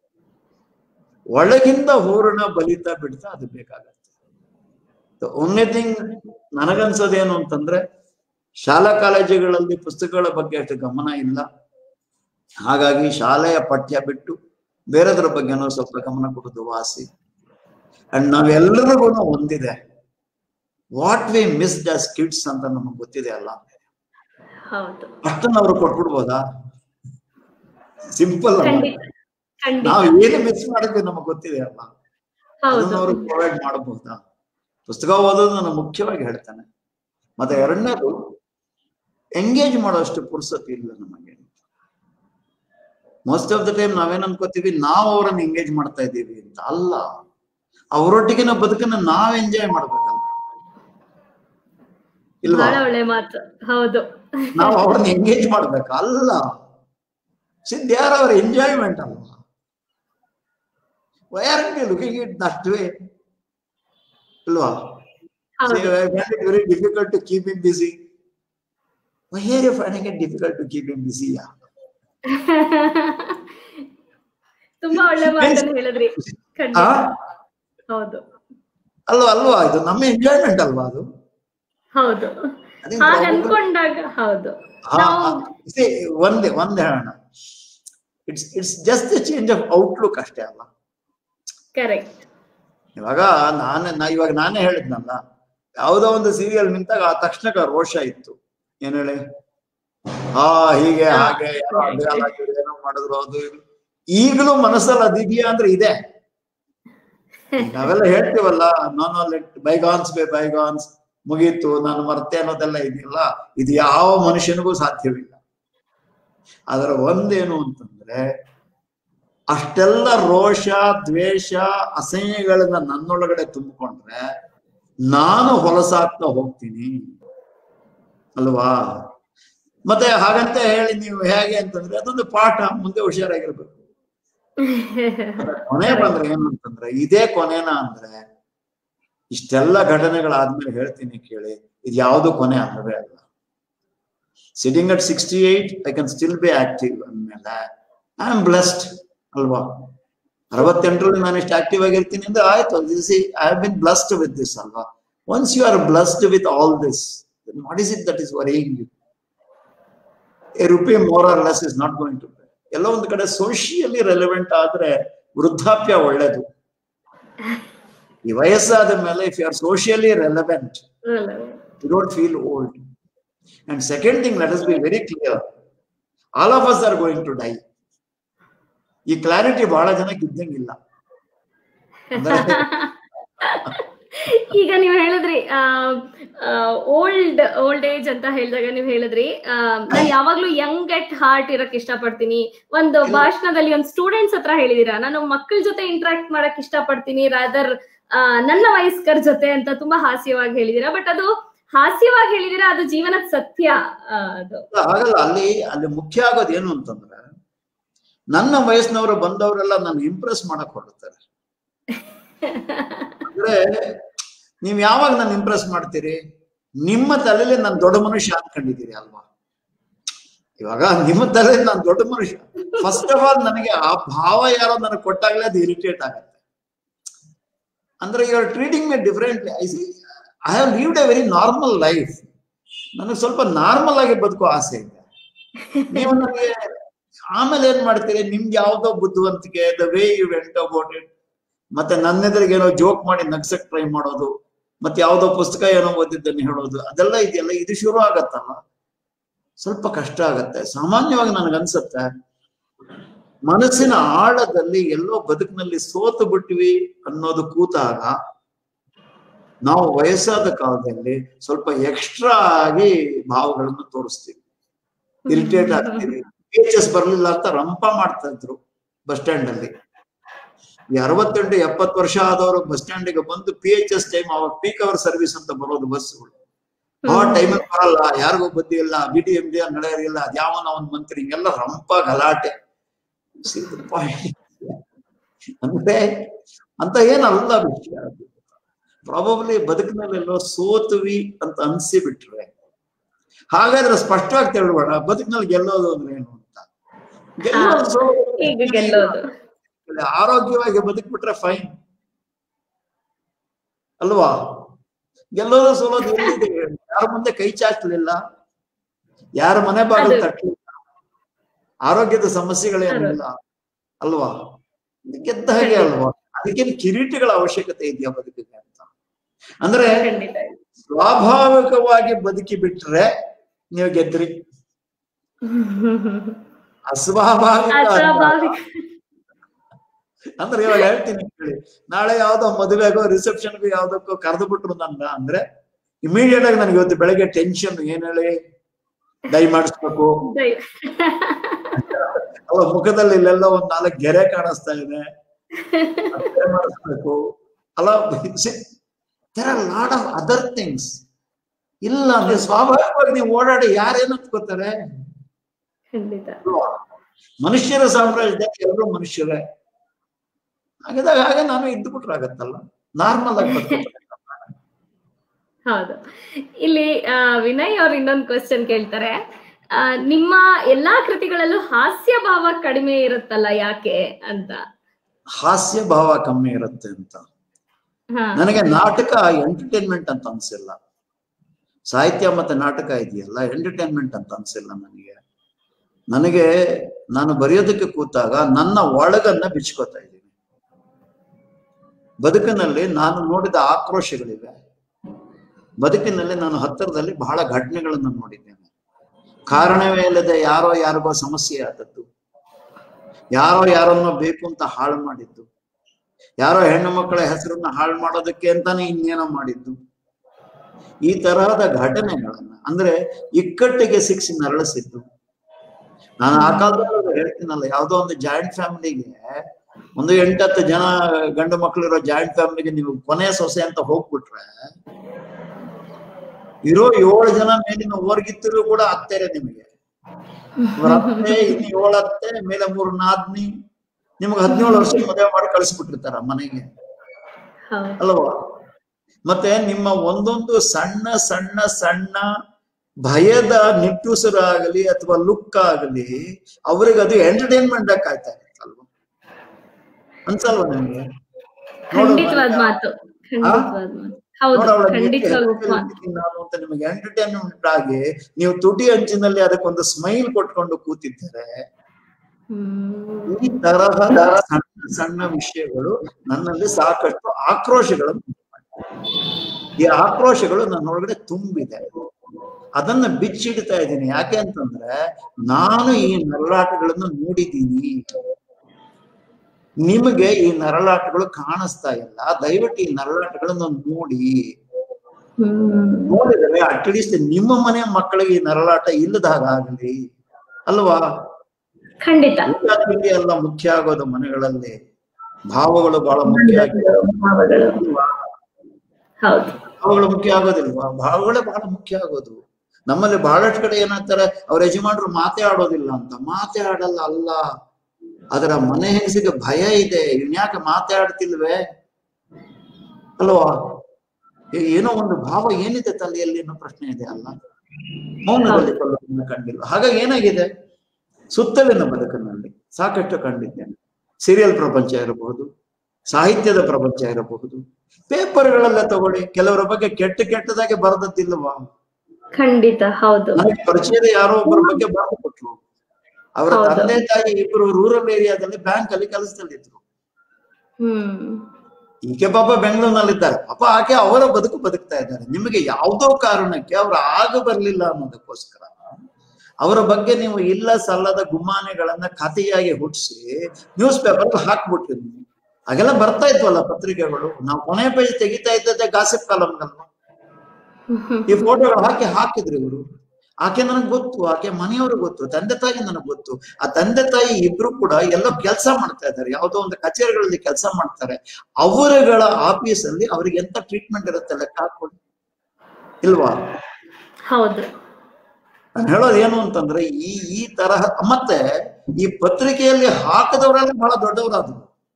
[SPEAKER 2] ಒಳಗಿಂದ ಹೂರಣ ಬಲಿತಾ ಬಿಡ್ತಾ ಅದು ಬೇಕಾಗತ್ತೆ ಓನ್ಲಿ ಥಿಂಗ್ ನನಗನ್ಸೋದೇನು ಅಂತಂದ್ರೆ ಶಾಲಾ ಕಾಲೇಜುಗಳಲ್ಲಿ ಪುಸ್ತಕಗಳ ಬಗ್ಗೆ ಅಷ್ಟು ಗಮನ ಇಲ್ಲ ಹಾಗಾಗಿ ಶಾಲೆಯ ಪಠ್ಯ ಬಿಟ್ಟು ಬೇರೆದ್ರ ಬಗ್ಗೆನೂ ಸ್ವಲ್ಪ ಗಮನ ಕೊಡೋದು ವಾಸಿ ಅಂಡ್ ನಾವೆಲ್ಲರಿಗೂ ಒಂದಿದೆ what we miss thus kids ಅಂತ ನಮಗೆ ಗೊತ್ತಿದೆ ಅಲ್ಲ
[SPEAKER 1] ಹೌದು
[SPEAKER 2] ಅಷ್ಟನ್ನ ಅವ್ರು ಕೊಟ್ಬಿಡ್ಬೋದಾ ಸಿಂಪಲ್ ಅಲ್ಲ
[SPEAKER 1] ಖಂಡಿತ ಖಂಡಿತ
[SPEAKER 2] ನಾವು ಏನು ಮಿಸ್ ಮಾಡಿದ್ವಿ ನಮಗೆ ಗೊತ್ತಿದೆ ಅಲ್ಲ ಅದನ್ನ ಅವರು
[SPEAKER 1] ಹೌದು
[SPEAKER 2] ಪ್ರೊವೈಡ್ ಮಾಡಬಹುದಾ ಪುಸ್ತಕ ಓದೋದು ನಾನು ಮುಖ್ಯವಾಗಿ ಹೇಳ್ತೇನೆ ಮತ್ತೆ ಎರಡನೇದು ಎಂಗೇಜ್ ಮಾಡೋಷ್ಟು ಪುರ್ಸತಿ ಇಲ್ಲ ನಮಗೆ ಮೋಸ್ಟ್ ಆಫ್ ದ ಟೈಮ್ ನಾವೇನ್ ಅನ್ಕೋತೀವಿ ನಾವು ಅವ್ರನ್ನ ಎಂಗೇಜ್ ಮಾಡ್ತಾ ಇದ್ದೀವಿ ಅಂತ ಅಲ್ಲ ಅವರೊಟ್ಟಿಗಿನ ಬದುಕನ್ನ ನಾವ್ ಎಂಜಾಯ್ ಮಾಡ್ಬೇಕಲ್ಲ ಇಲ್ವಾ
[SPEAKER 1] ಬಹಳ ಒಳ್ಳೆ ಮಾತು ಹೌದು
[SPEAKER 2] ನಾವು ಅವ್ರನ್ನ ಎಂಗೇಜ್ ಮಾಡ್ಬೇಕು ಅಲ್ಲ ದೇ ಆರ್ ಅವರ್ ಎಂಜಾಯ್ಮೆಂಟ್ ಅಲ್ವಾ why are looking it that way ಅಲ್ವಾ
[SPEAKER 1] ಹೌದು
[SPEAKER 2] very difficult to keep them busy why are you finding it difficult to keep them busy
[SPEAKER 1] ತುಂಬಾ ಒಳ್ಳೆ ಮಾತನ್ನ ಹೇಳಿದ್ರಿ ಖಂಡಿತ ಹೌದು
[SPEAKER 2] ಅಲ್ವಾ ಅಲ್ವಾ ಇದು ನಮ್ಮ ಎಂಜಾಯ್ಮೆಂಟ್ ಅಲ್ವಾ ಅದು
[SPEAKER 1] ಹೌದು
[SPEAKER 2] ಅದೇ
[SPEAKER 1] ಹಾಗ
[SPEAKER 2] problem.
[SPEAKER 1] ಅನ್ಕೊಂಡಾಗ ಹೌದು
[SPEAKER 2] ಹಾ,
[SPEAKER 1] ನಾವು
[SPEAKER 2] ಹಾ. See, ಒಂದೇ ಒಂದ್ ಹೇಳೋಣ it's it's just change of outlook ಅಷ್ಟೇ ಅಲ್ಲ
[SPEAKER 1] ಕರೆಕ್ಟ್
[SPEAKER 2] ಇವಾಗ ನಾನೇ ನಾ ಇವಾಗ ನಾನೇ ಹೇಳಿದ್ನಲ್ಲ ಯಾವುದೋ ಒಂದು ಸೀರಿಯಲ್ ನಿಂತಾಗ ಆ ತಕ್ಷಣಕ್ಕೆ ರೋಷ ಇತ್ತು ಏನ್ ಹೇಳಿ ಆ ಹೀಗೆ ಹಾಗೆ ಏನೋ ಅಡ್ಡಗಾಲ ಹಾಕಿದ್ರು, ಏನೋ ಮಾಡಿದ್ರು ಅದು ಇದು ಈಗಲೂ ಮನಸ್ಸಲ್ಲಿ ಅದಿದೆಯಾ ಅಂದ್ರೆ ಇದೆ ನಾವೆಲ್ಲ ಹೇಳ್ತೀವಲ್ಲ no no let bygones be bygones ಮುಗೀತು ನಾನು ಮರ್ತೆ ಅನ್ನೋದೆಲ್ಲ ಇದೆಯಲ್ಲ ಇದು ಯಾವ ಮನುಷ್ಯನಿಗೂ ಸಾಧ್ಯವಿಲ್ಲ ಅದರ ಒಂದೇನು ಅಂತಂದ್ರೆ ಅಷ್ಟೆಲ್ಲ ರೋಷ ದ್ವೇಷ ಅಸಹ್ಯಗಳನ್ನ ನನ್ನೊಳಗಡೆ ತುಂಬಿಕೊಂಡ್ರೆ ನಾನು ಹೊಲಸಾಗ್ತಾ ಹೋಗ್ತೀನಿ ಅಲ್ವಾ ಮತ್ತೆ ಹಾಗಂತ ಹೇಳಿ ನೀವು ಹೇಗೆ ಅಂತಂದ್ರೆ ಅದೊಂದು ಪಾಠ ಮುಂದೆ ಹುಷಾರಾಗಿರ್ಬೇಕು ಕೊನೆ ಬಂದ್ರೆ ಏನು ಅಂತಂದ್ರೆ ಇದೇ ಕೊನೆನಾ ಅಂದ್ರೆ ಇಷ್ಟೆಲ್ಲ ಘಟನೆಗಳಾದ್ಮೇಲೆ ಹೇಳ್ತೀನಿ ಕೇಳಿ ಇದು ಯಾವುದು ಕೊನೆ ಅಲ್ಲವೇ ಅಲ್ಲ sitting at sixty eight I can still be active ಅಂದ್ಮೇಲೆ ಐ ಆಮ್ ಬ್ಲೆಸ್ಡ್ ಅಲ್ವಾ ಅರವತ್ತೆಂಟರಲ್ಲಿ ನಾನು ಎಷ್ಟು ಆಕ್ಟಿವ್ ಆಗಿರ್ತೀನಿ ಅಂದ್ರೆ ಆಯ್ತು this I have been blessed with this ಅಲ್ವಾ once you are blessed with all this what is it that is worrying you a rupee more or less is not going to ಎಲ್ಲ ಒಂದು ಕಡೆ socially relevant ಆದ್ರೆ ವೃದ್ಧಾಪ್ಯ ಒಳ್ಳೇದು ಈ ವಯಸ್ಸಾದ ಮೇಲೆ if you are socially relevant you don't feel old and second thing let us be very clear all of us are going to die ಈ ಕ್ಲಾರಿಟಿ ಬಹಳ ಜನಕ್ಕೆ ಇದ್ದಂಗಿಲ್ಲ ಅಂದ್ರೆ
[SPEAKER 1] ಈಗ ನೀವು ಹೇಳಿದ್ರಿ ಓಲ್ಡ್ ಓಲ್ಡ್ ಏಜ್ ಅಂತ ಹೇಳಿದಾಗ ನೀವು ಹೇಳಿದ್ರಿ ನಾನು ಯಾವಾಗ್ಲೂ ಯಂಗ್ ಅಟ್ ಹಾರ್ಟ್ ಇರಕ್ ಇಷ್ಟಪಡ್ತೀನಿ ಒಂದು ಭಾಷಣದಲ್ಲಿ ಒಂದು ಸ್ಟೂಡೆಂಟ್ಸ್ ಹತ್ರ ಹೇಳಿದೀರಾ ನಾನು ಮಕ್ಕಳ ಜೊತೆ ಇಂಟ್ರಾಕ್ಟ್ ಮಾಡಕ್ ಇಷ್ಟಪಡ್ತೀನಿ ರಾದರ್ ನನ್ನ ವಯಸ್ಕರ ಜೊತೆ ಅಂತ ತುಂಬಾ ಹಾಸ್ಯವಾಗಿ ಹೇಳಿದೀರಾ ಬಟ್ ಅದು ಹಾಸ್ಯವಾಗಿ ಹೇಳಿದೀರಾ ಅದು ಜೀವನದ ಸತ್ಯ ಆ, ಅದು
[SPEAKER 2] ಹಾಗಲ್ಲ ಅಲ್ಲಿ ಅಲ್ಲಿ ಮುಖ್ಯ ಆಗೋದು ಏನು ಅಂತಂದ್ರೆ ನನ್ನ ವಯಸ್ಸಿನವರು ಬಂದವರೆಲ್ಲ ನಾನು ಇಂಪ್ರೆಸ್ ಮಾಡಕ್ ಹೊರಡ್ತಾರೆ ಅಂದ್ರೆ ನೀವ್ ಯಾವಾಗ ನಾನು ಇಂಪ್ರೆಸ್ ಮಾಡ್ತೀರಿ ನಿಮ್ಮ ತಲೆಯಲ್ಲಿ ನಾನು ದೊಡ್ಡ ಮನುಷ್ಯ ಅನ್ಕೊಂಡಿದ್ದೀರಿ ಅಲ್ವಾ ಇವಾಗ ನಿಮ್ಮ ತಲೆಯಲ್ಲಿ ನಾನು ದೊಡ್ಡ ಮನುಷ್ಯ ಫಸ್ಟ್ ಆಫ್ ಆಲ್ ನನಗೆ ಆ ಭಾವ ಯಾರೋ ನನಗೆ ಕೊಟ್ಟಾಗಲೇ ಅದು ಇರಿಟೇಟ್ ಆಗುತ್ತೆ ಅಂದ್ರೆ you are treating me differently I see I have lived a very normal life ನನಗೆ ಸ್ವಲ್ಪ ನಾರ್ಮಲ್ ಆಗಿ ಬದುಕೋ ಆಸೆ ಇದೆ ನೀವು ನನಗೆ ಆಮೇಲೆ ಏನ್ ಮಾಡ್ತೀರಿ ನಿಮ್ಗೆ ಯಾವ್ದೋ ಬುದ್ಧಿವಂತಿಕೆ the way you went about it ಮತ್ತೆ ನನ್ನ ಎದುರಿಗೆ ಏನೋ ಜೋಕ್ ಮಾಡಿ ನಗ್ಸಕ್ ಟ್ರೈ ಮಾಡೋದು ಮತ್ತೆ ಯಾವ್ದೋ ಪುಸ್ತಕ ಏನೋ ಓದಿದ್ದನ್ನು ಹೇಳೋದು ಅದೆಲ್ಲ ಇದೆಯಲ್ಲ ಇದು ಶುರು ಆಗತ್ತಲ್ಲ ಸ್ವಲ್ಪ ಕಷ್ಟ ಆಗತ್ತೆ ಸಾಮಾನ್ಯವಾಗಿ ನನಗನ್ಸತ್ತೆ ಮನಸ್ಸಿನ ಆಳದಲ್ಲಿ ಎಲ್ಲೋ ಬದುಕಿನಲ್ಲಿ ಸೋತು ಬಿಟ್ವಿ ಅನ್ನೋದು ಕೂತಾಗ ನಾವು ವಯಸ್ಸಾದ ಕಾಲದಲ್ಲಿ ಸ್ವಲ್ಪ ಎಕ್ಸ್ಟ್ರಾ ಆಗಿ ಭಾವಗಳನ್ನು ತೋರಿಸ್ತೀವಿ ಇರಿಟೇಟ್ ಆಗ್ತೀವಿ ಪಿ ಎಚ್ ಎಸ್ ಬರ್ಲಿಲ್ಲ ಅಂತ ರಂಪ ಮಾಡ್ತಾ ಇದ್ರು ಬಸ್ ಸ್ಟ್ಯಾಂಡ್ ಅಲ್ಲಿ ಈ ಅರವತ್ತೆಂಟು ಎಪ್ಪತ್ತು ವರ್ಷ ಆದವರು ಬಸ್ ಸ್ಟ್ಯಾಂಡಿಗೆ ಬಂದು ಪಿ ಎಚ್ ಎಸ್ ಟೈಮ್ ಅವಾಗ ಪೀಕ್ ಅವರ್ ಸರ್ವಿಸ್ ಅಂತ ಬರೋದು ಬಸ್ಗಳು ಆ ಟೈಮಲ್ಲಿ ಬರಲ್ಲ ಯಾರಿಗೂ ಬುದ್ಧಿ ಇಲ್ಲ ಬಿ ಟಿ ಎಂ ಡಿ ನಡೆಯೋದಿಲ್ಲ ಅದ್ಯಾವನ ಅವನ್ ಮಂತ್ರಿ ಹಿಂಗೆಲ್ಲ ರಂಪ ಗಲಾಟೆ See the point? ಅಂದ್ರೆ ಅಂತ ಏನಲ್ಲ ವಿಷಯ ಅದು ಪ್ರಾಬಬ್ಲಿ ಬದುಕಿನಲ್ಲೆಲ್ಲೋ ಸೋತುವಿ ಅಂತ ಅನ್ಸಿ ಬಿಟ್ರೆ ಹಾಗಾದ್ರೆ ಸ್ಪಷ್ಟವಾಗಿ ತಿಳ್ಬೇಡ ಬದುಕಿನಲ್ಲಿ ಗೆಲ್ಲೋದು ಅಂದ್ರೆ ಏನು ಅಂತ ಗೆಲ್ಲೋದು ಸೋಲೋದು
[SPEAKER 1] ಈಗ ಗೆಲ್ಲೋದು
[SPEAKER 2] ಆರೋಗ್ಯವಾಗಿ ಬದುಕ್ಬಿಟ್ರೆ ಫೈನ್ ಅಲ್ವಾ ಗೆಲ್ಲೋದು ಸೋಲೋದು ಎಲ್ಲಿದೆ ಯಾರ ಮುಂದೆ ಕೈ ಚಾಚಲಿಲ್ಲ ಯಾರ ಮನೆ ಬಾಗಿಲು
[SPEAKER 1] ಅದು-
[SPEAKER 2] ತಟ್ಟಲಿಲ್ಲ ಆರೋಗ್ಯದ ಸಮಸ್ಯೆಗಳೇನಿಲ್ಲ ಅಲ್ವಾ ಗೆದ್ದ ಹಾಗೆ ಅಲ್ವಾ ಅದಕ್ಕೇನು ಕಿರೀಟಗಳ ಅವಶ್ಯಕತೆ ಇದೆಯಾ ಬದುಕಿಗೆ ಅಂತ ಅಂದ್ರೆ
[SPEAKER 1] ಖಂಡಿತ
[SPEAKER 2] ಸ್ವಾಭಾವಿಕವಾಗಿ ಬದುಕಿ ಬಿಟ್ರೆ ನೀವು ಗೆದ್ರಿ ಅಸ್ವಾಭಾವಿಕ ಅಂದಾಗ-
[SPEAKER 1] ಅಸ್ವಾಭಾವಿಕ
[SPEAKER 2] ಅಂದ್ರೆ ಇವಾಗ ಹೇಳ್ತೀನಿ ಕೇಳಿ ನಾಳೆ ಯಾವ್ದೋ ಮದುವೆಗೋ ರಿಸೆಪ್ಷನ್ಗೂ ಯಾವ್ದಕ್ಕೋ ಕರೆದು ಬಿಟ್ರು ನನ್ನ ಅಂದ್ರೆ ಇಮಿಡಿಯೇಟ್ ಆಗಿ ನನಗೆ ಇವತ್ತು ಬೆಳಗ್ಗೆ ಟೆನ್ಷನ್ ಏನ್ ಹೇಳಿ ಡೈ ಮಾಡಿಸ್ಬೇಕು
[SPEAKER 1] ದೈ-
[SPEAKER 2] ಅವ್ರ ಮುಖದಲ್ಲಿ ಇಲ್ಲೆಲ್ಲ ಒಂದ್ ನಾಲ್ಕು ಗೆರೆ ಕಾಣಿಸ್ತಾ ಇದೆ ಅದ್ dye ಮಾಡಿಸ್ಬೇಕು ಅಲ್ಲ there are lot of other things ಇಲ್ಲ ಅಂದ್ರೆ ಸ್ವಾಭಾವಿಕವಾಗಿ ನೀವು ಓಡಾಡಿ ಯಾರೇನು ಅನ್ಕೋತಾರೆ
[SPEAKER 1] ಖಂಡಿತ
[SPEAKER 2] ಅಲ್ವಾ? ಮನುಷ್ಯರ ಸಾಮ್ರಾಜ್ಯದಲ್ಲಿ ಎಲ್ಲರೂ ಮನುಷ್ಯರೇ ಹಾಗಿದಾಗ ಹಾಗೆ ನಾನು ಇದ್ದು ಬಿಟ್ರಾಗತ್ತಲ್ಲ ನಾರ್ಮಲ್ ಆಗಿ ಬದುಕ್ಬಿಟ್ರೆ.
[SPEAKER 1] ಹೌದು ಇಲ್ಲಿ ಆ, ವಿನಯ್ ಅವ್ರು ಇನ್ನೊಂದು ಕ್ವಶನ್ ಕೇಳ್ತಾರೆ ಆ, ನಿಮ್ಮ ಎಲ್ಲಾ ಕೃತಿಗಳಲ್ಲೂ ಹಾಸ್ಯ ಭಾವ ಕಡಿಮೆ ಇರುತ್ತಲ್ಲ ಯಾಕೆ ಅಂತ
[SPEAKER 2] ಹಾಸ್ಯ ಭಾವ ಕಮ್ಮಿ ಇರುತ್ತೆ ಅಂತ
[SPEAKER 1] ಹಾ
[SPEAKER 2] ನನಗೆ ನಾಟಕ ಎಂಟರ್ಟೈನ್ಮೆಂಟ್ ಅಂತ ಅನ್ಸಿಲ್ಲ ಸಾಹಿತ್ಯ ಮತ್ತೆ ನಾಟಕ ಇದೆಯಲ್ಲ ಎಂಟರ್ಟೈನ್ಮೆಂಟ್ ಅಂತ ಅನ್ಸಿಲ್ಲ ನನಗೆ ನನಗೆ ನಾನು ಬರೆಯೋದಕ್ಕೆ ಕೂತಾಗ ನನ್ನ ಒಳಗನ್ನ ಬಿಚ್ಕೋತಾ ಇದ್ದೀನಿ ಬದುಕಿನಲ್ಲಿ ನಾನು ನೋಡಿದ ಆಕ್ರೋಶಗಳಿವೆ ಬದುಕಿನಲ್ಲಿ ನಾನು ಹತ್ತಿರದಲ್ಲಿ ಬಹಳ ಘಟನೆಗಳನ್ನು ನೋಡಿದ್ದೇನೆ ಕಾರಣವೇ ಇಲ್ಲದೆ ಯಾರೋ ಯಾರಿಗೋ ಸಮಸ್ಯೆ ಆದದ್ದು ಯಾರೋ ಯಾರನ್ನೋ ಬೇಕು ಅಂತ ಹಾಳು ಮಾಡಿದ್ದು ಯಾರೋ ಹೆಣ್ಣು ಮಕ್ಕಳ ಹೆಸರನ್ನ ಹಾಳು ಮಾಡೋದಕ್ಕೆ ಅಂತಾನೆ ಇನ್ನೇನೋ ಮಾಡಿದ್ದು ಈ ತರಹದ ಘಟನೆಗಳನ್ನ ಅಂದ್ರೆ ಇಕ್ಕಟ್ಟಿಗೆ ಸಿಕ್ಸಿ ನರಳಿಸಿದ್ದು ನಾನು ಆ ಕಾಲದಲ್ಲಿ ಹೇಳ್ತೀನಲ್ಲ ಯಾವ್ದೋ ಒಂದು ಜಾಯಿಂಟ್ ಫ್ಯಾಮಿಲಿಗೆ ಒಂದು ಎಂಟತ್ತು ಜನ ಗಂಡು ಮಕ್ಕಳಿರೋ ಜಾಯಿಂಟ್ ಫ್ಯಾಮಿಲಿಗೆ ನೀವು ಕೊನೆ ಸೊಸೆ ಅಂತ ಹೋಗ್ಬಿಟ್ರೆ ಇರೋ ಏಳು ಜನ ಮೇಲಿನ ಓರ್ಗಿತ್ತರು ಕೂಡ ಅತ್ತೆರೆ ನಿಮಗೆ ಇವ್ರ ಅತ್ತೆ ಇನ್ನು ಏಳು ಅತ್ತೆ ಮೇಲೆ ಮೂರು ನಾದ್ನಿ ನಿಮ್ಗೆ ಹದಿನೇಳು ವರ್ಷ ಮದುವೆ ಮಾಡಿ ಕಳಿಸ್ಬಿಟ್ಟಿರ್ತಾರ ಮನೆಗೆ
[SPEAKER 1] ಹೌದು
[SPEAKER 2] ಅಲ್ವಾ ಮತ್ತೆ ನಿಮ್ಮ ಒಂದೊಂದು ಸಣ್ಣ ಸಣ್ಣ ಸಣ್ಣ ಭಯದ ನಿಟ್ಟುಸಿರಾಗಲಿ ಅಥವಾ ಲುಕ್ ಆಗಲಿ ಅವ್ರಿಗೆ ಅದು ಎಂಟರ್ಟೈನ್ಮೆಂಟ್ ಆಯ್ತಾ ಇರುತ್ತಲ್ವಾ ಅನ್ಸಲ್ವಾ ನಿಮ್ಗೆ
[SPEAKER 1] ಖಂಡಿತವಾದ ಮಾತು ಖಂಡಿತವಾದ ಮಾತು ಹೌದು
[SPEAKER 2] ನೋಡು ಅವಳ
[SPEAKER 1] ಖಂಡಿತವಾದ
[SPEAKER 2] ಹೇಗೆ
[SPEAKER 1] ಮಾತು
[SPEAKER 2] ಹೇಳ್ತೀನಿ ನಾನು ಅಂತ ನಿಮಗೆ ಎಂಟರ್ಟೈನ್ಮೆಂಟ್ ಆಗಿ ನೀವು ತುಟಿ ಅಂಚಿನಲ್ಲಿ ಅದಕ್ಕೊಂದು ಸ್ಮೈಲ್ ಕೊಟ್ಕೊಂಡು ಕೂತಿದ್ದಾರೆ
[SPEAKER 1] ಹ್ಮ್
[SPEAKER 2] ಈ ತರಹದ ಸಣ್ಣ ಸಣ್ಣ ವಿಷಯಗಳು ನನ್ನಲ್ಲಿ ಸಾಕಷ್ಟು ಆಕ್ರೋಶಗಳನ್ನು ಉಂಟು ಮಾಡಿದೆ. ಈ ಆಕ್ರೋಶಗಳು ನನ್ನೊಳಗಡೆ ತುಂಬಿದೆ ಅದನ್ನ ಬಿಚ್ಚಿಡ್ತಾ ಇದ್ದೀನಿ ಯಾಕೆ ಅಂತಂದ್ರೆ ನಾನು ಈ ನರಳಾಟಗಳನ್ನು ನೋಡಿದ್ದೀನಿ ನಿಮಗೆ ಈ ನರಳಾಟಗಳು ಕಾಣಿಸ್ತಾ ಇಲ್ಲ ದಯವಿಟ್ಟು ಈ ನರಳಾಟಗಳನ್ನು ನೋಡಿ
[SPEAKER 1] ಹ್ಮ್
[SPEAKER 2] ನೋಡಿದರೆ ಅಟ್ಲೀಸ್ಟ್ ನಿಮ್ಮ ಮನೆ ಮಕ್ಕಳಿಗೆ ಈ ನರಳಾಟ ಇಲ್ಲದ ಹಾಗಾಗಲಿ ಅಲ್ವಾ
[SPEAKER 1] ಖಂಡಿತ
[SPEAKER 2] ಊಟ ತಿಂಡಿ ಎಲ್ಲ ಮುಖ್ಯ ಆಗೋದು ಮನೆಗಳಲ್ಲಿ ಭಾವಗಳು ಬಹಳ ಮುಖ್ಯ ಆಗಿದೆ
[SPEAKER 1] ಭಾವಗಳು ಹೌದು
[SPEAKER 2] ಭಾವಗಳು ಮುಖ್ಯ ಆಗೋದಿಲ್ವಾ ಭಾವಗಳೇ ಬಹಳ ಮುಖ್ಯ ಆಗೋದು ನಮ್ಮಲ್ಲಿ ಬಹಳಷ್ಟು ಕಡೆ ಏನಾಗ್ತಾರೆ ಅವ್ರ ಯಜಮಾನರು ಮಾತೇ ಆಡೋದಿಲ್ಲ ಅಂತ ಮಾತೇ ಆಡಲ್ಲ ಅಲ್ಲ ಅದರ ಮನೆ ಹೆಂಗಸಿಗೆ ಭಯ ಇದೆ ಇನ್ಯಾಕೆ ಮಾತೇ ಆಡ್ತಿಲ್ವೇ ಅಲ್ವಾ ಏ- ಏನೋ ಒಂದು ಭಾವ ಏನಿದೆ ತಲೆಯಲ್ಲಿ ಅನ್ನೋ ಪ್ರಶ್ನೆ ಇದೆ ಅಲ್ಲ ಮೌನದಲ್ಲಿ ಕೊಲ್ಲೋದನ್ನ ಕಂಡಿಲ್ಲ ಹಾಗಾಗಿ ಏನಾಗಿದೆ ಸುತ್ತಲಿನ ಬದುಕಿನಲ್ಲಿ ಸಾಕಷ್ಟು ಕಂಡಿದ್ದೇನೆ ಸೀರಿಯಲ್ ಪ್ರಪಂಚ ಇರಬಹುದು ಸಾಹಿತ್ಯದ ಪ್ರಪಂಚ ಇರಬಹುದು ಪೇಪರ್ಗಳೆಲ್ಲ ತಗೊಳ್ಳಿ ಕೆಲವರ ಬಗ್ಗೆ ಕೆಟ್ಟ ಕೆಟ್ಟದಾಗೆ ಬರೆದದ್ದಿಲ್ವಾ
[SPEAKER 1] ಖಂಡಿತ ಹೌದು
[SPEAKER 2] ನನಗೆ ಪರಿಚಯದ ಯಾರೋ ಒಬ್ಬರ ಬಗ್ಗೆ ಬರೆದು ಕೊಟ್ರು ಅವರ
[SPEAKER 1] ಹೌದು.
[SPEAKER 2] ತಂದೆ ತಾಯಿ ಇಬ್ಬರು ರೂರಲ್ ಏರಿಯಾದಲ್ಲಿ ಬ್ಯಾಂಕ್ ಅಲ್ಲಿ ಕೆಲಸದಲ್ಲಿದ್ರು
[SPEAKER 1] ಹ್ಮ್
[SPEAKER 2] ಈಕೆ ಪಾಪ ಬೆಂಗಳೂರಿನಲ್ಲಿದ್ದಾರೆ ಪಾಪ ಆಕೆ ಅವರ ಬದುಕು ಬದುಕ್ತಾ ಇದ್ದಾರೆ ನಿಮಗೆ ಯಾವುದೋ ಕಾರಣಕ್ಕೆ ಅವ್ರು ಆಗ ಬರ್ಲಿಲ್ಲ ಅನ್ನೋದಕ್ಕೋಸ್ಕರ ಅವರ ಬಗ್ಗೆ ನೀವು ಇಲ್ಲ ಸಲ್ಲದ ಗುಮಾನೆಗಳನ್ನ ಕಥೆಯಾಗಿ ಹುಟ್ಟಿಸಿ ನ್ಯೂಸ್ ಪೇಪರ್ ಹಾಕ್ಬಿಟ್ರಿ ನೀವು ಹಾಗೆಲ್ಲ ಬರ್ತಾ ಇದ್ವಲ್ಲ ಪತ್ರಿಕೆಗಳು ನಾವು ಕೊನೆ ಪೇಜ್ ತೆಗಿತಾ ಇದ್ದದ್ದೇ ಗಾಸಿಪ್ ಕಾಲಮ್ಗಲ್ವಾ ಈ ಫೋಟೋಗಳು ಹಾಕಿ ಹಾಕಿದ್ರು ಇವರು ಆಕೆ ನನಗ್ ಗೊತ್ತು ಆಕೆ ಮನೆಯವರು ಗೊತ್ತು ತಂದೆ ತಾಯಿ ನನಗ್ ಗೊತ್ತು ಆ ತಂದೆ ತಾಯಿ ಇಬ್ರು ಕೂಡ ಎಲ್ಲೋ ಕೆಲಸ ಮಾಡ್ತಾ ಇದ್ದಾರೆ ಯಾವುದೋ ಒಂದು ಕಚೇರಿಗಳಲ್ಲಿ ಕೆಲಸ ಮಾಡ್ತಾರೆ ಅವರುಗಳ ಆಫೀಸ್ ಅಲ್ಲಿ ಅವ್ರಿಗೆ ಎಂತ ಟ್ರೀಟ್ಮೆಂಟ್ ಇರುತ್ತೆ ಲೆಕ್ಕ ಹಾಕೊಳ್ಳಿ ಇಲ್ವಾ
[SPEAKER 1] ಹೌದು
[SPEAKER 2] ನಾನು ಹೇಳೋದು ಏನು ಅಂತಂದ್ರೆ ಈ ಈ ತರಹ ಮತ್ತೆ ಈ ಪತ್ರಿಕೆಯಲ್ಲಿ ಹಾಕದವರೆಲ್ಲ ಬಹಳ ದೊಡ್ಡವರಾದ್ರು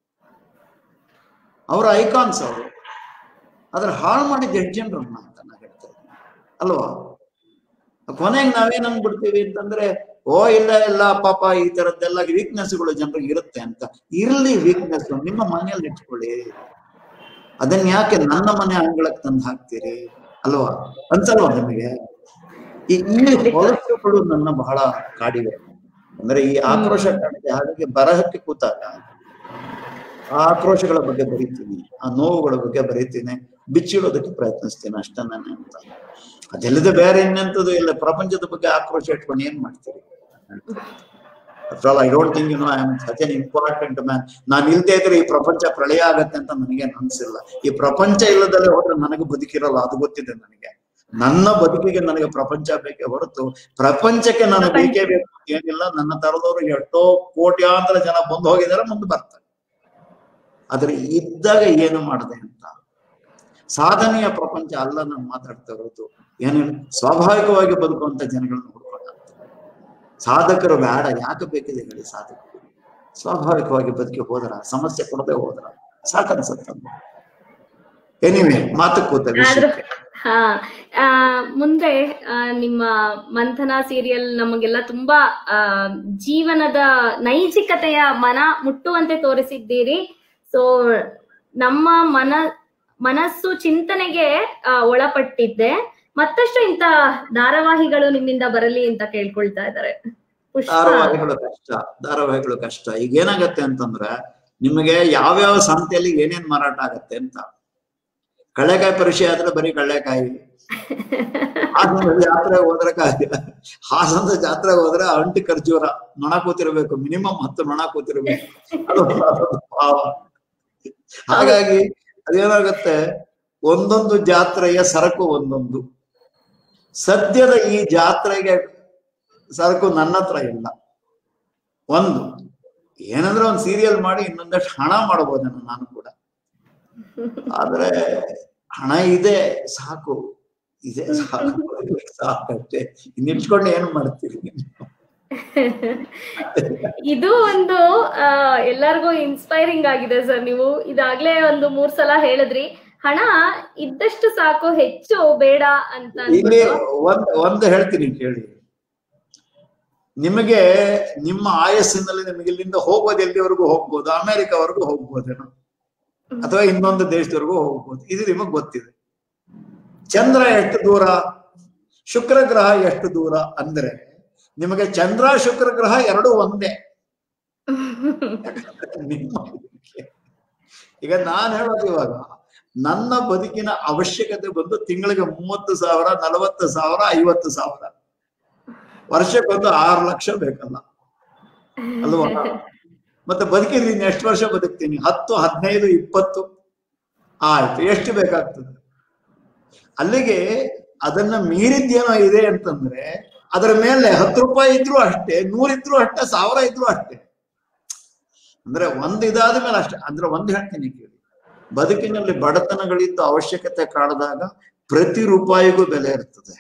[SPEAKER 2] ಅವರ ಐಕಾನ್ಸ್ ಅವರು ಅದ್ರ ಹಾಳು ಮಾಡಿದ ಎಷ್ಟು ಜನರನ್ನ ಅಂತ ನಾ ಹೇಳ್ತಾ ಇದ್ದೀನಿ. ಅಲ್ವಾ ಕೊನೆಗೆ ನಾವೇನ್ ಅನ್ಬಿಡ್ತೀವಿ ಅಂತಂದ್ರೆ ಓ ಇಲ್ಲ ಇಲ್ಲ ಪಾಪ ಈ ತರದ್ದೆಲ್ಲ ವೀಕ್ನೆಸ್ಗಳು ಜನರಿಗೆ ಇರುತ್ತೆ ಅಂತ ಇರ್ಲಿ ವೀಕ್ನೆಸ್ ನಿಮ್ಮ ಮನೆಯಲ್ಲಿ ಇಟ್ಕೊಳ್ಳಿ ಅದನ್ನ ಯಾಕೆ ನನ್ನ ಮನೆ ಅಂಗಳಕ್ಕೆ ತಂದು ಹಾಕ್ತೀರಿ ಅಲ್ವಾ ಅನ್ಸಲ್ವಾ ನಿಮಗೆ ಈ ಈ ಹೊಲಸುಗಳು ನನ್ನ ಬಹಳ ಕಾಡಿವೆ ಅಂದ್ರೆ ಈ ಆಕ್ರೋಶ ಕಾಡಿದೆ ಹಾಗಾಗಿ ಬರಹಕ್ಕೆ ಕೂತಾಗ ಆ ಆಕ್ರೋಶಗಳ ಬಗ್ಗೆ ಬರೀತೀನಿ ಆ ನೋವುಗಳ ಬಗ್ಗೆ ಬರೀತೀನಿ ಬಿಚ್ಚಿಡೋದಕ್ಕೆ ಪ್ರಯತ್ನಿಸ್ತೀನಿ ಅಷ್ಟ ನಾನು ಅಂತ ಅದೆಲ್ಲದೆ ಬೇರೆ ಇನ್ನೆಂತದ್ದು ಇಲ್ಲ ಪ್ರಪಂಚದ ಬಗ್ಗೆ ಆಕ್ರೋಶ ಇಟ್ಕೊಂಡು ಏನ್ ಮಾಡ್ತೀರಿ after all I don't think you know I am such an important man ನಾನು ಇಲ್ದೇ ಇದ್ರೆ ಈ ಪ್ರಪಂಚ ಪ್ರಳಯ ಆಗತ್ತೆ ಅಂತ ನನಗೇನು ಅನ್ಸಿಲ್ಲ ಈ ಪ್ರಪಂಚ ಇಲ್ಲದಲ್ಲೇ ಹೋದ್ರೆ ನನಗೆ ಬದುಕಿರಲ್ಲ ಅದು ಗೊತ್ತಿದೆ ನನಗೆ ನನ್ನ ಬದುಕಿಗೆ ನನಗೆ ಪ್ರಪಂಚ ಬೇಕೇ ಹೊರತು ಪ್ರಪಂಚಕ್ಕೆ ನಾನು ಬೇಕೇ ಬೇಕು ಅಂತ ಏನಿಲ್ಲ ನನ್ನ ತರದವರು ಎಷ್ಟೋ ಕೋಟ್ಯಾಂತರ ಜನ ಬಂದು ಹೋಗಿದ್ದಾರೆ ಮುಂದೆ ಬರ್ತಾರೆ ಆದ್ರೆ ಇದ್ದಾಗ ಏನು ಮಾಡಿದೆ ಅಂತ ಸಾಧನೆಯ ಪ್ರಪಂಚ ಅಲ್ಲ ನಾನು ಮಾತಾಡ್ತಾ ಇರೋದು ಏನು ಸ್ವಾಭಾವಿಕವಾಗಿ ಬದುಕುವಂತ ಜನಗಳನ್ನ ಹುಡ್ಕೊಂಡ ಸಾಧಕರು ಬೇಡ ಯಾಕೆ ಬೇಕಿದೆ ಹೇಳಿ ಸಾಧಕರು ಸ್ವಾಭಾವಿಕವಾಗಿ ಬದುಕಿ ಹೋದ್ರ ಸಮಸ್ಯೆ ಕೊಡದೆ ಹೋದ್ರ ಸಾಕನ್ಸತ್ತ ಎನಿವೆ ಮಾತು ಕೂತ
[SPEAKER 1] ಆದ್ರೂ
[SPEAKER 2] ವಿಷಯಕ್ಕೆ
[SPEAKER 1] ಹಾ ಆ, ಮುಂದೆ ಆ, ನಿಮ್ಮ ಮಂಥನ ಸೀರಿಯಲ್ ನಮಗೆಲ್ಲ ತುಂಬಾ ಆ, ಜೀವನದ ನೈಜಿಕತೆಯ ಮನ ಮುಟ್ಟುವಂತೆ ತೋರಿಸಿದ್ದೀರಿ ಸೊ ನಮ್ಮ ಮನ ಮನಸ್ಸು ಚಿಂತನೆಗೆ ಆ, ಒಳಪಟ್ಟಿದ್ದೆ ಮತ್ತಷ್ಟು ಇಂತ ಧಾರಾವಾಹಿಗಳು ನಿಮ್ಮಿಂದ ಬರಲಿ ಅಂತ ಕೇಳ್ಕೊಳ್ತಾ ಇದ್ದಾರೆ ಪುಷ್ಪ
[SPEAKER 2] ಧಾರಾವಾಹಿಗಳು ಕಷ್ಟ ಧಾರಾವಾಹಿಗಳು ಕಷ್ಟ ಈಗ ಏನಾಗತ್ತೆ ಅಂತಂದ್ರೆ ನಿಮಗೆ ಯಾವ್ಯಾವ ಸಂತೆಯಲ್ಲಿ ಏನೇನ್ ಮಾರಾಟ ಆಗತ್ತೆ ಅಂತ ಕಳ್ಳೆಕಾಯಿ ಪರಿಚಯ ಆದ್ರೆ ಬರೀ ಕಳ್ಳೆಕಾಯಿ ಹಾಸನ ಜಾತ್ರೆಗೆ ಹೋದ್ರೆ ಕಾಯಿ ಹಾಸನದ ಜಾತ್ರೆಗೆ ಹೋದ್ರೆ ಅಂಟಿ ಖರ್ಜೂರ ನೊಣ ಕೂತಿರ್ಬೇಕು ಮಿನಿಮಮ್ ಹತ್ತು ನೊಣ ಕೂತಿರ್ಬೇಕು ಅದು ಅದೊಂದು ಭಾವ ಹಾಗಾಗಿ ಅದೇನಾಗುತ್ತೆ ಒಂದೊಂದು ಜಾತ್ರೆಯ ಸರಕು ಒಂದೊಂದು ಸದ್ಯದ ಈ ಜಾತ್ರೆಗೆ ಸರಕು ನನ್ನ ಹತ್ರ ಇಲ್ಲ ಒಂದು ಏನಂದ್ರೆ ಒಂದು ಸೀರಿಯಲ್ ಮಾಡಿ ಇನ್ನೊಂದಷ್ಟು ಹಣ ಮಾಡಬಹುದೇನೋ ನಾನು ಕೂಡ ಆದ್ರೆ ಹಣ ಇದೆ ಸಾಕು ಇದೆ ಸಾಕು ಸಾಕಷ್ಟೇ ಇನ್ನಿಟ್ಕೊಂಡು ಏನ್ ಮಾಡ್ತೀರಿ
[SPEAKER 1] ಇದು ಒಂದು ಆ, ಎಲ್ಲರಿಗೂ ಇನ್ಸ್ಪೈರಿಂಗ್ ಆಗಿದೆ ಸರ್ ನೀವು ಇದಾಗ್ಲೇ ಒಂದು ಮೂರ್ ಸಲ ಹೇಳಿದ್ರಿ ಹಣ ಇದ್ದಷ್ಟು ಸಾಕು ಹೆಚ್ಚು ಬೇಡ ಅಂತ
[SPEAKER 2] ಇಲ್ಲಿ
[SPEAKER 1] ಅನ್ಬಿಟ್ಟು
[SPEAKER 2] ಒಂದ್ ಒಂದು ಹೇಳ್ತೀನಿ ಕೇಳಿ ನಿಮಗೆ ನಿಮ್ಮ ಆಯಸ್ಸಿನಲ್ಲಿ ನಿಮಗೆ ಇಲ್ಲಿಂದ ಹೋಗೋದು ಎಲ್ಲಿವರೆಗೂ ಹೋಗ್ಬೋದು ಅಮೆರಿಕವರೆಗೂ ಹೋಗ್ಬೋದೇನೋ ಅಥವಾ ಇನ್ನೊಂದು ದೇಶದವರೆಗೂ ಹೋಗ್ಬೋದು ಇದು ನಿಮಗ್ ಗೊತ್ತಿದೆ ಚಂದ್ರ ಎಷ್ಟು ದೂರ ಶುಕ್ರ ಗ್ರಹ ಎಷ್ಟು ದೂರ ಅಂದ್ರೆ ನಿಮಗೆ ಚಂದ್ರ ಶುಕ್ರ ಗ್ರಹ ಎರಡು ಒಂದೇ ನಿಮ್ಮ ಈಗ ನಾನ್ ಹೇಳೋದು ಇವಾಗ ನನ್ನ ಬದುಕಿನ ಅವಶ್ಯಕತೆ ಬಂದು ತಿಂಗಳಿಗೆ ಮೂವತ್ತು ಸಾವಿರ ನಲವತ್ತು ಸಾವಿರ ಐವತ್ತು ಸಾವಿರ ವರ್ಷಕ್ಕೊಂದು ಆರು ಲಕ್ಷ ಬೇಕಲ್ಲ ಅಲ್ವಾ ಮತ್ತೆ ಬದುಕಿದ್ದೀನಿ ಎಷ್ಟು ವರ್ಷ ಬದುಕ್ತೀನಿ ಹತ್ತು ಹದಿನೈದು ಇಪ್ಪತ್ತು ಆಯ್ತು ಎಷ್ಟು ಬೇಕಾಗ್ತದೆ ಅಲ್ಲಿಗೆ ಅದನ್ನ ಮೀರಿದ್ದೇನೋ ಇದೆ ಅಂತಂದ್ರೆ ಅದರ ಮೇಲೆ ಹತ್ತು ರೂಪಾಯಿ ಇದ್ರು ಅಷ್ಟೇ ನೂರಿದ್ರು ಅಷ್ಟೇ ಸಾವಿರ ಇದ್ರು ಅಷ್ಟೇ ಅಂದ್ರೆ ಒಂದ್ ಇದಾದ ಮೇಲೆ ಅಷ್ಟೇ ಅಂದ್ರೆ ಒಂದ್ ಹೇಳ್ತೀನಿ ಕೇಳಿ ಬದುಕಿನಲ್ಲಿ ಬಡತನಗಳಿದ್ದು ಅವಶ್ಯಕತೆ ಕಾಡಿದಾಗ ಪ್ರತಿ ರೂಪಾಯಿಗೂ ಬೆಲೆ ಇರ್ತದೆ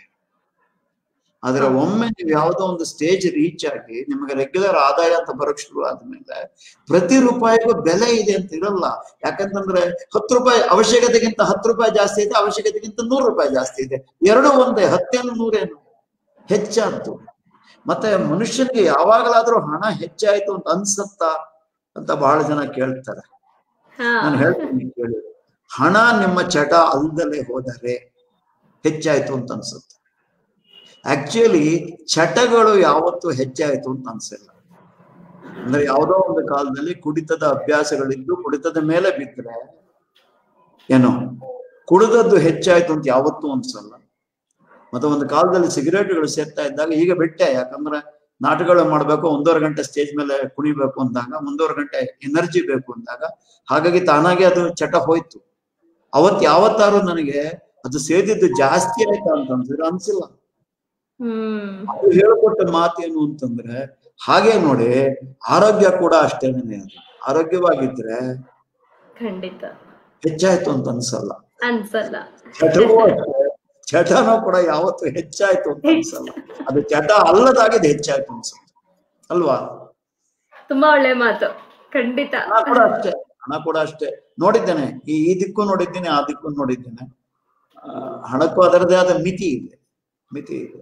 [SPEAKER 2] ಆದ್ರೆ ಒಮ್ಮೆ ನೀವು ಯಾವುದೋ ಒಂದು ಸ್ಟೇಜ್ ರೀಚ್ ಆಗಿ ನಿಮಗೆ ರೆಗ್ಯುಲರ್ ಆದಾಯ ಅಂತ ಬರಕ್ ಶುರು ಆದ್ಮೇಲೆ ಪ್ರತಿ ರೂಪಾಯಿಗೂ ಬೆಲೆ ಇದೆ ಅಂತ ಇರಲ್ಲ ಯಾಕಂತಂದ್ರೆ ಹತ್ತು ರೂಪಾಯಿ ಅವಶ್ಯಕತೆಗಿಂತ ಹತ್ತು ರೂಪಾಯಿ ಜಾಸ್ತಿ ಇದೆ ಅವಶ್ಯಕತೆಗಿಂತ ನೂರು ರೂಪಾಯಿ ಜಾಸ್ತಿ ಇದೆ ಎರಡು ಒಂದೇ ಹತ್ತೇನು ನೂರೇನು ಹೆಚ್ಚಾದ್ದು ಮತ್ತೆ ಮನುಷ್ಯನಿಗೆ ಯಾವಾಗಲಾದ್ರೂ ಹಣ ಹೆಚ್ಚಾಯ್ತು ಅಂತ ಅನ್ಸತ್ತಾ ಅಂತ ಬಹಳ ಜನ ಕೇಳ್ತಾರೆ
[SPEAKER 1] ಹಾ
[SPEAKER 2] ನಾನು ಹೇಳ್ತೀನಿ ಕೇಳಿ ಹಣ ನಿಮ್ಮ ಚಟ ಅಲ್ದಲೇ ಹೋದರೆ ಹೆಚ್ಚಾಯ್ತು ಅಂತ ಅನ್ಸುತ್ತೆ ಆಕ್ಚುಲಿ ಚಟಗಳು ಯಾವತ್ತೂ ಹೆಚ್ಚಾಯ್ತು ಅಂತ ಅನ್ಸಿಲ್ಲ ಅಂದ್ರೆ ಯಾವುದೋ ಒಂದು ಕಾಲದಲ್ಲಿ ಕುಡಿತದ ಅಭ್ಯಾಸಗಳಿದ್ದು ಕುಡಿತದ ಮೇಲೆ ಬಿದ್ದರೆ ಏನೋ ಕುಡಿದದ್ದು ಹೆಚ್ಚಾಯ್ತು ಅಂತ ಯಾವತ್ತೂ ಅನ್ಸಲ್ಲ ಮತ್ತೆ ಒಂದು ಕಾಲದಲ್ಲಿ ಸಿಗರೇಟ್ಗಳು ಸೇರ್ತಾ ಇದ್ದಾಗ ಈಗ ಬಿಟ್ಟೆ ಯಾಕಂದ್ರೆ ನಾಟಕಗಳು ಮಾಡ್ಬೇಕು ಒಂದೂವರೆ ಗಂಟೆ ಸ್ಟೇಜ್ ಮೇಲೆ ಕುಣಿಬೇಕು ಅಂದಾಗ ಒಂದೂವರೆ ಗಂಟೆ ಎನರ್ಜಿ ಬೇಕು ಅಂದಾಗ ಹಾಗಾಗಿ ತಾನಾಗೆ ಅದು ಚಟ ಹೋಯ್ತು ಅವತ್ ಯಾವತ್ತಾರು ನನಗೆ ಅದು ಸೇದಿದ್ದು ಜಾಸ್ತಿ ಆಯ್ತಾ ಅಂತ ಅನ್ಸಿದ್ರೆ ಅನ್ಸಿಲ್ಲ
[SPEAKER 1] ಹ್ಮ್
[SPEAKER 2] ಅದು ಹೇಳ್ಕೊಟ್ಟ ಮಾತೇನು ಅಂತಂದ್ರೆ ಹಾಗೆ ನೋಡಿ ಆರೋಗ್ಯ ಕೂಡ ಅಷ್ಟೇನೆ ಅದು ಆರೋಗ್ಯವಾಗಿದ್ರೆ
[SPEAKER 1] ಖಂಡಿತ
[SPEAKER 2] ಹೆಚ್ಚಾಯ್ತು ಅಂತ ಅನ್ಸಲ್ಲ
[SPEAKER 1] ಅನ್ಸಲ್ಲ
[SPEAKER 2] ಚಟವೂ ಅಷ್ಟೇ ಚಟನೂ ಕೂಡ ಯಾವತ್ತು ಹೆಚ್ಚಾಯ್ತು ಅಂತ ಅನ್ಸಲ್ಲ ಅದು ಚಟ ಅಲ್ಲದಾಗಿದ್ದು ಹೆಚ್ಚಾಯ್ತು ಅನ್ಸುತ್ತೆ ಅಲ್ವಾ
[SPEAKER 1] ತುಂಬಾ ಒಳ್ಳೆ ಮಾತು ಖಂಡಿತ
[SPEAKER 2] ಹಣ ಕೂಡ ಅಷ್ಟೇ ಹಣ ಕೂಡ ಅಷ್ಟೇ ನೋಡಿದ್ದೇನೆ ಈ ಈ ದಿಕ್ಕು ನೋಡಿದ್ದೇನೆ ಆ ದಿಕ್ಕು ನೋಡಿದ್ದೇನೆ ಆ, ಹಣಕ್ಕೂ ಅದರದೇ ಆದ ಮಿತಿ ಇದೆ ಮಿತಿ ಇದೆ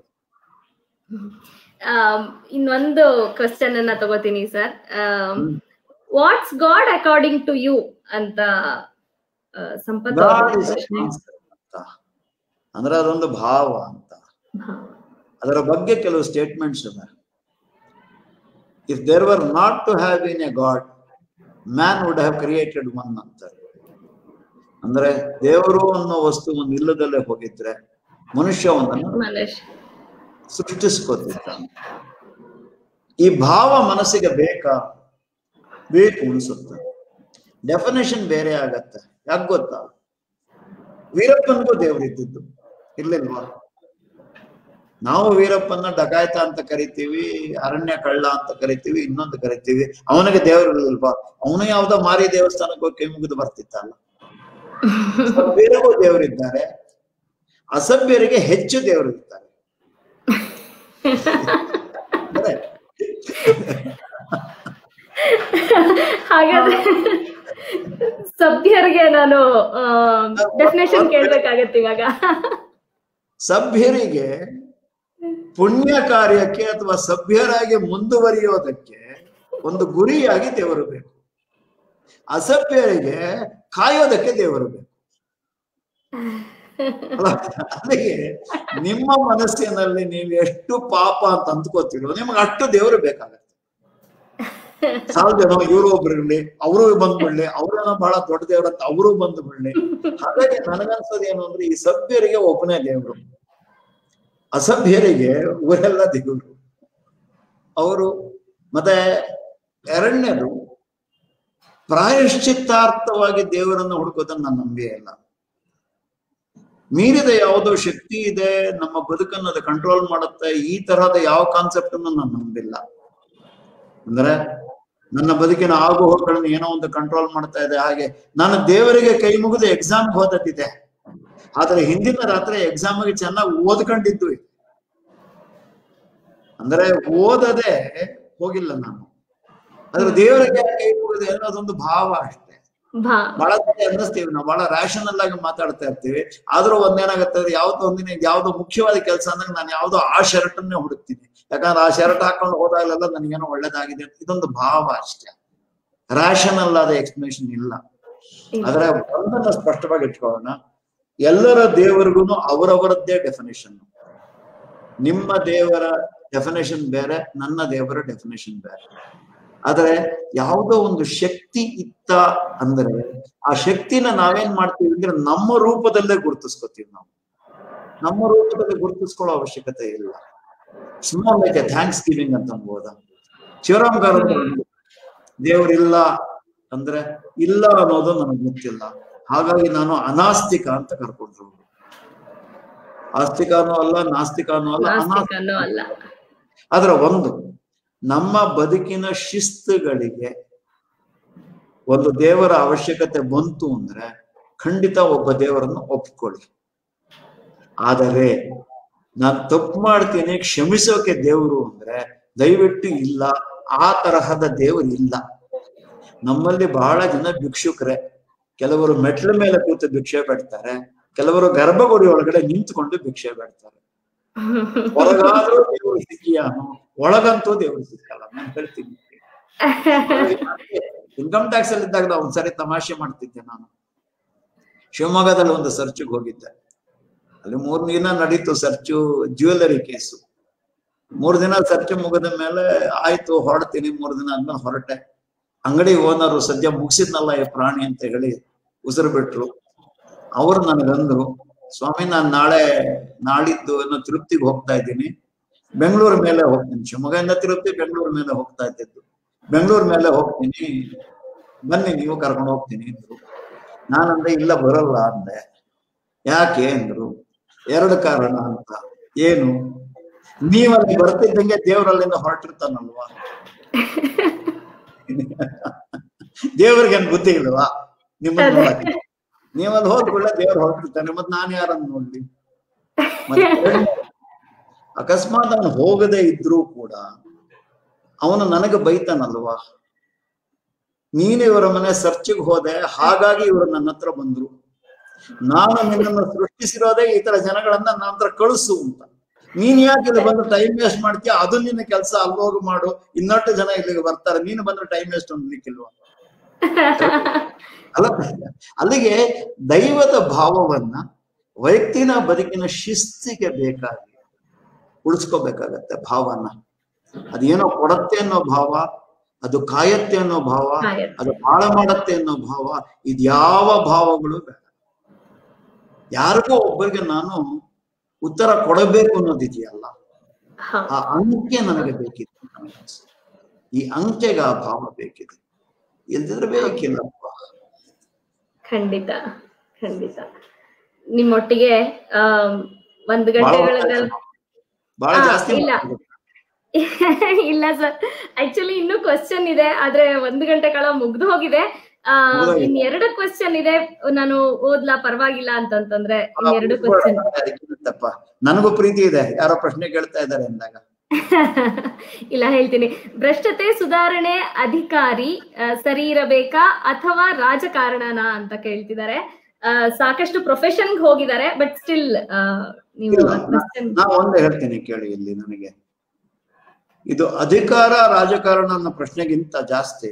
[SPEAKER 1] ಆಮ್, ಇನ್ನೊಂದು ಕ್ವಶನ್ ಅನ್ನ ತಗೋತೀನಿ sir what's God according to you ಅಂತ ಆ, ಸಂಪತ್ ಅವ್ರ
[SPEAKER 2] God is
[SPEAKER 1] ಪ್ರಶ್ನೆ.
[SPEAKER 2] answer ಅಂತ ಅಂದ್ರೆ ಅದೊಂದು ಭಾವ ಅಂತ ಅದರ ಬಗ್ಗೆ ಕೆಲವು ಸ್ಟೇಟ್ಮೆಂಟ್ಸ್ ಅದ if there were not to have been a God man would have created one ಅಂತಾರೆ ಅಂದ್ರೆ ದೇವರು ಅನ್ನೋ ವಸ್ತು ಒಂದು ಇಲ್ಲದಲ್ಲೇ ಹೋಗಿದ್ರೆ ಮನುಷ್ಯ ಒಂದನ್ನು
[SPEAKER 1] ಮನುಷ್ಯ
[SPEAKER 2] ಸೃಷ್ಟಿಸ್ಕೋತಿದ್ದ ಈ ಭಾವ ಮನಸ್ಸಿಗೆ ಬೇಕಾ ಬೇಕು ಅನ್ಸುತ್ತೆ ಡೆಫಿನೇಷನ್ ಬೇರೆ ಆಗತ್ತೆ ಯಾಕೆ ಗೊತ್ತಾ ವೀರಪ್ಪನಿಗೂ ದೇವರಿದ್ದಿದ್ದು ಇರ್ಲಿಲ್ವಾ ನಾವು ವೀರಪ್ಪನ ಡಕಾಯ್ತ ಅಂತ ಕರಿತೀವಿ ಅರಣ್ಯ ಕಳ್ಳ ಅಂತ ಕರಿತೀವಿ ಇನ್ನೊಂದು ಕರಿತೀವಿ ಅವನಿಗೆ ದೇವರು ಇರ್ಲಿಲ್ವಾ ಅವನು ಯಾವ್ದೋ ಮಾರಿ ದೇವಸ್ಥಾನಕ್ಕೆ ಹೋಗಿ ಕೈ ಮುಗಿದು ಬರ್ತಿತ್ತಲ್ಲ ಸಭ್ಯರಿಗೂ ದೇವರಿದ್ದಾರೆ ಅಸಭ್ಯರಿಗೆ ಹೆಚ್ಚು ದೇವರಿರ್ತಾರೆ ಅಂದ್ರೆ
[SPEAKER 1] ಹಾಗಾದ್ರೆ ಸಭ್ಯರಿಗೆ ನಾನು ಡೆಫಿನೇಷನ್ ಕೇಳ್ಬೇಕಾಗತ್ತೆ ಇವಾಗ
[SPEAKER 2] ಸಭ್ಯರಿಗೆ ಪುಣ್ಯ ಕಾರ್ಯಕ್ಕೆ ಅಥವಾ ಸಭ್ಯರಾಗಿ ಮುಂದುವರಿಯೋದಕ್ಕೆ ಒಂದು ಗುರಿಯಾಗಿ ದೇವರು ಬೇಕು ಅಸಭ್ಯರಿಗೆ ಕಾಯೋದಕ್ಕೆ ದೇವರು ಬೇಕು ಅಲ್ಲ? ಅಲ್ಲಿಗೆ ನಿಮ್ಮ ಮನಸ್ಸಿನಲ್ಲಿ ನೀವು ಎಷ್ಟು ಪಾಪ ಅಂತ ಅಂದ್ಕೋತೀರೋ ನಿಮ್ಗೆ ಅಷ್ಟು ದೇವರು ಬೇಕಾಗತ್ತೆ ಸಾಲ್ದೇನೋ ಇವರು ಒಬ್ರು ಇರ್ಲಿ ಅವರು ಬಂದ್ಬಿಡ್ಲಿ ಅವ್ರೇನೋ ಬಹಳ ದೊಡ್ಡ ದೇವ್ರಂತ ಅವರು ಬಂದು ಬಿಡ್ಲಿ ಹಾಗಾಗಿ ನನಗನ್ಸೋದು ಏನು ಅಂದ್ರೆ ಈ ಸಭ್ಯರಿಗೆ ಒಬ್ಬನೇ ದೇವ್ರು ಅಸಭ್ಯರಿಗೆ ಊರೆಲ್ಲ ದೇವ್ರು ಅವರು ಮತ್ತೆ ಎರಡನೇದು ಪ್ರಾಯಶ್ಚಿತ್ತಾರ್ಥವಾಗಿ ದೇವರನ್ನು ಹುಡುಕೋದನ್ನ ನಾನು ನಂಬೇ ಇಲ್ಲ ಮೀರಿದ ಯಾವುದೋ ಶಕ್ತಿ ಇದೆ ನಮ್ಮ ಬದುಕನ್ನು ಅದು ಕಂಟ್ರೋಲ್ ಮಾಡುತ್ತೆ ಈ ತರಹದ ಯಾವ ಕಾನ್ಸೆಪ್ಟ್ ಅನ್ನು ನಾನು ನಂಬಿಲ್ಲ ಅಂದ್ರೆ ನನ್ನ ಬದುಕಿನ ಆಗು ಹೋಗುಗಳನ್ನ ಏನೋ ಒಂದು ಕಂಟ್ರೋಲ್ ಮಾಡ್ತಾ ಇದೆ ಹಾಗೆ ನಾನು ದೇವರಿಗೆ ಕೈ ಮುಗಿದು ಎಕ್ಸಾಮ್ ಹೋದದ್ದಿದೆ ಆದ್ರೆ ಹಿಂದಿನ ರಾತ್ರಿ ಎಕ್ಸಾಮ್ಗೆ ಚೆನ್ನಾಗಿ ಓದ್ಕೊಂಡಿದ್ದು ಇದೆ. ಅಂದ್ರೆ ಓದದೆ ಹೋಗಿಲ್ಲ ನಾನು ಆದ್ರೆ ದೇವರಿಗೆ ಕೈ ಮುಗಿದು ಅನ್ನೋದೊಂದು ಭಾವ ಅಷ್ಟೇ
[SPEAKER 1] ಭಾ
[SPEAKER 2] ಬಹಳ ಸತಿ ಅನ್ನಿಸ್ತೀವಿ ನಾವು ಬಹಳ ರ್ಯಾಷನಲ್ ಆಗಿ ಮಾತಾಡ್ತಾ ಇರ್ತೀವಿ ಆದ್ರೂ ಒಂದೇನಾಗುತ್ತೆ ಅಂದ್ರೆ ಯಾವ್ದೋ ಒಂದಿನ ಯಾವ್ದೋ ಮುಖ್ಯವಾದ ಕೆಲಸ ಅಂದ್ರೆ ನಾನು ಯಾವ್ದೋ ಆ ಶರ್ಟ್ ಅನ್ನೇ ಹುಡುಕ್ತೀನಿ ಯಾಕಂದ್ರೆ ಆ ಶರ್ಟ್ ಹಾಕೊಂಡು ಹೋದಾಗಲೆಲ್ಲ ನನಗೇನೋ ಒಳ್ಳೇದಾಗಿದೆ ಅಂತ ಇದೊಂದು ಭಾವ ಅಷ್ಟೇ ರ್ಯಾಷನಲ್ ಆದ ಎಕ್ಸ್ಪ್ಲನೇಷನ್ ಇಲ್ಲ ಆದ್ರೆ ಒಂದನ್ನ ಸ್ಪಷ್ಟವಾಗಿ ಇಟ್ಕೊಳ್ಳೋಣ ಎಲ್ಲರ ದೇವರಿಗೂ ಅವರವರದ್ದೇ ಡೆಫಿನೇಷನ್ ನಿಮ್ಮ ದೇವರ ಡೆಫಿನೇಷನ್ ಬೇರೆ ನನ್ನ ದೇವರ ಡೆಫಿನೇಷನ್ ಬೇರೆ ಆದ್ರೆ ಯಾವುದೋ ಒಂದು ಶಕ್ತಿ ಇತ್ತ ಅಂದ್ರೆ ಆ ಶಕ್ತಿನ ನಾವೇನ್ ಮಾಡ್ತೀವಿ ಅಂದ್ರೆ ನಮ್ಮ ರೂಪದಲ್ಲೇ ಗುರುತಿಸ್ಕೊತೀವಿ ನಾವು ನಮ್ಮ ರೂಪದಲ್ಲಿ ಗುರುತಿಸ್ಕೊಳ್ಳೋ ಅವಶ್ಯಕತೆ ಇಲ್ಲ small like a thanksgiving ಅಂತ ಅನ್ಬೋದ ಶಿವರಾಮ್ ಗಾರು ದೇವರಿಲ್ಲ ಅಂದ್ರೆ ಇಲ್ಲ ಅನ್ನೋದು ನನಗೆ ಗೊತ್ತಿಲ್ಲ ಹಾಗಾಗಿ ನಾನು ಅನಾಸ್ತಿಕ ಅಂತ ಕರ್ಕೊಂಡ್ರು ಆಸ್ತಿಕನೂ ಅಲ್ಲ ನಾಸ್ತಿಕನೂ ಅಲ್ಲ ಅನಾಸ್ತಿಕ
[SPEAKER 1] ನಾಸ್ತಿಕನೂ ಅಲ್ಲ
[SPEAKER 2] ಆದ್ರೆ ಒಂದು ನಮ್ಮ ಬದುಕಿನ ಶಿಸ್ತುಗಳಿಗೆ ಒಂದು ದೇವರ ಅವಶ್ಯಕತೆ ಬಂತು ಅಂದ್ರೆ ಖಂಡಿತ ಒಬ್ಬ ದೇವರನ್ನು ಒಪ್ಕೊಳ್ಳಿ ಆದರೆ ನಾನ್ ತಪ್ಪು ಮಾಡ್ತೀನಿ ಕ್ಷಮಿಸೋಕೆ ದೇವರು ಅಂದ್ರೆ ದಯವಿಟ್ಟು ಇಲ್ಲ ಆ ತರಹದ ದೇವರು ಇಲ್ಲ ನಮ್ಮಲ್ಲಿ ಬಹಳ ಜನ ಭಿಕ್ಷುಕರೇ ಕೆಲವರು ಮೆಟ್ಲ ಮೇಲೆ ಕೂತು ಭಿಕ್ಷೆ ಬೇಡ್ತಾರೆ ಕೆಲವರು ಗರ್ಭಗುಡಿ ಒಳಗಡೆ ನಿಂತ್ಕೊಂಡು ಭಿಕ್ಷೆ ಬೇಡ್ತಾರೆ ಹೊರಗಾದ್ರೂ ದೇವರು ಸಿಕ್ಕಿಯಾನು ಒಳಗಂತೂ ದೇವರು ಸಿಕ್ಕಲ್ಲ ನಾನು ಹೇಳ್ತೀನಿ ಇನ್ಕಮ್ ಟ್ಯಾಕ್ಸ್ ಅಲ್ಲಿ ಇದ್ದಾಗ ನಾವು ಒಂದ್ಸರಿ ತಮಾಷೆ ಮಾಡ್ತಿದ್ದೆ ನಾನು ಶಿವಮೊಗ್ಗದಲ್ಲಿ ಒಂದು ಸರ್ಚ್ಗೆ ಹೋಗಿದ್ದೆ ಅಲ್ಲಿ ಮೂರ್ ದಿನ ನಡೀತು ಸರ್ಚು ಜ್ಯುವೆಲರಿ ಕೇಸು ಮೂರ್ ದಿನ ಸರ್ಚ್ ಮುಗಿದ ಮೇಲೆ ಆಯ್ತು ಹೊರಡ್ತೀನಿ ಮೂರ್ ದಿನ ಆದ್ಮೇಲೆ ಹೊರಟೆ ಅಂಗಡಿ ಓನರು ಸದ್ಯ ಮುಗಿಸಿದ್ನಲ್ಲ ಈ ಪ್ರಾಣಿ ಅಂತ ಹೇಳಿ ಉಸಿರು ಬಿಟ್ರು ಅವ್ರು ನನಗಂದ್ರು ಸ್ವಾಮಿ ನಾನ್ ನಾಳೆ ನಾಳಿದ್ದು ಏನೋ ತಿರುಪ್ತಿಗೆ ಹೋಗ್ತಾ ಇದ್ದೀನಿ ಬೆಂಗಳೂರು ಮೇಲೆ ಹೋಗ್ತೀನಿ ಶಿವಮೊಗ್ಗದಿಂದ ತಿರುಪತಿ ಬೆಂಗಳೂರು ಮೇಲೆ ಹೋಗ್ತಾ ಇದ್ದಿದ್ದು ಬೆಂಗಳೂರು ಮೇಲೆ ಹೋಗ್ತೀನಿ ಬನ್ನಿ ನೀವು ಕರ್ಕೊಂಡು ಹೋಗ್ತೀನಿ ಅಂದ್ರು ನಾನಂದೆ ಇಲ್ಲ ಬರಲ್ಲ ಅಂದೆ ಯಾಕೆ ಅಂದ್ರು ಎರಡು ಕಾರಣ ಅಂತ ಏನು ನೀವಲ್ಲಿ ಬರ್ತಿದ್ದಂಗೆ ದೇವರಲ್ಲಿಂದ ಹೊರಟಿರ್ತಾನಲ್ವಾ ದೇವ್ರಿಗೆ ಏನ್ ಬುದ್ಧಿ ಇಲ್ವಾ ನಿಮ್ಮನ್ನ
[SPEAKER 1] ಅದೇ.
[SPEAKER 2] ನೋಡಕ್ಕೆ ನೀವಲ್ಲಿ ಹೋದ್ ಕೂಡಲೇ ದೇವ್ರು ಹೊರಟಿರ್ತಾನೆ ಮತ್ ನಾನ್ ಯಾರನ್ನ ನೋಡ್ಲಿ ಮತ್ತೆ ಅಕಸ್ಮಾತ್ ಅವನು ಹೋಗದೆ ಇದ್ರೂ ಕೂಡ ಅವನು ನನಗೆ ಬೈತಾನಲ್ವಾ ನೀನು ಇವರ ಮನೆ ಸರ್ಚಿಗೆ ಹೋದೆ ಹಾಗಾಗಿ ಇವರು ನನ್ನ ಹತ್ರ ಬಂದ್ರು ನಾನು ನಿನ್ನನ್ನು ಸೃಷ್ಟಿಸಿರೋದೇ ಈ ತರ ಜನಗಳನ್ನ ನನ್ನ ಹತ್ರ ಕಳಿಸು ಅಂತ ನೀನ್ ಯಾಕೆ ಇಲ್ಲಿ ಬಂದು ಟೈಮ್ ವೇಸ್ಟ್ ಮಾಡ್ತೀಯ ಅದು ನಿನ್ನ ಕೆಲಸ ಅಲ್ಲೋಗಿ ಮಾಡು ಇನ್ನೊಟ್ಟು ಜನ ಇಲ್ಲಿಗೆ ಬರ್ತಾರೆ ನೀನು ಬಂದ್ರೆ ಟೈಮ್ ವೇಸ್ಟ್ ಅನ್ಲಿಕ್ಕಿಲ್ವಾ ಅಲ್ಲ ಅಲ್ಲಿಗೆ ದೈವದ ಭಾವವನ್ನ ವೈಯಕ್ತಿನ ಬದುಕಿನ ಶಿಸ್ತಿಗೆ ಬೇಕಾಗಿ ಉಳಿಸ್ಕೋಬೇಕಾಗತ್ತೆ ಭಾವನ ಅದೇನೋ ಕೊಡತ್ತೆ ಅನ್ನೋ ಭಾವ ಅದು ಕಾಯತ್ತೆ ಅನ್ನೋ ಭಾವ
[SPEAKER 1] ಕಾಯತ್ತೆ.
[SPEAKER 2] ಅದು ಹಾಳು ಮಾಡತ್ತೆ ಅನ್ನೋ ಭಾವ ಇದ್ಯಾವ ಭಾವಗಳು ಬೇಡ ಯಾರಿಗೋ ಒಬ್ಬರಿಗೆ ನಾನು ಉತ್ತರ ಕೊಡಬೇಕು ಅನ್ನೋದಿದೆಯಲ್ಲ
[SPEAKER 1] ಹೌದು.
[SPEAKER 2] ಆ ಅಂಕೆ ನನಗೆ ಬೇಕಿತ್ತು ನನಗನ್ಸುತ್ತೆ. ಈ ಅಂಕೆಗೆ ಆ ಭಾವ ಬೇಕಿದೆ ಇಲ್ದಿದ್ರೆ ಬೇಕಿಲ್ಲಪ್ಪ
[SPEAKER 1] ಖಂಡಿತ ಖಂಡಿತ ನಿಮ್ಮೊಟ್ಟಿಗೆ ಆಮ್, ಒಂದು
[SPEAKER 2] ಬಹಳ
[SPEAKER 1] ಗಂಟೆಗಳ
[SPEAKER 2] ಬಹಳ
[SPEAKER 1] ಹಾ,
[SPEAKER 2] ಜಾಸ್ತಿ
[SPEAKER 1] ಇಲ್ಲ.
[SPEAKER 2] ಮಾತಾಡ್ಬೇಕು.
[SPEAKER 1] ಇಲ್ಲ ಸರ್ ಆಕ್ಚುಲಿ ಇನ್ನೂ ಕ್ವಶನ್ ಇದೆ ಆದ್ರೆ ಒಂದು ಗಂಟೆ ಕಾಲ ಮುಗ್ದು ಹೋಗಿದೆ ಆ,
[SPEAKER 2] ಮುಗ್ದೋಗಿದೆ.
[SPEAKER 1] ಇನ್ ಎರಡು ಕ್ವಶನ್ ಇದೆ ನಾನು ಓದ್ಲಾ ಪರವಾಗಿಲ್ಲ ಅಂತಂತಂದ್ರೆ ಇನ್
[SPEAKER 2] ಆ,
[SPEAKER 1] ಎರಡು
[SPEAKER 2] ಉಟ್ಕೊಳ್ಳೋಣ,
[SPEAKER 1] ಕ್ವಶನ್
[SPEAKER 2] ಅದಕ್ಕಿಂತಪ್ಪ ನನಗೂ ಪ್ರೀತಿ ಇದೆ ಯಾರೋ ಪ್ರಶ್ನೆ ಕೇಳ್ತಾ ಇದ್ದಾರೆ ಅಂದಾಗ
[SPEAKER 1] ಇಲ್ಲ ಹೇಳ್ತೀನಿ ಭ್ರಷ್ಟತೆ ಸುಧಾರಣೆ ಅಧಿಕಾರಿ ಆ, ಸರಿ ಇರಬೇಕಾ ಅಥವಾ ರಾಜಕಾರಣನ ಅಂತ ಕೇಳ್ತಿದ್ದಾರೆ ಆ, ಸಾಕಷ್ಟು ಪ್ರೊಫೆಷನ್ ಹೋಗಿದ್ದಾರೆ ಬಟ್ ಸ್ಟಿಲ್ ನೀವು
[SPEAKER 2] ಇಲ್ಲ,
[SPEAKER 1] question
[SPEAKER 2] ನಾ ಒಂದೇ ಹೇಳ್ತೀನಿ ಕೇಳಿ ಇಲ್ಲಿ ನನಗೆ ಇದು ಅಧಿಕಾರ ರಾಜಕಾರಣ ಅನ್ನೋ ಪ್ರಶ್ನೆಗಿಂತ ಜಾಸ್ತಿ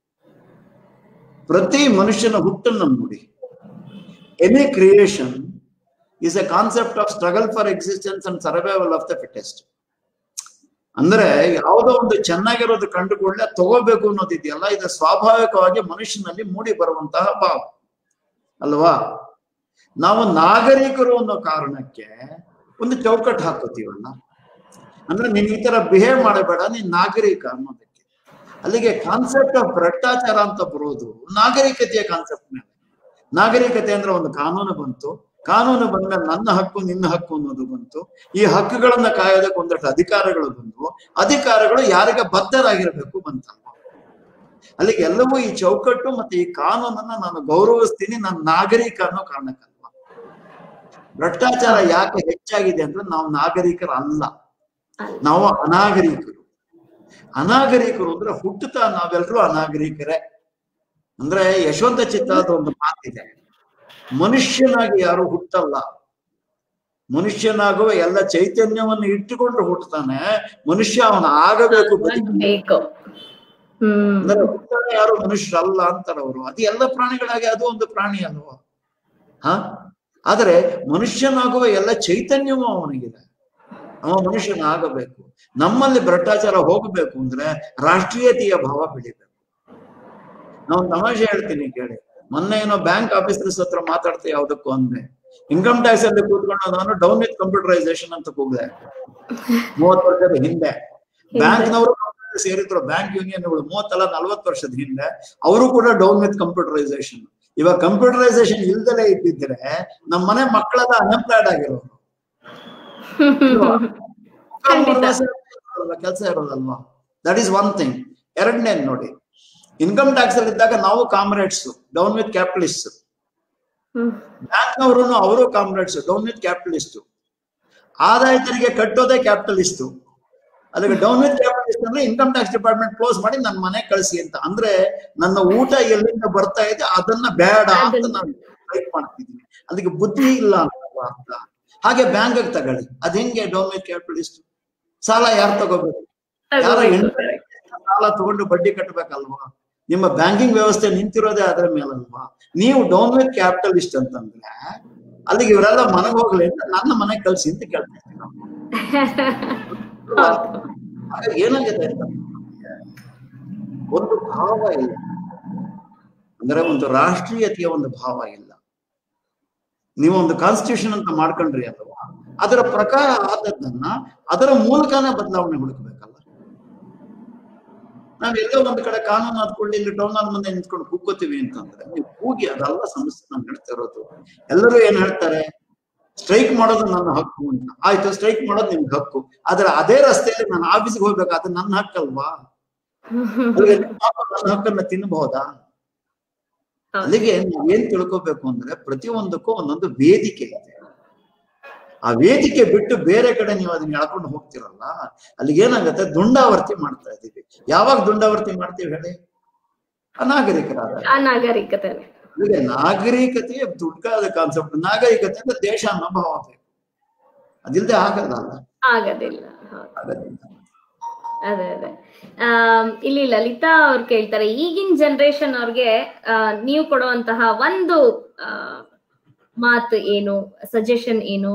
[SPEAKER 2] ಪ್ರತಿ ಮನುಷ್ಯನ ಹುಟ್ಟನ್ನು ನೋಡಿ any creation is a concept of struggle for existence and survival of the fittest ಅಂದ್ರೆ ಯಾವುದೋ ಒಂದು ಚೆನ್ನಾಗಿರೋದು ಕಂಡುಕೊಳ್ಳೆ ತಗೋಬೇಕು ಅನ್ನೋದಿದೆಯಲ್ಲ ಇದು ಸ್ವಾಭಾವಿಕವಾಗಿ ಮನುಷ್ಯನಲ್ಲಿ ಮೂಡಿ ಬರುವಂತಹ ಭಾವ ಅಲ್ವಾ ನಾವು ನಾಗರಿಕರು ಅನ್ನೋ ಕಾರಣಕ್ಕೆ ಒಂದು ಚೌಕಟ್ಟು ಹಾಕೋತೀವಲ್ಲ ಅಂದ್ರೆ ನೀನ್ ಈ ತರ ಬಿಹೇವ್ ಮಾಡಬೇಡ ನೀನ್ ನಾಗರಿಕ ಅನ್ನೋದಕ್ಕೆ ಅಲ್ಲಿಗೆ ಕಾನ್ಸೆಪ್ಟ್ ಆಫ್ ಭ್ರಷ್ಟಾಚಾರ ಅಂತ ಬರೋದು ನಾಗರಿಕತೆಯ ಕಾನ್ಸೆಪ್ಟ್ ಮೇಲೆ ನಾಗರಿಕತೆ ಅಂದ್ರೆ ಒಂದು ಕಾನೂನು ಬಂತು ಕಾನೂನು ಬಂದ್ಮೇಲೆ ನನ್ನ ಹಕ್ಕು ನಿನ್ನ ಹಕ್ಕು ಅನ್ನೋದು ಬಂತು ಈ ಹಕ್ಕುಗಳನ್ನ ಕಾಯೋದಕ್ಕೆ ಒಂದಷ್ಟು ಅಧಿಕಾರಗಳು ಬಂದವು ಅಧಿಕಾರಗಳು ಯಾರಿಗೆ ಬದ್ಧರಾಗಿರ್ಬೇಕು ಬಂತಲ್ವ ಅಲ್ಲಿಗೆ ಎಲ್ಲವೂ ಈ ಚೌಕಟ್ಟು ಮತ್ತೆ ಈ ಕಾನೂನನ್ನ ನಾನು ಗೌರವಿಸ್ತೀನಿ ನಾನು ನಾಗರಿಕ ಅನ್ನೋ ಕಾರಣಕ್ಕಲ್ವ ಭ್ರಷ್ಟಾಚಾರ ಯಾಕೆ ಹೆಚ್ಚಾಗಿದೆ ಅಂದ್ರೆ ನಾವು ನಾಗರಿಕರಲ್ಲ
[SPEAKER 1] ಅಲ್ಲ.
[SPEAKER 2] ನಾವು ಅನಾಗರಿಕರು ಅನಾಗರಿಕರು ಅಂದ್ರೆ ಹುಟ್ಟುತ್ತಾ ನಾವೆಲ್ಲರೂ ಅನಾಗರಿಕರೇ ಅಂದ್ರೆ ಯಶವಂತ ಚಿತ್ರದ ಒಂದು ಮಾತಿದೆ ಮನುಷ್ಯನಾಗಿ ಯಾರು ಹುಟ್ಟಲ್ಲ ಮನುಷ್ಯನಾಗುವ ಎಲ್ಲ ಚೈತನ್ಯವನ್ನು ಇಟ್ಟುಕೊಂಡು ಹುಟ್ಟುತ್ತಾನೆ ಮನುಷ್ಯ ಅವನ ಆಗಬೇಕು ಬದುಕು
[SPEAKER 1] ಬೇಕು ಹ್ಮ್
[SPEAKER 2] ಅಂದ್ರೆ ಹುಟ್ಟಾಗ ಯಾರು ಮನುಷ್ಯರಲ್ಲ ಅಂತಾರ ಅವರು ಅದು ಎಲ್ಲ ಪ್ರಾಣಿಗಳಾಗಿ ಅದು ಒಂದು ಪ್ರಾಣಿ ಅಲ್ವಾ ಹ ಆದ್ರೆ ಮನುಷ್ಯನಾಗುವ ಎಲ್ಲ ಚೈತನ್ಯವೂ ಅವನಿಗಿದೆ ಅವ ಮನುಷ್ಯನಾಗಬೇಕು ನಮ್ಮಲ್ಲಿ ಭ್ರಷ್ಟಾಚಾರ ಹೋಗಬೇಕು ಅಂದ್ರೆ ರಾಷ್ಟ್ರೀಯತೆಯ ಭಾವ ಬೆಳಿಬೇಕು ನಾವು ತಮಾಷೆ ಹೇಳ್ತೀನಿ ಕೇಳಿ ಮೊನ್ನೆ ಏನೋ ಬ್ಯಾಂಕ್ ಆಫೀಸರ್ಸ್ ಹತ್ರ ಮಾತಾಡ್ತಾ ಯಾವ್ದಕ್ಕೂ ಅಂದೆ ಇನ್ಕಮ್ ಟ್ಯಾಕ್ಸ್ ಅಲ್ಲಿ ಕೂತ್ಕೊಂಡು ನಾನು ಡೌನ್ ವಿತ್ ಕಂಪ್ಯೂಟರೈಸೇಷನ್ ಅಂತ ಕೂಗಿದೆ ಮೂವತ್ತು ವರ್ಷದ ಹಿಂದೆ ಬ್ಯಾಂಕ್ನವರು ಸೇರಿದ್ರು ಬ್ಯಾಂಕ್ ಯೂನಿಯನ್ಗಳು ಮೂವತ್ತಲ್ಲ ನಲ್ವತ್ತು ವರ್ಷದ ಹಿಂದೆ ಅವರು ಕೂಡ ಡೌನ್ ವಿತ್ ಕಂಪ್ಯೂಟರೈಸೇಷನ್ ಇವಾಗ ಕಂಪ್ಯೂಟರೈಸೇಷನ್ ಇಲ್ದಲೇ ಇದ್ದಿದ್ರೆ ನಮ್ಮ ಮನೆ ಮಕ್ಕಳೆಲ್ಲ ಅನ್ಎಂಪ್ಲಾಯ್ಡ್ ಆಗಿರೋರು
[SPEAKER 1] ಖಂಡಿತ.
[SPEAKER 2] ಕೆಲಸ ಇರೋದಲ್ವಾ ದಟ್ ಈಸ್ ಒನ್ ಥಿಂಗ್ ಎರಡನೇ ನೋಡಿ ಇನ್ಕಮ್ ಟ್ಯಾಕ್ಸ್ ಅಲ್ಲಿ ಇದ್ದಾಗ ನಾವು comrades down with capitalist
[SPEAKER 1] hmm
[SPEAKER 2] ಬ್ಯಾಂಕ್ನವರು ಅವರು ಕಾಮ್ರೇಡ್ಸ್ ಡೌನ್ ವಿತ್ ಕ್ಯಾಪಿಟಲಿಸ್ಟ್ ಆದಾಯ ತೆರಿಗೆ ಕಟ್ಟೋದೇ ಕ್ಯಾಪಿಟಲಿಸ್ಟ್ ಅಲ್ಲಿಗೆ ಡೌನ್ ವಿತ್ ಕ್ಯಾಪಿಟಲಿಸ್ಟ್ ಅಂದ್ರೆ ಇನ್ಕಮ್ ಟ್ಯಾಕ್ಸ್ ಡಿಪಾರ್ಟ್ಮೆಂಟ್ ಕ್ಲೋಸ್ ಮಾಡಿ ನನ್ನ ಮನೆ ಕಳಿಸಿ ಅಂತ ಅಂದ್ರೆ ನನ್ನ ಊಟ ಎಲ್ಲಿಂದ ಬರ್ತಾ ಇದೆ ಅದನ್ನ ಬೇಡ ಅಂತ
[SPEAKER 1] ಅದನ್ನ-
[SPEAKER 2] ನಾನು ಟ್ರೈಟ್ ಮಾಡ್ತಿದ್ದೀನಿ ಅದಕ್ಕೆ ಬುದ್ಧಿ ಇಲ್ಲ ಅಂತ ಅರ್ಥ ಹಾಗೆ ಬ್ಯಾಂಕ್ ತಗೊಳ್ಳಿ ಅದ್ ಹೆಂಗೆ ಡೌನ್ ವಿತ್ ಕ್ಯಾಪಿಟಲಿಸ್ಟ್ ಸಾಲ ಯಾರು ತಗೋಬೇಕು ಯಾರ
[SPEAKER 1] ತಗೋಬೇಕು,
[SPEAKER 2] ಹೆಣ್ಣು
[SPEAKER 1] correct.
[SPEAKER 2] ಸಾಲ ತಗೊಂಡು ಬಡ್ಡಿ ಕಟ್ಟಬೇಕಲ್ವಾ ನಿಮ್ಮ ಬ್ಯಾಂಕಿಂಗ್ ವ್ಯವಸ್ಥೆ ನಿಂತಿರೋದೇ ಅದರ ಮೇಲಲ್ವಾ ನೀವು ಡೌನ್ ವಿತ್ ಕ್ಯಾಪಿಟಲಿಸ್ಟ್ ಅಂತಂದ್ರೆ ಅಲ್ಲಿಗೆ ಇವರೆಲ್ಲ ಮನೆಗೆ ಹೋಗ್ಲಿ ಅಂತ ನನ್ನ ಮನೆಗೆ ಕಳ್ಸಿ ಅಂತ ಕೇಳ್ತಾ ಇದ್ದೀನಿ ನಾವು.
[SPEAKER 1] ಹೌದು.
[SPEAKER 2] ಹಾಗಾಗಿ ಏನಾಗಿದೆ ಅಂತ ಒಂದು ಭಾವ ಇಲ್ಲ ಅಂದ್ರೆ ಒಂದು ರಾಷ್ಟ್ರೀಯತೆಯ ಒಂದು ಭಾವ ಇಲ್ಲ ನೀವು ಒಂದು ಕಾನ್ಸ್ಟಿಟ್ಯೂಷನ್ ಅಂತ ಮಾಡ್ಕೊಂಡ್ರಿ ಅಲ್ವಾ ಅದರ ಪ್ರಕಾರ ಆದದ್ದನ್ನ ಅದರ ಮೂಲಕನೇ ಬದಲಾವಣೆ ಹುಡುಕ್ಬೇಕಲ್ಲ ನಾವ್ ಎಲ್ಲೋ ಒಂದ್ ಕಡೆ ಕಾನೂನು ಹಾಕೊಳ್ಳಿ ಇಲ್ಲಿ ಟೌನ್ ಹಾಲ್ ಮುಂದೆ ನಿಂತ್ಕೊಂಡು ಕೂಗ್ಕೋತೀವಿ ಅಂತಂದ್ರೆ ನೀವು ಕೂಗಿ ಅದಲ್ಲ ಸಮಸ್ಯೆ ನಾನು ಹೇಳ್ತಾ ಇರೋದು ಎಲ್ಲರೂ ಏನ್ ಹೇಳ್ತಾರೆ ಸ್ಟ್ರೈಕ್ ಮಾಡೋದು ನನ್ನ ಹಕ್ಕು ಅಂತ ಆಯ್ತು ಸ್ಟ್ರೈಕ್ ಮಾಡೋದು ನಿಮ್ಗೆ ಹಕ್ಕು ಆದ್ರೆ ಅದೇ ರಸ್ತೆಯಲ್ಲಿ ನಾನು ಆಫೀಸ್ಗೆ ಹೋಗ್ಬೇಕು ಅದು ನನ್ನ ಹಕ್ಕಲ್ವಾ ಅಲ್ಲಿಗೆ ನಿಮ್ಮ ಹಕ್ಕು ನನ್ನ ಹಕ್ಕನ್ನ ತಿನ್ನಬಹುದಾ
[SPEAKER 1] ಹೌದು.
[SPEAKER 2] ಅಲ್ಲಿಗೆ ನಾವ್ ಏನ್ ತಿಳ್ಕೊಬೇಕು ಅಂದ್ರೆ ಪ್ರತಿಯೊಂದಕ್ಕೂ ಒಂದೊಂದು ವೇದಿಕೆ ಇದೆ ಆ ವೇದಿಕೆ ಬಿಟ್ಟು ಬೇರೆ ಕಡೆ ನೀವು ಅದನ್ನ ಎಳ್ಕೊಂಡು ಹೋಗ್ತಿರಲ್ಲ ಅಲ್ಲಿಗೆ ಏನಾಗುತ್ತೆ ದುಂಡಾವರ್ತಿ ಮಾಡ್ತಾ ಇದೀವಿ ಯಾವಾಗ ದುಂಡಾವರ್ತಿ ಮಾಡ್ತೀವಿ ಹೇಳಿ ಅನಾಗರಿಕರಾದ
[SPEAKER 1] ಆ ನಾಗರಿಕತೆ
[SPEAKER 2] ಅಲ್ಲಿಗೆ ನಾಗರಿಕತೆಯ ದುಡ್ಡಾದ ಕಾನ್ಸೆಪ್ಟ್ ನಾಗರಿಕತೆ ಅಂದ್ರೆ ದೇಶ ಅನ್ನೋ ಭಾವ ಬೇಕು ಅದಿಲ್ಲದೆ ಆಗಲ್ಲ ಅಲ್ಲ
[SPEAKER 1] ಆಗೋದಿಲ್ಲ ಹೌದು.
[SPEAKER 2] ಆಗೋದಿಲ್ಲ.
[SPEAKER 1] ಅದೇ ಅದೇ ಆಮ್, ಇಲ್ಲಿ ಲಲಿತಾ ಅವ್ರು ಕೇಳ್ತಾರೆ ಈಗಿನ ಜನರೇಷನ್ ಅವ್ರಿಗೆ ಆ, ನೀವು ಕೊಡುವಂತಹ ಒಂದು ಆ, ಮಾತು ಏನು ಸಜೆಷನ್ ಏನು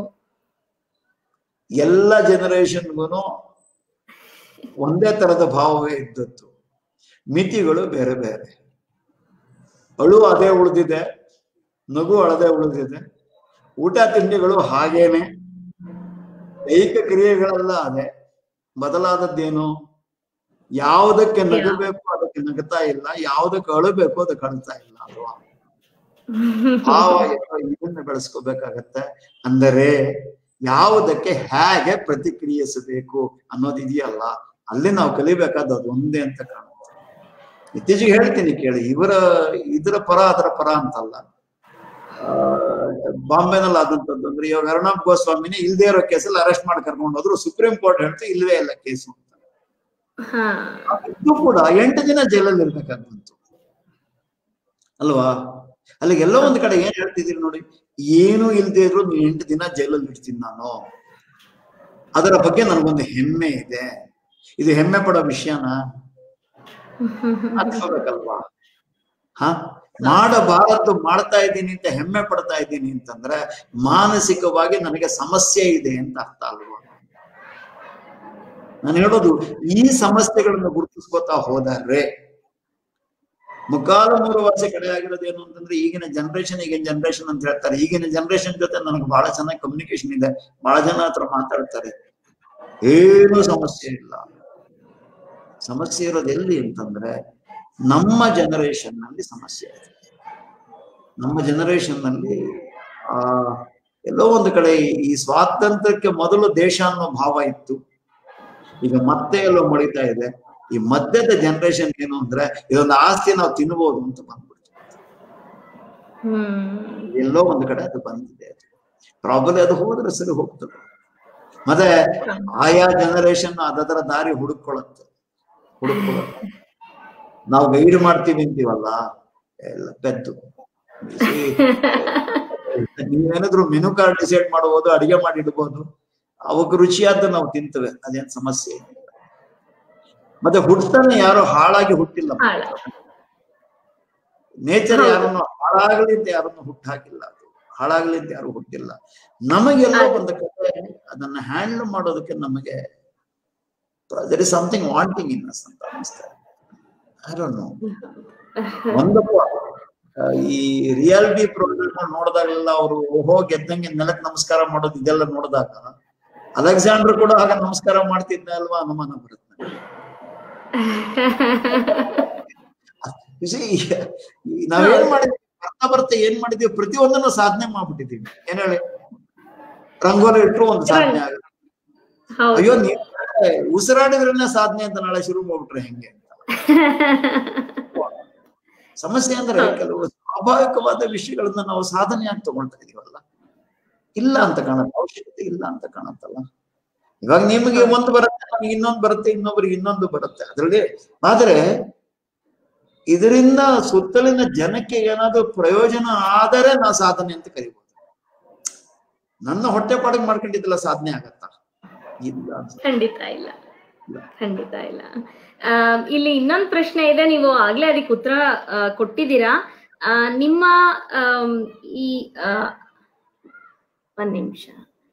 [SPEAKER 2] ಎಲ್ಲ ಜನರೇಷನ್ಗೂ ಒಂದೇ ತರದ ಭಾವವೇ ಇದ್ದದ್ದು ಮಿತಿಗಳು ಬೇರೆ ಬೇರೆ ಅಳು ಅದೇ ಉಳಿದಿದೆ ನಗು ಅಳದೆ ಉಳಿದಿದೆ ಊಟ ತಿಂಡಿಗಳು ಹಾಗೇನೆ ದೈಹಿಕ ಕ್ರಿಯೆಗಳೆಲ್ಲ ಅದೇ ಬದಲಾದದ್ದೇನು ಯಾವುದಕ್ಕೆ ನಗಬೇಕು ಅದಕ್ಕೆ ನಗ್ತಾ ಇಲ್ಲ ಯಾವುದಕ್ಕೆ ಅಳಬೇಕು ಅದಕ್ಕೆ ಅಳ್ತಾ ಇಲ್ಲ ಅಲ್ವಾ ಭಾವ ಏನೋ ಇದನ್ನ ಬೆಳೆಸ್ಕೋಬೇಕಾಗತ್ತೆ ಅಂದರೆ ಯಾವುದಕ್ಕೆ ಹೇಗೆ ಪ್ರತಿಕ್ರಿಯಿಸಬೇಕು ಅನ್ನೋದಿದೆಯಲ್ಲ ಅಲ್ಲಿ ನಾವು ಕಲಿಬೇಕಾದ ಅದು ಒಂದೇ ಅಂತ ಕಾಣುತ್ತೆ ಇತ್ತೀಚೆಗೆ ಹೇಳ್ತೀನಿ ಕೇಳಿ ಇವರ ಇದರ ಪರ ಅದರ ಪರ ಅಂತಲ್ಲ ಆ, ಬಾಂಬೆನಲ್ಲಿ ಆದಂತದ್ದು ಅಂದ್ರೆ ಇವಾಗ ಅರ್ಣಬ್ ಗೋಸ್ವಾಮಿನೇ ಇಲ್ದೇ ಇರೋ ಕೇಸಲ್ಲಿ ಅರೆಸ್ಟ್ ಮಾಡಿ ಕರ್ಕೊಂಡು ಹೋದ್ರು ಸುಪ್ರೀಂ ಕೋರ್ಟ್ ಹೇಳ್ತು ಇಲ್ವೇ ಇಲ್ಲ ಕೇಸು ಅಂತ
[SPEAKER 1] ಹಾ
[SPEAKER 2] ಇದು ಕೂಡ ಎಂಟು ದಿನ ಜೈಲಲ್ಲಿ ಇರ್ಬೇಕಾದಂತು ಅಲ್ವಾ ಅಲ್ಲಿಗೆ ಎಲ್ಲೋ ಒಂದ್ ಕಡೆ ಏನ್ ಹೇಳ್ತಿದೀರಿ ನೋಡಿ ಏನು ಇಲ್ದೇ ಇದ್ರು ನೀನ್ ಎಂಟು ದಿನ ಜೈಲಲ್ಲಿ ಇರ್ತೀನಿ ನಾನು ಅದರ ಬಗ್ಗೆ ನನಗೊಂದು ಹೆಮ್ಮೆ ಇದೆ ಇದು ಹೆಮ್ಮೆ ಪಡೋ ವಿಷಯನಾ ಅನ್ಕೋಬೇಕಲ್ವಾ ಹ ಮಾಡಬಾರದ್ದು ಮಾಡ್ತಾ ಇದ್ದೀನಿ ಅಂತ ಹೆಮ್ಮೆ ಪಡ್ತಾ ಇದ್ದೀನಿ ಅಂತಂದ್ರೆ ಮಾನಸಿಕವಾಗಿ ನನಗೆ ಸಮಸ್ಯೆ ಇದೆ ಅಂತ ಅರ್ಥ ಅಲ್ವಾ ನಾನು ಹೇಳೋದು ಈ ಸಮಸ್ಯೆಗಳನ್ನು ಗುರುತಿಸ್ಕೋತಾ ಹೋದರೆ ಮುಕ್ಕಾಲು ಮೂರು ವರ್ಷ ಕಡೆ ಆಗಿರೋದು ಏನು ಅಂತಂದ್ರೆ ಈಗಿನ ಜನರೇಷನ್ ಈಗಿನ ಜನರೇಷನ್ ಅಂತ ಹೇಳ್ತಾರೆ ಈಗಿನ ಜನರೇಷನ್ ಜೊತೆ ನನಗೆ ಬಹಳ ಚೆನ್ನಾಗಿ ಕಮ್ಯುನಿಕೇಶನ್ ಇದೆ ಬಹಳ ಜನ ಹತ್ರ ಮಾತಾಡ್ತಾರೆ ಏನು ಸಮಸ್ಯೆ ಇಲ್ಲ ಸಮಸ್ಯೆ ಇರೋದು ಎಲ್ಲಿ ಅಂತಂದ್ರೆ ನಮ್ಮ ಜನರೇಷನ್ ನಲ್ಲಿ ಸಮಸ್ಯೆ ಇದೆ ನಮ್ಮ ಜನರೇಷನ್ ನಲ್ಲಿ ಆ ಎಲ್ಲೋ ಒಂದು ಕಡೆ ಈ ಸ್ವಾತಂತ್ರ್ಯಕ್ಕೆ ಮೊದಲು ದೇಶ ಅನ್ನೋ ಭಾವ ಇತ್ತು ಈಗ ಮತ್ತೆ ಎಲ್ಲೋ ಮಳಿತಾ ಇದೆ ಈ ಮಧ್ಯದ ಜನರೇಷನ್ ಏನು ಅಂದ್ರೆ ಇದೊಂದು ಆಸ್ತಿ ನಾವು ತಿನ್ಬೋದು ಅಂತ ಬಂದ್ಬಿಡ್ತು
[SPEAKER 1] ಹ್ಮ್
[SPEAKER 2] ಎಲ್ಲೋ ಒಂದು ಕಡೆ ಅದು ಬಂದಿದೆ ಪ್ರಾಬಲಿ ಅದು ಹೋದ್ರೆ ಸರಿ ಹೋಗ್ತದೆ ಮತ್ತೆ ಆಯಾ ಜನರೇಷನ್ ಅದರ ದಾರಿ ಹುಡುಕೊಳ್ಳುತ್ತೆ ಹುಡುಕೊಳ್ಳುತ್ತೆ ನಾವು ಗೈಡ್ ಮಾಡ್ತೀವಿ ಅಂತೀವಲ್ಲ ಎಲ್ಲ ಪೆದ್ದು ನೀವೇನಾದ್ರು ಮೆನು ಕಾರ್ಡ್ ಡಿಸೈಡ್ ಮಾಡಬಹುದು ಅಡಿಗೆ ಮಾಡಿ ಇಡ್ಬೋದು ಅವಕ್ಕೆ ರುಚಿಯಾದ ನಾವು ತಿಂತೇವೆ ಅದೇನ್ ಸಮಸ್ಯೆ ಏನಿಲ್ಲ ಮತ್ತೆ ಹುಟ್ಟತಾನೆ ಯಾರು ಹಾಳಾಗಿ ಹುಟ್ಟಿಲ್ಲ
[SPEAKER 1] ಹಾಳ
[SPEAKER 2] ನೇಚರ್
[SPEAKER 1] ಹೌದು.
[SPEAKER 2] ಯಾರನ್ನು ಹಾಳಾಗ್ಲಿ ಅಂತ ಯಾರನ್ನು ಹುಟ್ಟು ಹಾಕಿಲ್ಲ ಅದು ಹಾಳಾಗ್ಲಿ ಅಂತ ಯಾರು ಹುಟ್ಟಿಲ್ಲ ನಮಗೆಲ್ಲ
[SPEAKER 1] ಅದು-
[SPEAKER 2] ಒಂದು ಕಡೆ ಅದನ್ನ ಹ್ಯಾಂಡಲ್ ಮಾಡೋದಕ್ಕೆ ನಮಗೆ there is something wanting in us ಅಂತ ಅನಿಸ್ತಾ ಐ ಡೋಂಟ್ ನೋ ಒಂದಪ್ಪ ಆ, ಈ ರಿಯಾಲಿಟಿ ಪ್ರೋಗ್ರಾಮ್ ನೋಡಿದಾಗೆಲ್ಲ ಅವರು ಓಹೋ ಗೆದ್ದಂಗೆ ನೆಲಕ್ಕೆ ನಮಸ್ಕಾರ ಮಾಡೋದು ಇದೆಲ್ಲ ನೋಡಿದಾಗ ಅಲೆಕ್ಸಾಂಡರ್ ಕೂಡ ಆಗ ನಮಸ್ಕಾರ ಮಾಡ್ತಿದ್ದ ಅಲ್ವಾ ಅನುಮಾನ ಬರುತ್ತೆ ನನಗೆ. You see, ಈ ನಾವೇನ್ ಮಾಡಿದ್ವಿ ಬರ್ತಾ ಬರ್ತಾ ಏನ್ ಮಾಡಿದ್ವಿ ಪ್ರತಿಯೊಂದನ್ನು ಸಾಧನೆ ಮಾಡ್ಬಿಟ್ಟಿದೀವಿ ಏನ್ ಹೇಳಿ ರಂಗೋಲಿ ಇಟ್ರು ಒಂದು ಸಾಧನೆ ಆಗುತ್ತೆ
[SPEAKER 1] ಹೌದು
[SPEAKER 2] ಅಯ್ಯೋ ನೀವು ಉಸಿರಾಡಿದ್ರನ್ನ ಸಾಧನೆ ಅಂತ ನಾಳೆ ಶುರು ಮಾಡ್ಬಿಟ್ರೆ ಹೆಂಗೆ ಅಂತ ಸಮಸ್ಯೆ ಅಂದ್ರೆ
[SPEAKER 1] ಹೌದು.
[SPEAKER 2] ಕೆಲವು ಸ್ವಾಭಾವಿಕವಾದ ವಿಷಯಗಳನ್ನ ನಾವು ಸಾಧನೆಯಾಗಿ ತಗೊಳ್ತಾ ಇದೀವಲ್ಲ ಇಲ್ಲ ಅಂತ ಕಾಣುತ್ತೆ ಅವಶ್ಯಕತೆ ಇಲ್ಲ ಅಂತ ಕಾಣುತ್ತಲ್ಲ ಇವಾಗ ನಿಮಗೆ ಒಂದು ಬರುತ್ತೆ ನಮಗೆ ಇನ್ನೊಂದು ಬರುತ್ತೆ ಇನ್ನೊಬ್ಬರಿಗೆ ಇನ್ನೊಂದು ಬರುತ್ತೆ ಅದ್ರಲ್ಲಿ ಆದ್ರೆ ಇದರಿಂದ ಸುತ್ತಲಿನ ಜನಕ್ಕೆ ಏನಾದ್ರೂ ಪ್ರಯೋಜನ ಆದರೆ ನಾ ಸಾಧನೆ ಅಂತ ಕರಿಬಹುದು ನನ್ನ ಹೊಟ್ಟೆ ಪಾಡಿಗೆ ಮಾಡ್ಕೊಂಡಿದ್ದೆಲ್ಲ ಸಾಧನೆ ಆಗತ್ತಾ ಇಲ್ಲ ಅನ್ಸುತ್ತೆ.
[SPEAKER 1] ಖಂಡಿತ ಇಲ್ಲ
[SPEAKER 2] ಇಲ್ಲ.
[SPEAKER 1] ಖಂಡಿತ ಇಲ್ಲ ಆ, ಇಲ್ಲಿ ಇನ್ನೊಂದು ಪ್ರಶ್ನೆ ಇದೆ ನೀವು ಆಗ್ಲೇ ಅದಕ್ಕೆ ಉತ್ತರ ಆ, ಕೊಟ್ಟಿದ್ದೀರಾ ಆ, ನಿಮ್ಮ ಆಮ್, ಈ ಆ, ಒಂದ್ ನಿಮಿಷ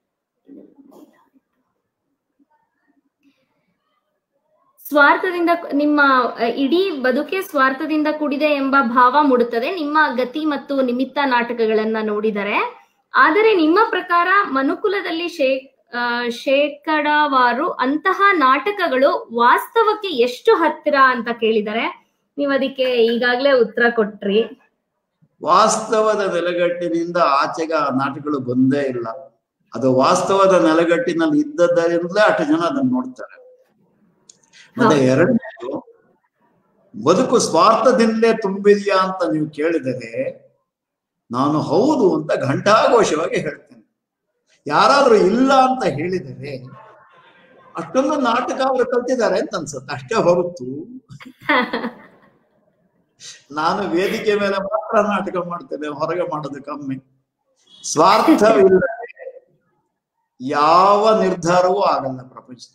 [SPEAKER 1] ಸ್ವಾರ್ಥದಿಂದ ನಿಮ್ಮ ಆ, ಇಡೀ ಬದುಕೆ ಸ್ವಾರ್ಥದಿಂದ ಕೂಡಿದೆ ಎಂಬ ಭಾವ ಮೂಡುತ್ತದೆ ನಿಮ್ಮ ಗತಿ ಮತ್ತು ನಿಮಿತ್ತ ನಾಟಕಗಳನ್ನ ನೋಡಿದರೆ ಆದರೆ ನಿಮ್ಮ ಪ್ರಕಾರ ಮನುಕುಲದಲ್ಲಿ ಶೇ ಆ, ಶೇಕಡಾವಾರು ಅಂತಹ ನಾಟಕಗಳು ವಾಸ್ತವಕ್ಕೆ ಎಷ್ಟು ಹತ್ತಿರ ಅಂತ ಕೇಳಿದರೆ ನೀವು ಅದಕ್ಕೆ ಈಗಾಗಲೇ ಉತ್ತರ ಕೊಟ್ರಿ
[SPEAKER 2] ವಾಸ್ತವದ ನೆಲೆಗಟ್ಟಿನಿಂದ ಆಚೆಗೆ ಆ ನಾಟಕಗಳು ಬಂದೇ ಇಲ್ಲ ಅದು ವಾಸ್ತವದ ನೆಲೆಗಟ್ಟಿನಲ್ಲಿ ಇದ್ದದ್ದರಿಂದಲೇ ಅಷ್ಟು ಜನ ಅದನ್ನ ನೋಡ್ತಾರೆ ಮತ್ತೆ ಎರಡನೇದು ಬದುಕು ಸ್ವಾರ್ಥದಿಂದಲೇ ತುಂಬಿದ್ಯಾ ಅಂತ ನೀವು ಕೇಳಿದರೆ ನಾನು ಹೌದು ಅಂತ ಘಂಟಾಘೋಷವಾಗಿ ಹೇಳ್ತೇನೆ ಯಾರಾದ್ರೂ ಇಲ್ಲ ಅಂತ ಹೇಳಿದರೆ ಅಷ್ಟೊಂದು ನಾಟಕ ಅವರು ಕಲ್ತಿದ್ದಾರೆ ಅಂತ ಅನ್ಸುತ್ತೆ ಅಷ್ಟೇ ಹೊರತು ನಾನು ವೇದಿಕೆ ಮೇಲೆ ಮಾತ್ರ ನಾಟಕ ಮಾಡ್ತೇನೆ ಹೊರಗೆ ಮಾಡೋದು ಕಮ್ಮಿ ಸ್ವಾರ್ಥವಿಲ್ಲದೆ ಯಾವ ನಿರ್ಧಾರವೂ ಆಗಲ್ಲ ಪ್ರಪಂಚದಲ್ಲಿ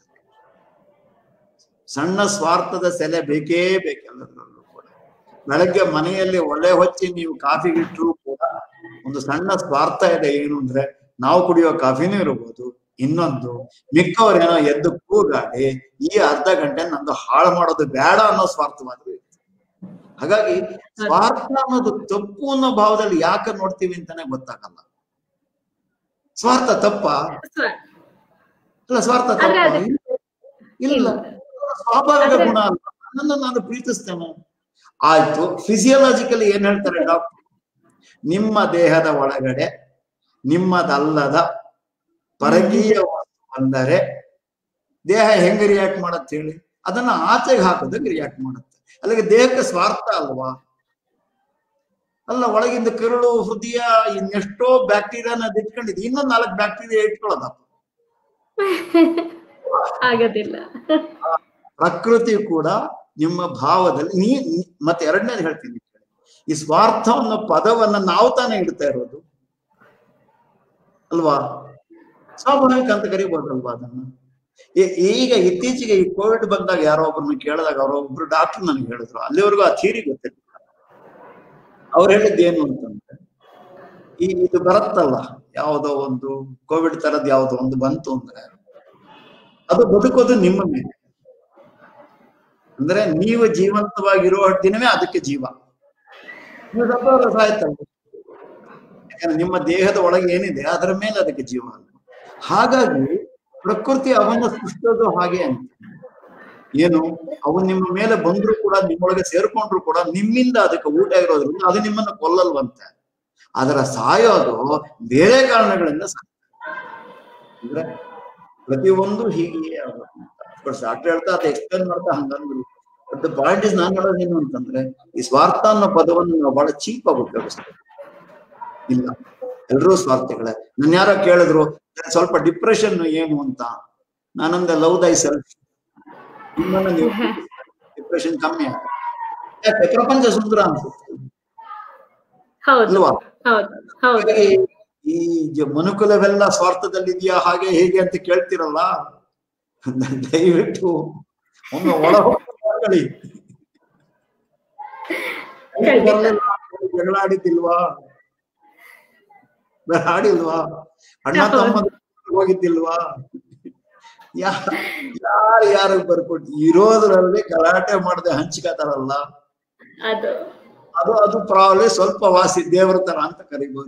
[SPEAKER 2] ಸಣ್ಣ ಸ್ವಾರ್ಥದ ಸೆಲೆ ಬೇಕೇ ಬೇಕೆಲ್ಲದರಲ್ಲೂ ಕೂಡ ಬೆಳಗ್ಗೆ ಮನೆಯಲ್ಲಿ ಒಳ್ಳೆ ಹೊಚ್ಚಿ ನೀವು ಕಾಫಿಗಿಟ್ರು ಕೂಡ ಒಂದು ಸಣ್ಣ ಸ್ವಾರ್ಥ ಇದೆ ಏನು ಅಂದ್ರೆ ನಾವು ಕುಡಿಯೋ ಕಾಫಿನೂ ಇರಬಹುದು ಇನ್ನೊಂದು ಮಿಕ್ಕವರೇನೋ ಎದ್ದು ಕೂಗಾಡಿ ಈ ಅರ್ಧ ಗಂಟೆ ನಂದು ಹಾಳು ಮಾಡೋದು ಬೇಡ ಅನ್ನೋ ಸ್ವಾರ್ಥವಾದ್ರೂ ಇರುತ್ತೆ ಹಾಗಾಗಿ ಸ್ವಾರ್ಥ ಅನ್ನೋದು ತಪ್ಪು ಅನ್ನೋ ಭಾವದಲ್ಲಿ ಯಾಕೆ ನೋಡ್ತೀವಿ ಅಂತಾನೆ ಗೊತ್ತಾಗಲ್ಲ ಸ್ವಾರ್ಥ ತಪ್ಪ
[SPEAKER 1] ಸ್ವ-
[SPEAKER 2] ಅಲ್ಲ ಸ್ವಾರ್ಥ
[SPEAKER 1] ಆದ್ರೆ
[SPEAKER 2] ತಪ್ಪ
[SPEAKER 1] ಅದು-
[SPEAKER 2] ಇಲ್ಲ
[SPEAKER 1] ಇಲ್ಲ.
[SPEAKER 2] ಸ್ವಾಭಾವಿಕ
[SPEAKER 1] ಆದ್ರೆ-
[SPEAKER 2] ಗುಣ ಅಲ್ಲ ನನ್ನನ್ನು ನಾನು ಪ್ರೀತಿಸ್ತೇನೆ ಆಯ್ತು ಫಿಸಿಯೋಲಾಜಿಕಲಿ ಏನ್ ಹೇಳ್ತಾರೆ ಡಾಕ್ಟರ್ ನಿಮ್ಮ ದೇಹದ ಒಳಗಡೆ ನಿಮ್ಮದಲ್ಲದ ಪರಕೀಯ ವಸ್ತು ಬಂದರೆ ದೇಹ ಹೆಂಗ್ ರಿಯಾಕ್ಟ್ ಮಾಡತ್ತೆ ಹೇಳಿ ಅದನ್ನ ಆಚೆಗೆ ಹಾಕೋದಕ್ಕೆ ರಿಯಾಕ್ಟ್ ಮಾಡುತ್ತೆ ಅಲ್ಲಿಗೆ ದೇಹಕ್ಕೆ ಸ್ವಾರ್ಥ ಅಲ್ವಾ ಅಲ್ಲ ಒಳಗಿಂದ ಕರುಳು ಹೃದಯ ಇನ್ನೆಷ್ಟೋ ಬ್ಯಾಕ್ಟೀರಿಯಾನ ಇಟ್ಕೊಂಡಿದೆ ಇನ್ನೊಂದ್ ನಾಲ್ಕು ಬ್ಯಾಕ್ಟೀರಿಯಾ ಇಟ್ಕೊಳ್ಳೋದಪ್ಪ
[SPEAKER 1] ಆಗೋದಿಲ್ಲ
[SPEAKER 2] ಪ್ರಕೃತಿ ಕೂಡ ನಿಮ್ಮ ಭಾವದಲ್ಲಿ ನೀ ನೀ- ಮತ್ತೆ ಎರಡನೇದು ಹೇಳ್ತೀನಿ ಕೇಳಿ. ಈ ಸ್ವಾರ್ಥ ಅನ್ನೋ ಪದವನ್ನ ನಾವು ತಾನೇ ಇಡ್ತಾ ಇರೋದು ಅಲ್ವಾ ಸ್ವಾಭಾವಿಕ ಅಂತ ಕರಿಬೋದಲ್ವಾ ಅದನ್ನ ಈ- ಈಗ ಇತ್ತೀಚೆಗೆ ಈ ಕೋವಿಡ್ ಬಂದಾಗ ಯಾರೋ ಒಬ್ಬರನ್ನ ಕೇಳಿದಾಗ ಅವರ ಒಬ್ರು ಡಾಕ್ಟರ್ ನನಗೆ ಹೇಳಿದ್ರು ಅಲ್ಲಿವರೆಗೂ ಆ ಥಿಯರಿ ಗೊತ್ತಿಲ್ಲ ಅವ್ರು ಹೇಳಿದ್ದೇನು ಅಂತಂದ್ರೆ ಈ ಇದು ಬರುತ್ತಲ್ಲ ಯಾವುದೋ ಒಂದು ಕೋವಿಡ್ ತರದ್ ಯಾವುದೋ ಒಂದು ಬಂತು ಅಂದ್ರೆ ಅದು ಬದುಕೋದು ನಿಮ್ಮ ಮೇಲೆ ಅಂದ್ರೆ ನೀವು ಜೀವಂತವಾಗಿರುವ ದಿನವೇ ಅದಕ್ಕೆ ಜೀವ ನೀವು ಸತ್ತೋದ್ರೆ ಸಾಯ್ತಲ್ಲ ಯಾಕಂದ್ರೆ ನಿಮ್ಮ ದೇಹದ ಒಳಗೆ ಏನಿದೆ ಅದರ ಮೇಲೆ ಅದಕ್ಕೆ ಜೀವ ಅಲ್ಲ ಹಾಗಾಗಿ ಪ್ರಕೃತಿ ಅವನ್ನ ಸೃಷ್ಟೋದು ಹಾಗೆ ಅಂತ ಏನು ಅವು ನಿಮ್ಮ ಮೇಲೆ ಬಂದ್ರು ಕೂಡ ನಿಮ್ಮೊಳಗೆ ಸೇರ್ಕೊಂಡ್ರು ಕೂಡ ನಿಮ್ಮಿಂದ ಅದಕ್ಕೆ ಊಟ ಇರೋದ್ರಿಂದ ಅದು ನಿಮ್ಮನ್ನ ಕೊಲ್ಲಲ್ವಂತೆ ಅದರ ಸಾಯೋದು ಬೇರೆ ಕಾರಣಗಳಿಂದ ಸಾಯ್ತದೆ. ಅಂದ್ರೆ ಪ್ರತಿಯೊಂದು ಹೀಗೆಯೇ ಡಾಕ್ಟರ್ ಹೇಳ್ತಾ ಅದು ಎಕ್ಸ್ಪ್ಲೇನ್ ಮಾಡ್ತಾ ಹಂಗಂದ್ರು ಬಟ್ ಪಾಯಿಂಟ್ ಇಸ್ ನಾನು ಹೇಳೋದು ಏನು ಅಂತಂದ್ರೆ ಈ ಸ್ವಾರ್ಥ ಅನ್ನೋ ಪದವನ್ನು ನಾವು ಬಹಳ ಚೀಪ್ ಆಗಿ ಉಪಯೋಗಿಸ್ತೇವೆ ಇಲ್ಲ ಎಲ್ರೂ ಸ್ವಾರ್ಥಿಗಳೇ ನನ್ ಯಾರೋ ಕೇಳಿದ್ರು ಸ್ವಲ್ಪ ಡಿಪ್ರೆಷನ್ ಏನು ಅಂತ ನಾನಂದೆ ಲವ್ ದೈ ಸೆಲ್ಫ್ ನಿಮ್ಮನ್ನ ನೀವು ಡಿಪ್ರೆಷನ್ ಕಮ್ಮಿ ಆಗುತ್ತೆ ಯಾಕೆ ಪ್ರಪಂಚ ಸುಂದರ ಅನ್ಸುತ್ತೆ
[SPEAKER 1] ಹೌದು
[SPEAKER 2] ಅಲ್ವಾ
[SPEAKER 1] ಹೌದು ಹೌದು
[SPEAKER 2] ಹಾಗಾಗಿ ಈ ಜ- ಮನುಕುಲವೆಲ್ಲ ಸ್ವಾರ್ಥದಲ್ಲಿದೆಯಾ ಹಾಗೆ ಹೇಗೆ ಅಂತ ಕೇಳ್ತಿರಲ್ಲ ದಯವಿಟ್ಟು ಒಮ್ಮೆ ಒಳ ಹೋಗಿ
[SPEAKER 1] ಖಂಡಿತ.
[SPEAKER 2] ಜಗಳ ಆಡಿದ್ದಿಲ್ವಾ ಬೇರೆ ಆಡಿಲ್ವಾ ಅಣ್ಣ
[SPEAKER 1] ಹೌದು.
[SPEAKER 2] ತಮ್ಮ ಹೋಗಿದ್ದಿಲ್ವಾ ಯಾ ಯಾರು ಯಾರು ಬರ್ಕೊಟ್ಟು ಇರೋದ್ರಲ್ಲಿ ಗಲಾಟೆ ಮಾಡದೆ ಹಂಚ್ಕೋತಾರಲ್ಲ
[SPEAKER 1] ಅದು
[SPEAKER 2] ಅದು ಅದು ಪ್ರಾಬ್ಲಿ ಸ್ವಲ್ಪ ವಾಸಿ ದೇವರ ತರ ಅಂತ ಕರಿಬಹುದು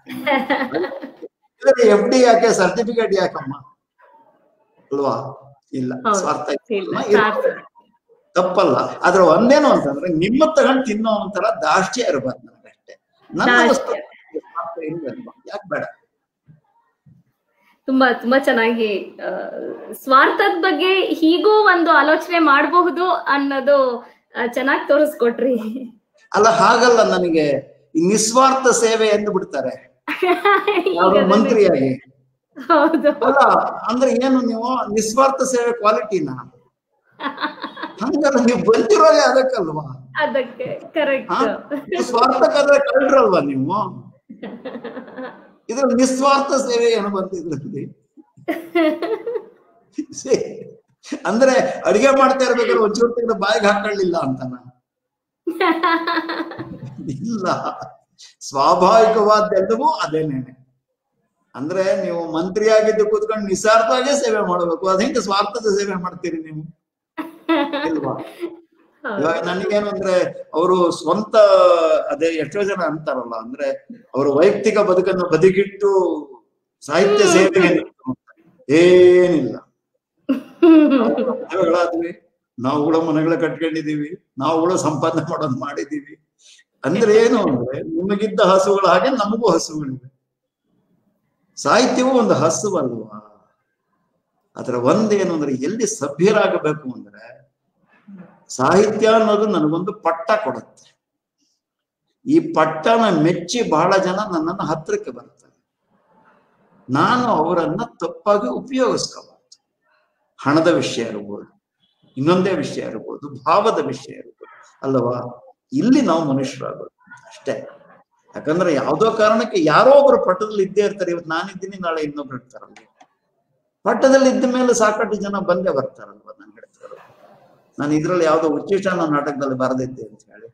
[SPEAKER 2] ಎಫ್ ಡಿ ಯಾಕೆ ಸರ್ಟಿಫಿಕೇಟ್ ಯಾಕಮ್ಮ ಅಲ್ವಾ ಇಲ್ಲ
[SPEAKER 1] ಹೌದು.
[SPEAKER 2] ಸ್ವಾರ್ಥ
[SPEAKER 1] ಇಲ್ಲ
[SPEAKER 2] ಇಲ್ಲ. ಇರ್ಬೋದು.
[SPEAKER 1] ಸಾರ್ಥಕ.
[SPEAKER 2] ತಪ್ಪಲ್ಲ ಆದ್ರೆ ಒಂದೇನು ಅಂತಂದ್ರೆ ನಿಮ್ಮ ತಗೊಂಡ್ ತಿನ್ನೋ ಒಂಥರ ದಾಷ್ಟ್ಯ ಇರ್ಬಾರ್ದು ನನಗಷ್ಟೇ ನನ್ನ ವಸ್ತು
[SPEAKER 1] ದಾಷ್ಟ್ಯ.
[SPEAKER 2] ಸ್ವಾರ್ಥ ಇರ್ಬೇಕು. ಯಾಕ್ ಬೇಡ
[SPEAKER 1] ತುಂಬಾ ತುಂಬಾ ಚೆನ್ನಾಗಿ ಆ, ಸ್ವಾರ್ಥದ ಬಗ್ಗೆ ಹೀಗೂ ಒಂದು ಆಲೋಚನೆ ಮಾಡಬಹುದು ಅನ್ನೋದು ಚೆನ್ನಾಗಿ ತೋರಿಸ್ಕೊಟ್ರಿ
[SPEAKER 2] ಅಲ್ಲ ಹಾಗಲ್ಲ ನನಗೆ ಈ ನಿಸ್ವಾರ್ಥ ಸೇವೆ ಎಂದು ಬಿಡ್ತಾರೆ
[SPEAKER 1] ಈಗ
[SPEAKER 2] ಯಾರು
[SPEAKER 1] ಅದನ್ನ-
[SPEAKER 2] ಮಂತ್ರಿಯಾಗಿ
[SPEAKER 1] ಹೌದು
[SPEAKER 2] ಅಲ್ಲ ಅಂದ್ರೆ ಏನು ನೀವು ನಿಸ್ವಾರ್ಥ ಸೇವೆ ಕ್ವಾಲಿಟಿನ ಹಂಗಲ್ಲ ನೀವು ಬಂದಿರೋದೇ ಅದಕ್ಕಲ್ವಾ
[SPEAKER 1] ಅದಕ್ಕೆ ಕರೆಕ್ಟ್
[SPEAKER 2] ಹಾ? ನೀವು ಸ್ವಾರ್ಥಕ್ಕಾದ್ರೆ ಕಳ್ರಲ್ವಾ ನೀವು ಇದ್ರ ನಿಸ್ವಾರ್ಥ ಸೇವೆ ಏನು ಬಂತಿದ್ರಲ್ಲಿ ಛೇ, ಅಂದ್ರೆ ಅಡಿಗೆ ಮಾಡ್ತಾ ಇರ್ಬೇಕಾದ್ರೆ ಒಂಚೂರು ತೆಗೆದು ಬಾಯಿಗೆ ಹಾಕೊಳ್ಳಿಲ್ಲ ಅಂತ ನಾನು ಇಲ್ಲ ಸ್ವಾಭಾವಿಕವಾದ್ದೆಲ್ಲವೂ ಅದೇನೇನೆ ಅಂದ್ರೆ ನೀವು ಮಂತ್ರಿ ಆಗಿದ್ದು ಕೂತ್ಕೊಂಡು ನಿಸ್ವಾರ್ಥವಾಗೇ ಸೇವೆ ಮಾಡಬೇಕು ಅದ ಹೆಂಗೆ ಸ್ವಾರ್ಥದ ಸೇವೆ ಮಾಡ್ತೀರಿ ನೀವು ಇಲ್ವಾ
[SPEAKER 1] ಹೌದು.
[SPEAKER 2] ಇವಾಗ ನನಗೇನು ಅಂದ್ರೆ ಅವರು ಸ್ವಂತ ಅದೇ ಎಷ್ಟೋ ಜನ ಅಂತಾರಲ್ಲ ಅಂದ್ರೆ ಅವರು ವೈಯಕ್ತಿಕ ಬದುಕನ್ನು ಬದಿಗಿಟ್ಟು ಸಾಹಿತ್ಯ ಸೇವೆಗೆ ನಿಂತು ಅಂತ. ಏನಿಲ್ಲ ಮದುವೆಗಳಾದ್ವಿ ನಾವು ಕೂಡ ಮನೆಗಳ ಕಟ್ಕೊಂಡಿದೀವಿ ನಾವು ಕೂಡ ಸಂಪಾದನೆ ಮಾಡೋದು ಮಾಡಿದೀವಿ ಅಂದ್ರೆ ಏನು ಅಂದ್ರೆ ನಿಮಗಿದ್ದ ಹಸುಗಳ ಹಾಗೆ ನಮಗೂ ಹಸುಗಳಿವೆ ಸಾಹಿತ್ಯವೂ ಒಂದು ಹಸುವಲ್ವಾ ಅದರ ಒಂದೇನು ಅಂದ್ರೆ ಎಲ್ಲಿ ಸಭ್ಯರಾಗಬೇಕು ಅಂದ್ರೆ ಸಾಹಿತ್ಯ ಅನ್ನೋದು ನನಗೊಂದು ಪಟ್ಟ ಕೊಡುತ್ತೆ ಈ ಪಟ್ಟನ ಮೆಚ್ಚಿ ಬಹಳ ಜನ ನನ್ನನ್ನು ಹತ್ರಕ್ಕೆ ಬರ್ತಾರೆ ನಾನು ಅವರನ್ನ ತಪ್ಪಾಗಿ ಉಪಯೋಗಿಸ್ಕೋಬಾರ್ದು ಹಣದ ವಿಷಯ ಇರ್ಬೋದು ಇನ್ನೊಂದೇ ವಿಷಯ ಇರ್ಬೋದು ಭಾವದ ವಿಷಯ ಇರ್ಬೋದು ಅಲ್ಲವಾ ಇಲ್ಲಿ ನಾವು ಮನುಷ್ಯರಾಗೋದು ಅಷ್ಟೇ ಯಾಕಂದ್ರೆ ಯಾವ್ದೋ ಕಾರಣಕ್ಕೆ ಯಾರೋ ಒಬ್ರು ಪಟ್ಟದಲ್ಲಿ ಇದ್ದೇ ಇರ್ತಾರೆ ಇವತ್ತು ನಾನಿದ್ದೀನಿ ನಾಳೆ ಇನ್ನೊಬ್ರು ಇರ್ತಾರಲ್ಲ ಪಟ್ಟದಲ್ಲಿ ಇದ್ದ ಮೇಲೆ ಸಾಕಷ್ಟು ಜನ ಬಂದೇ ಬರ್ತಾರಲ್ವ ನನ್ ಹೇಳ್ತಾರೆ ನಾನು ಇದ್ರಲ್ಲಿ ಯಾವ್ದೋ ಉಚ್ಚಿಷ್ಟಾನ ನಾಟಕದಲ್ಲಿ ಬರೆದಿದ್ದೆ ಅಂತ ಹೇಳಿ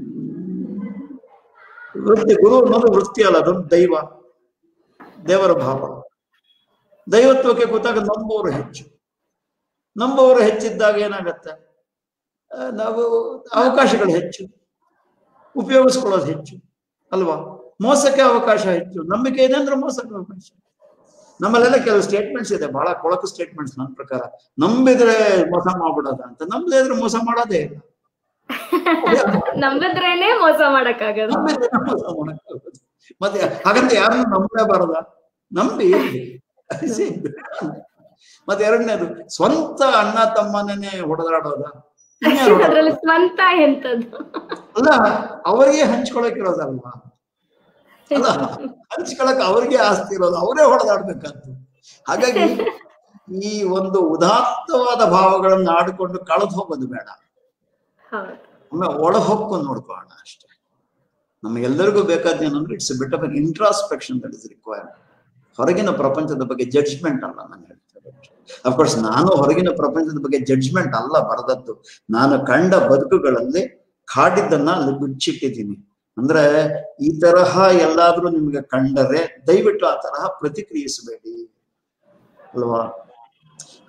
[SPEAKER 2] ವೃತ್ತಿ ಗುರು ಅನ್ನೋದು ವೃತ್ತಿ ಅಲ್ಲ ಅದೊಂದು ದೈವ ದೇವರ ಭಾವ ದೈವತ್ವಕ್ಕೆ ಕೂತಾಗ ನಂಬುವವರು ಹೆಚ್ಚು ನಂಬುವವರು ಹೆಚ್ಚಿದ್ದಾಗ ಏನಾಗತ್ತೆ ಆ, ನಾವು ಅವಕಾಶಗಳು ಹೆಚ್ಚು ಉಪಯೋಗಿಸ್ಕೊಳ್ಳೋದು ಹೆಚ್ಚು ಅಲ್ವಾ ಮೋಸಕ್ಕೆ ಅವಕಾಶ ಹೆಚ್ಚು ನಂಬಿಕೆ ಇದೆ ಅಂದ್ರೆ ಮೋಸಕ್ಕೆ ಅವಕಾಶ ನಮ್ಮಲ್ಲೆಲ್ಲ ಕೆಲವು ಸ್ಟೇಟ್ಮೆಂಟ್ಸ್ ಇದೆ ಬಹಳ ಕೊಳಕು ಸ್ಟೇಟ್ಮೆಂಟ್ಸ್ ನನ್ನ ಪ್ರಕಾರ ನಂಬಿದ್ರೆ ಮೋಸ ಮಾಡ್ಬಿಡೋದ ಅಂತ ನಂಬದೇ ಇದ್ರೆ ಮೋಸ ಮಾಡೋದೇ ಇಲ್ಲ
[SPEAKER 1] ನಂಬಿದ್ರೇನೆ ಮೋಸ ಮಾಡಕ್ಕಾಗದು
[SPEAKER 2] ನಂಬಿದ್ರೆ ಮೋಸ ಮಾಡಕ್ಕಾಗೋದು. ಮತ್ತೆ ಹಾಗಂತ ಯಾರನ್ನು ನಂಬಲೇಬಾರದ ನಂಬಿ ಮತ್ತೆ ಎರಡನೇದು ಸ್ವಂತ ಅಣ್ಣ ತಮ್ಮನೇ ಹೊಡೆದಾಡೋದ ಇನ್ಯಾರು ಹೊಡೆದಾಡೋದು?
[SPEAKER 1] ಅದ್ರಲ್ಲಿ ಸ್ವಂತ ಎಂತದ್ದು
[SPEAKER 2] ಅಲ್ಲ ಅವರಿಗೆ ಹಂಚ್ಕೊಳಕಿರೋದಲ್ವಾ ಅಲ್ಲ ಹಂಚ್ಕೊಳಕ್ ಅವ್ರಿಗೆ ಆಸ್ತಿ ಇರೋದು ಅವರೇ ಹೊಡೆದಾಡ್ಬೇಕಂತ ಹಾಗಾಗಿ ಈ ಒಂದು ಉದಾತ್ತವಾದ ಭಾವಗಳನ್ನು ಆಡಿಕೊಂಡು ಕಳೆದು ಹೋಗೋದು ಬೇಡ
[SPEAKER 1] ಹೌದು
[SPEAKER 2] ಒಮ್ಮೆ ಒಳ ಹೊಕ್ಕೊಂಡು ನೋಡ್ಕೊಳ್ಳೋಣ ಅಷ್ಟೇ ನಮಗೆಲ್ಲರಿಗೂ ಬೇಕಾದ ಏನಂದ್ರೆ it's bit of introspection that is required ಹೊರಗಿನ ಪ್ರಪಂಚದ ಬಗ್ಗೆ ಜಡ್ಜ್ಮೆಂಟ್ ಅಲ್ಲ ನಾನು ಹೇಳ್ತೇನೆ ಅಫ್ಕೋರ್ಸ್ ನಾನು ಹೊರಗಿನ ಪ್ರಪಂಚದ ಬಗ್ಗೆ ಜಡ್ಜ್ಮೆಂಟ್ ಅಲ್ಲ ಬರೆದದ್ದು ನಾನು ಕಂಡ ಬದುಕುಗಳಲ್ಲಿ ಕಾಡಿದ್ದನ್ನ ಅಲ್ಲಿ ಬಿಚ್ಚಿಟ್ಟಿದ್ದೀನಿ ಅಂದ್ರೆ ಈ ತರಹ ಎಲ್ಲಾದ್ರೂ ನಿಮ್ಗೆ ಕಂಡರೆ ದಯವಿಟ್ಟು ಆ ತರಹ ಪ್ರತಿಕ್ರಿಯಿಸಬೇಡಿ ಅಲ್ವಾ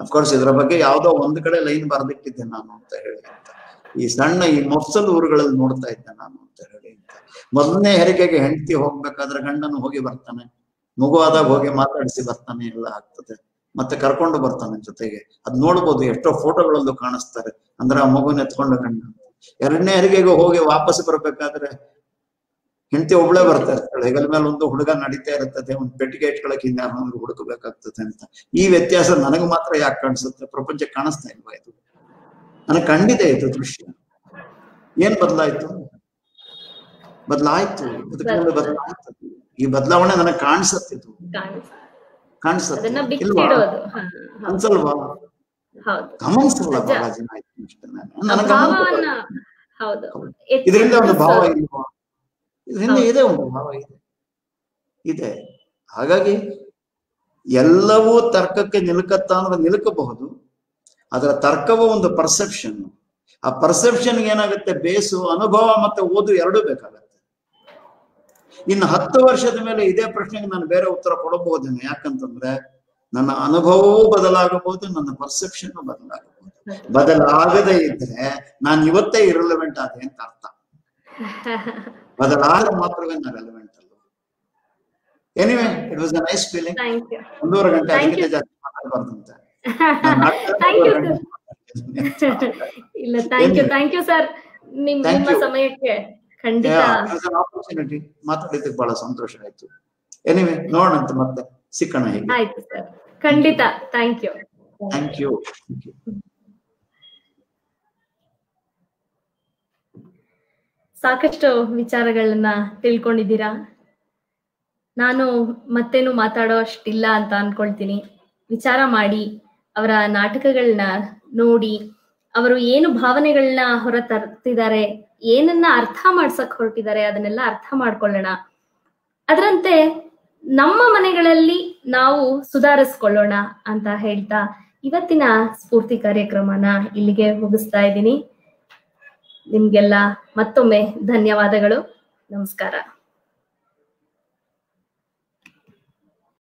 [SPEAKER 2] ಅಫ್ಕೋರ್ಸ್ ಇದರ ಬಗ್ಗೆ ಯಾವ್ದೋ ಒಂದ್ ಕಡೆ ಲೈನ್ ಬರ್ದಿಟ್ಟಿದ್ದೆ ನಾನು ಅಂತ ಹೇಳಿ ಅಂತ ಈ ಸಣ್ಣ ಈ ಮೊಫ್ಸಲ್ ಊರುಗಳಲ್ಲಿ ನೋಡ್ತಾ ಇದ್ದೆ ನಾನು ಅಂತ ಹೇಳಿ ಅಂತ ಮೊದಲನೇ ಹೆರಿಗೆಗೆ ಹೆಂಡತಿ ಹೋಗ್ಬೇಕಾದ್ರೆ ಗಂಡನು ಹೋಗಿ ಬರ್ತಾನೆ ಮಗು ಆದಾಗ ಹೋಗಿ ಮಾತಾಡಿಸಿ ಬರ್ತಾನೆ ಎಲ್ಲ ಆಗ್ತದೆ ಮತ್ತೆ ಕರ್ಕೊಂಡು ಬರ್ತಾನೆ ಜೊತೆಗೆ ಅದ್ ನೋಡ್ಬೋದು ಎಷ್ಟೋ ಫೋಟೋಗಳಲ್ಲೂ ಕಾಣಿಸ್ತಾರೆ ಅಂದ್ರೆ ಆ ಮಗುನ ಎತ್ಕೊಂಡು ಗಂಡ ಎರಡನೇ ಹೆರಿಗೆಗೆ ಹೋಗಿ ವಾಪಸ್ ಬರ್ಬೇಕಾದ್ರೆ ಹೆಂಡತಿ ಒಬ್ಳೆ ಬರ್ತಾ ಇರ್ತಾಳೆ ಹೆಗಲ ಮೇಲೆ ಒಂದು ಹುಡುಗ ನಡೀತಾ ಇರ್ತದೆ ಒಂದು ಪೆಟ್ಟಿಗೆ ಇಟ್ಕೊಳಕ್ ಇನ್ಯಾರು ಹುಡುಕಬೇಕಾಗ್ತದೆ ಅಂತ ಈ ವ್ಯತ್ಯಾಸ ನನಗೆ ಮಾತ್ರ ಯಾಕೆ ಕಾಣಿಸುತ್ತೆ ಪ್ರಪಂಚಕ್ಕೆ ಕಾಣಿಸ್ತಾ ಇಲ್ವಾ ಇದು ನನಗೆ ಕಂಡಿದೆ ಇದು ದೃಶ್ಯ ಏನ್ ಬದಲಾಯ್ತು ಬದಲಾಯ್ತು ಬದುಕಿನಲ್ಲಿ ಬದಲಾಯ್ತು ಈ ಬದಲಾವಣೆ ನನಗೆ ಕಾಣಿಸತ್ತೆ ಇದು
[SPEAKER 1] ಕಾಣಿಸ್-
[SPEAKER 2] ಕಾಣಿಸತ್ತೆ
[SPEAKER 1] ಅದನ್ನ
[SPEAKER 2] ಇಲ್ವಾ
[SPEAKER 1] ಬಿಚ್ಚಿಡೋದು ಹ, ಹೌದು
[SPEAKER 2] ಅನ್ಸಲ್ವಾ
[SPEAKER 1] ಹೌದು
[SPEAKER 2] ಗಮನಿಸಲ್ಲ
[SPEAKER 1] ನಿಜ.
[SPEAKER 2] ಬಹಳ ಜನ ಆಯ್ತು ಅಷ್ಟೇ ನಾನು.
[SPEAKER 1] ಆ
[SPEAKER 2] ನನಗೆ ಗಮನ
[SPEAKER 1] ಭಾವವನ್ನ
[SPEAKER 2] ಬರಲ್ಲ.
[SPEAKER 1] ಹೌದು
[SPEAKER 2] ಹೌದು.
[SPEAKER 1] ಎತ್ತಿ
[SPEAKER 2] ಇದರಿಂದ ಒಂದು ಭಾವ
[SPEAKER 1] ಬಿಡಿಸೋದು.
[SPEAKER 2] ಇಲ್ವಾ ಇದರಿಂದ
[SPEAKER 1] ಹೌದು.
[SPEAKER 2] ಇದೆ ಒಂದು ಭಾವ ಇದೆ ಇದೆ ಹಾಗಾಗಿ ಎಲ್ಲವೂ ತರ್ಕಕ್ಕೆ ನಿಲುಕತ್ತ ಅಂದ್ರೆ ನಿಲುಕಬಹುದು ಅದರ ತರ್ಕವು ಒಂದು ಪರ್ಸೆಪ್ಷನ್ ಆ ಪರ್ಸೆಪ್ಷನ್ ಏನಾಗುತ್ತೆ ಬೇಸು ಅನುಭವ ಮತ್ತೆ ಓದು ಎರಡೂ ಬೇಕಾಗತ್ತೆ ಇನ್ನು ಹತ್ತು ವರ್ಷದ ಮೇಲೆ ಇದೇ ಪ್ರಶ್ನೆಗೆ ನಾನು ಬೇರೆ ಉತ್ತರ ಕೊಡಬಹುದೇನೋ ಯಾಕಂತಂದ್ರೆ ನನ್ನ ಅನುಭವವೂ ಬದಲಾಗಬಹುದು ನನ್ನ ಪರ್ಸೆಪ್ಷನ್ ಬದಲಾಗಬಹುದು ಬದಲಾಗದೇ ಇದ್ರೆ ನಾನು ಇವತ್ತೇ ಇರಲೆವೆಂಟ್ ಆದೆ ಅಂತ ಅರ್ಥ ಬದಲಾದ ಮಾತ್ರವೇ ನಾನು ರೆಲೆವೆಂಟ್ ಅಲ್ಲ anyway it was a nice feeling
[SPEAKER 1] thank you
[SPEAKER 2] ಒಂದೂವರೆ ಗಂಟೆ
[SPEAKER 1] Thank
[SPEAKER 2] ಅದಕ್ಕಿಂತ
[SPEAKER 1] you.
[SPEAKER 2] ಜಾಸ್ತಿ ಮಾತಾಡಬಾರ್ದಂತೆ ನಾನು ಆಡ್ತಾ
[SPEAKER 1] ಥ್ಯಾಂಕ್ ಯು
[SPEAKER 2] ಒಂದೂವರೆ ಗಂಟೆ ಮಾತಾಡ್ತೀನಿ.
[SPEAKER 1] ಇಲ್ಲ thank you thank you sir ನಿಮ್
[SPEAKER 2] Thank
[SPEAKER 1] ನಿಮ್ಮ
[SPEAKER 2] you.
[SPEAKER 1] ಸಮಯಕ್ಕೆ ಖಂಡಿತ
[SPEAKER 2] ಆಪರ್ಚುನಿಟಿ ಮಾತಾಡಿದ್ದಕ್ಕೆ ಬಹಳ ಸಂತೋಷ ಆಯ್ತು ಎನಿವೆ ನೋಡೋಣಂತೆ ಮತ್ತೆ ಸಿಕ್ಕಣ ಹೀಗೆ
[SPEAKER 1] ಆಯ್ತು ಸರ್ ಖಂಡಿತ ಥ್ಯಾಂಕ್ ಯು
[SPEAKER 2] ಥ್ಯಾಂಕ್ ಯು
[SPEAKER 1] ಸಾಕಷ್ಟು ವಿಚಾರಗಳನ್ನ ತಿಳ್ಕೊಂಡಿದ್ದೀರಾ ನಾನು ಮತ್ತೇನು ಮಾತಾಡೋ ಅಷ್ಟಿಲ್ಲ ಅಂತ ಅನ್ಕೊಳ್ತೀನಿ ವಿಚಾರ ಮಾಡಿ ಅವರ ನಾಟಕಗಳನ್ನ ನೋಡಿ ಅವರು ಏನು ಭಾವನೆಗಳನ್ನ ಹೊರ ತರ್ತಿದ್ದಾರೆ ಏನನ್ನ ಅರ್ಥ ಮಾಡ್ಸಕ್ ಹೊರಟಿದ್ದಾರೆ ಅದನ್ನೆಲ್ಲ ಅರ್ಥ ಮಾಡ್ಕೊಳ್ಳೋಣ ಅದರಂತೆ ನಮ್ಮ ಮನೆಗಳಲ್ಲಿ ನಾವು ಸುಧಾರಿಸ್ಕೊಳ್ಳೋಣ ಅಂತ ಹೇಳ್ತಾ ಇವತ್ತಿನ ಸ್ಫೂರ್ತಿ ಕಾರ್ಯಕ್ರಮನ ಇಲ್ಲಿಗೆ ಮುಗಿಸ್ತಾ ಇದ್ದೀನಿ ನಿಮ್ಗೆಲ್ಲ ಮತ್ತೊಮ್ಮೆ ಧನ್ಯವಾದಗಳು ನಮಸ್ಕಾರ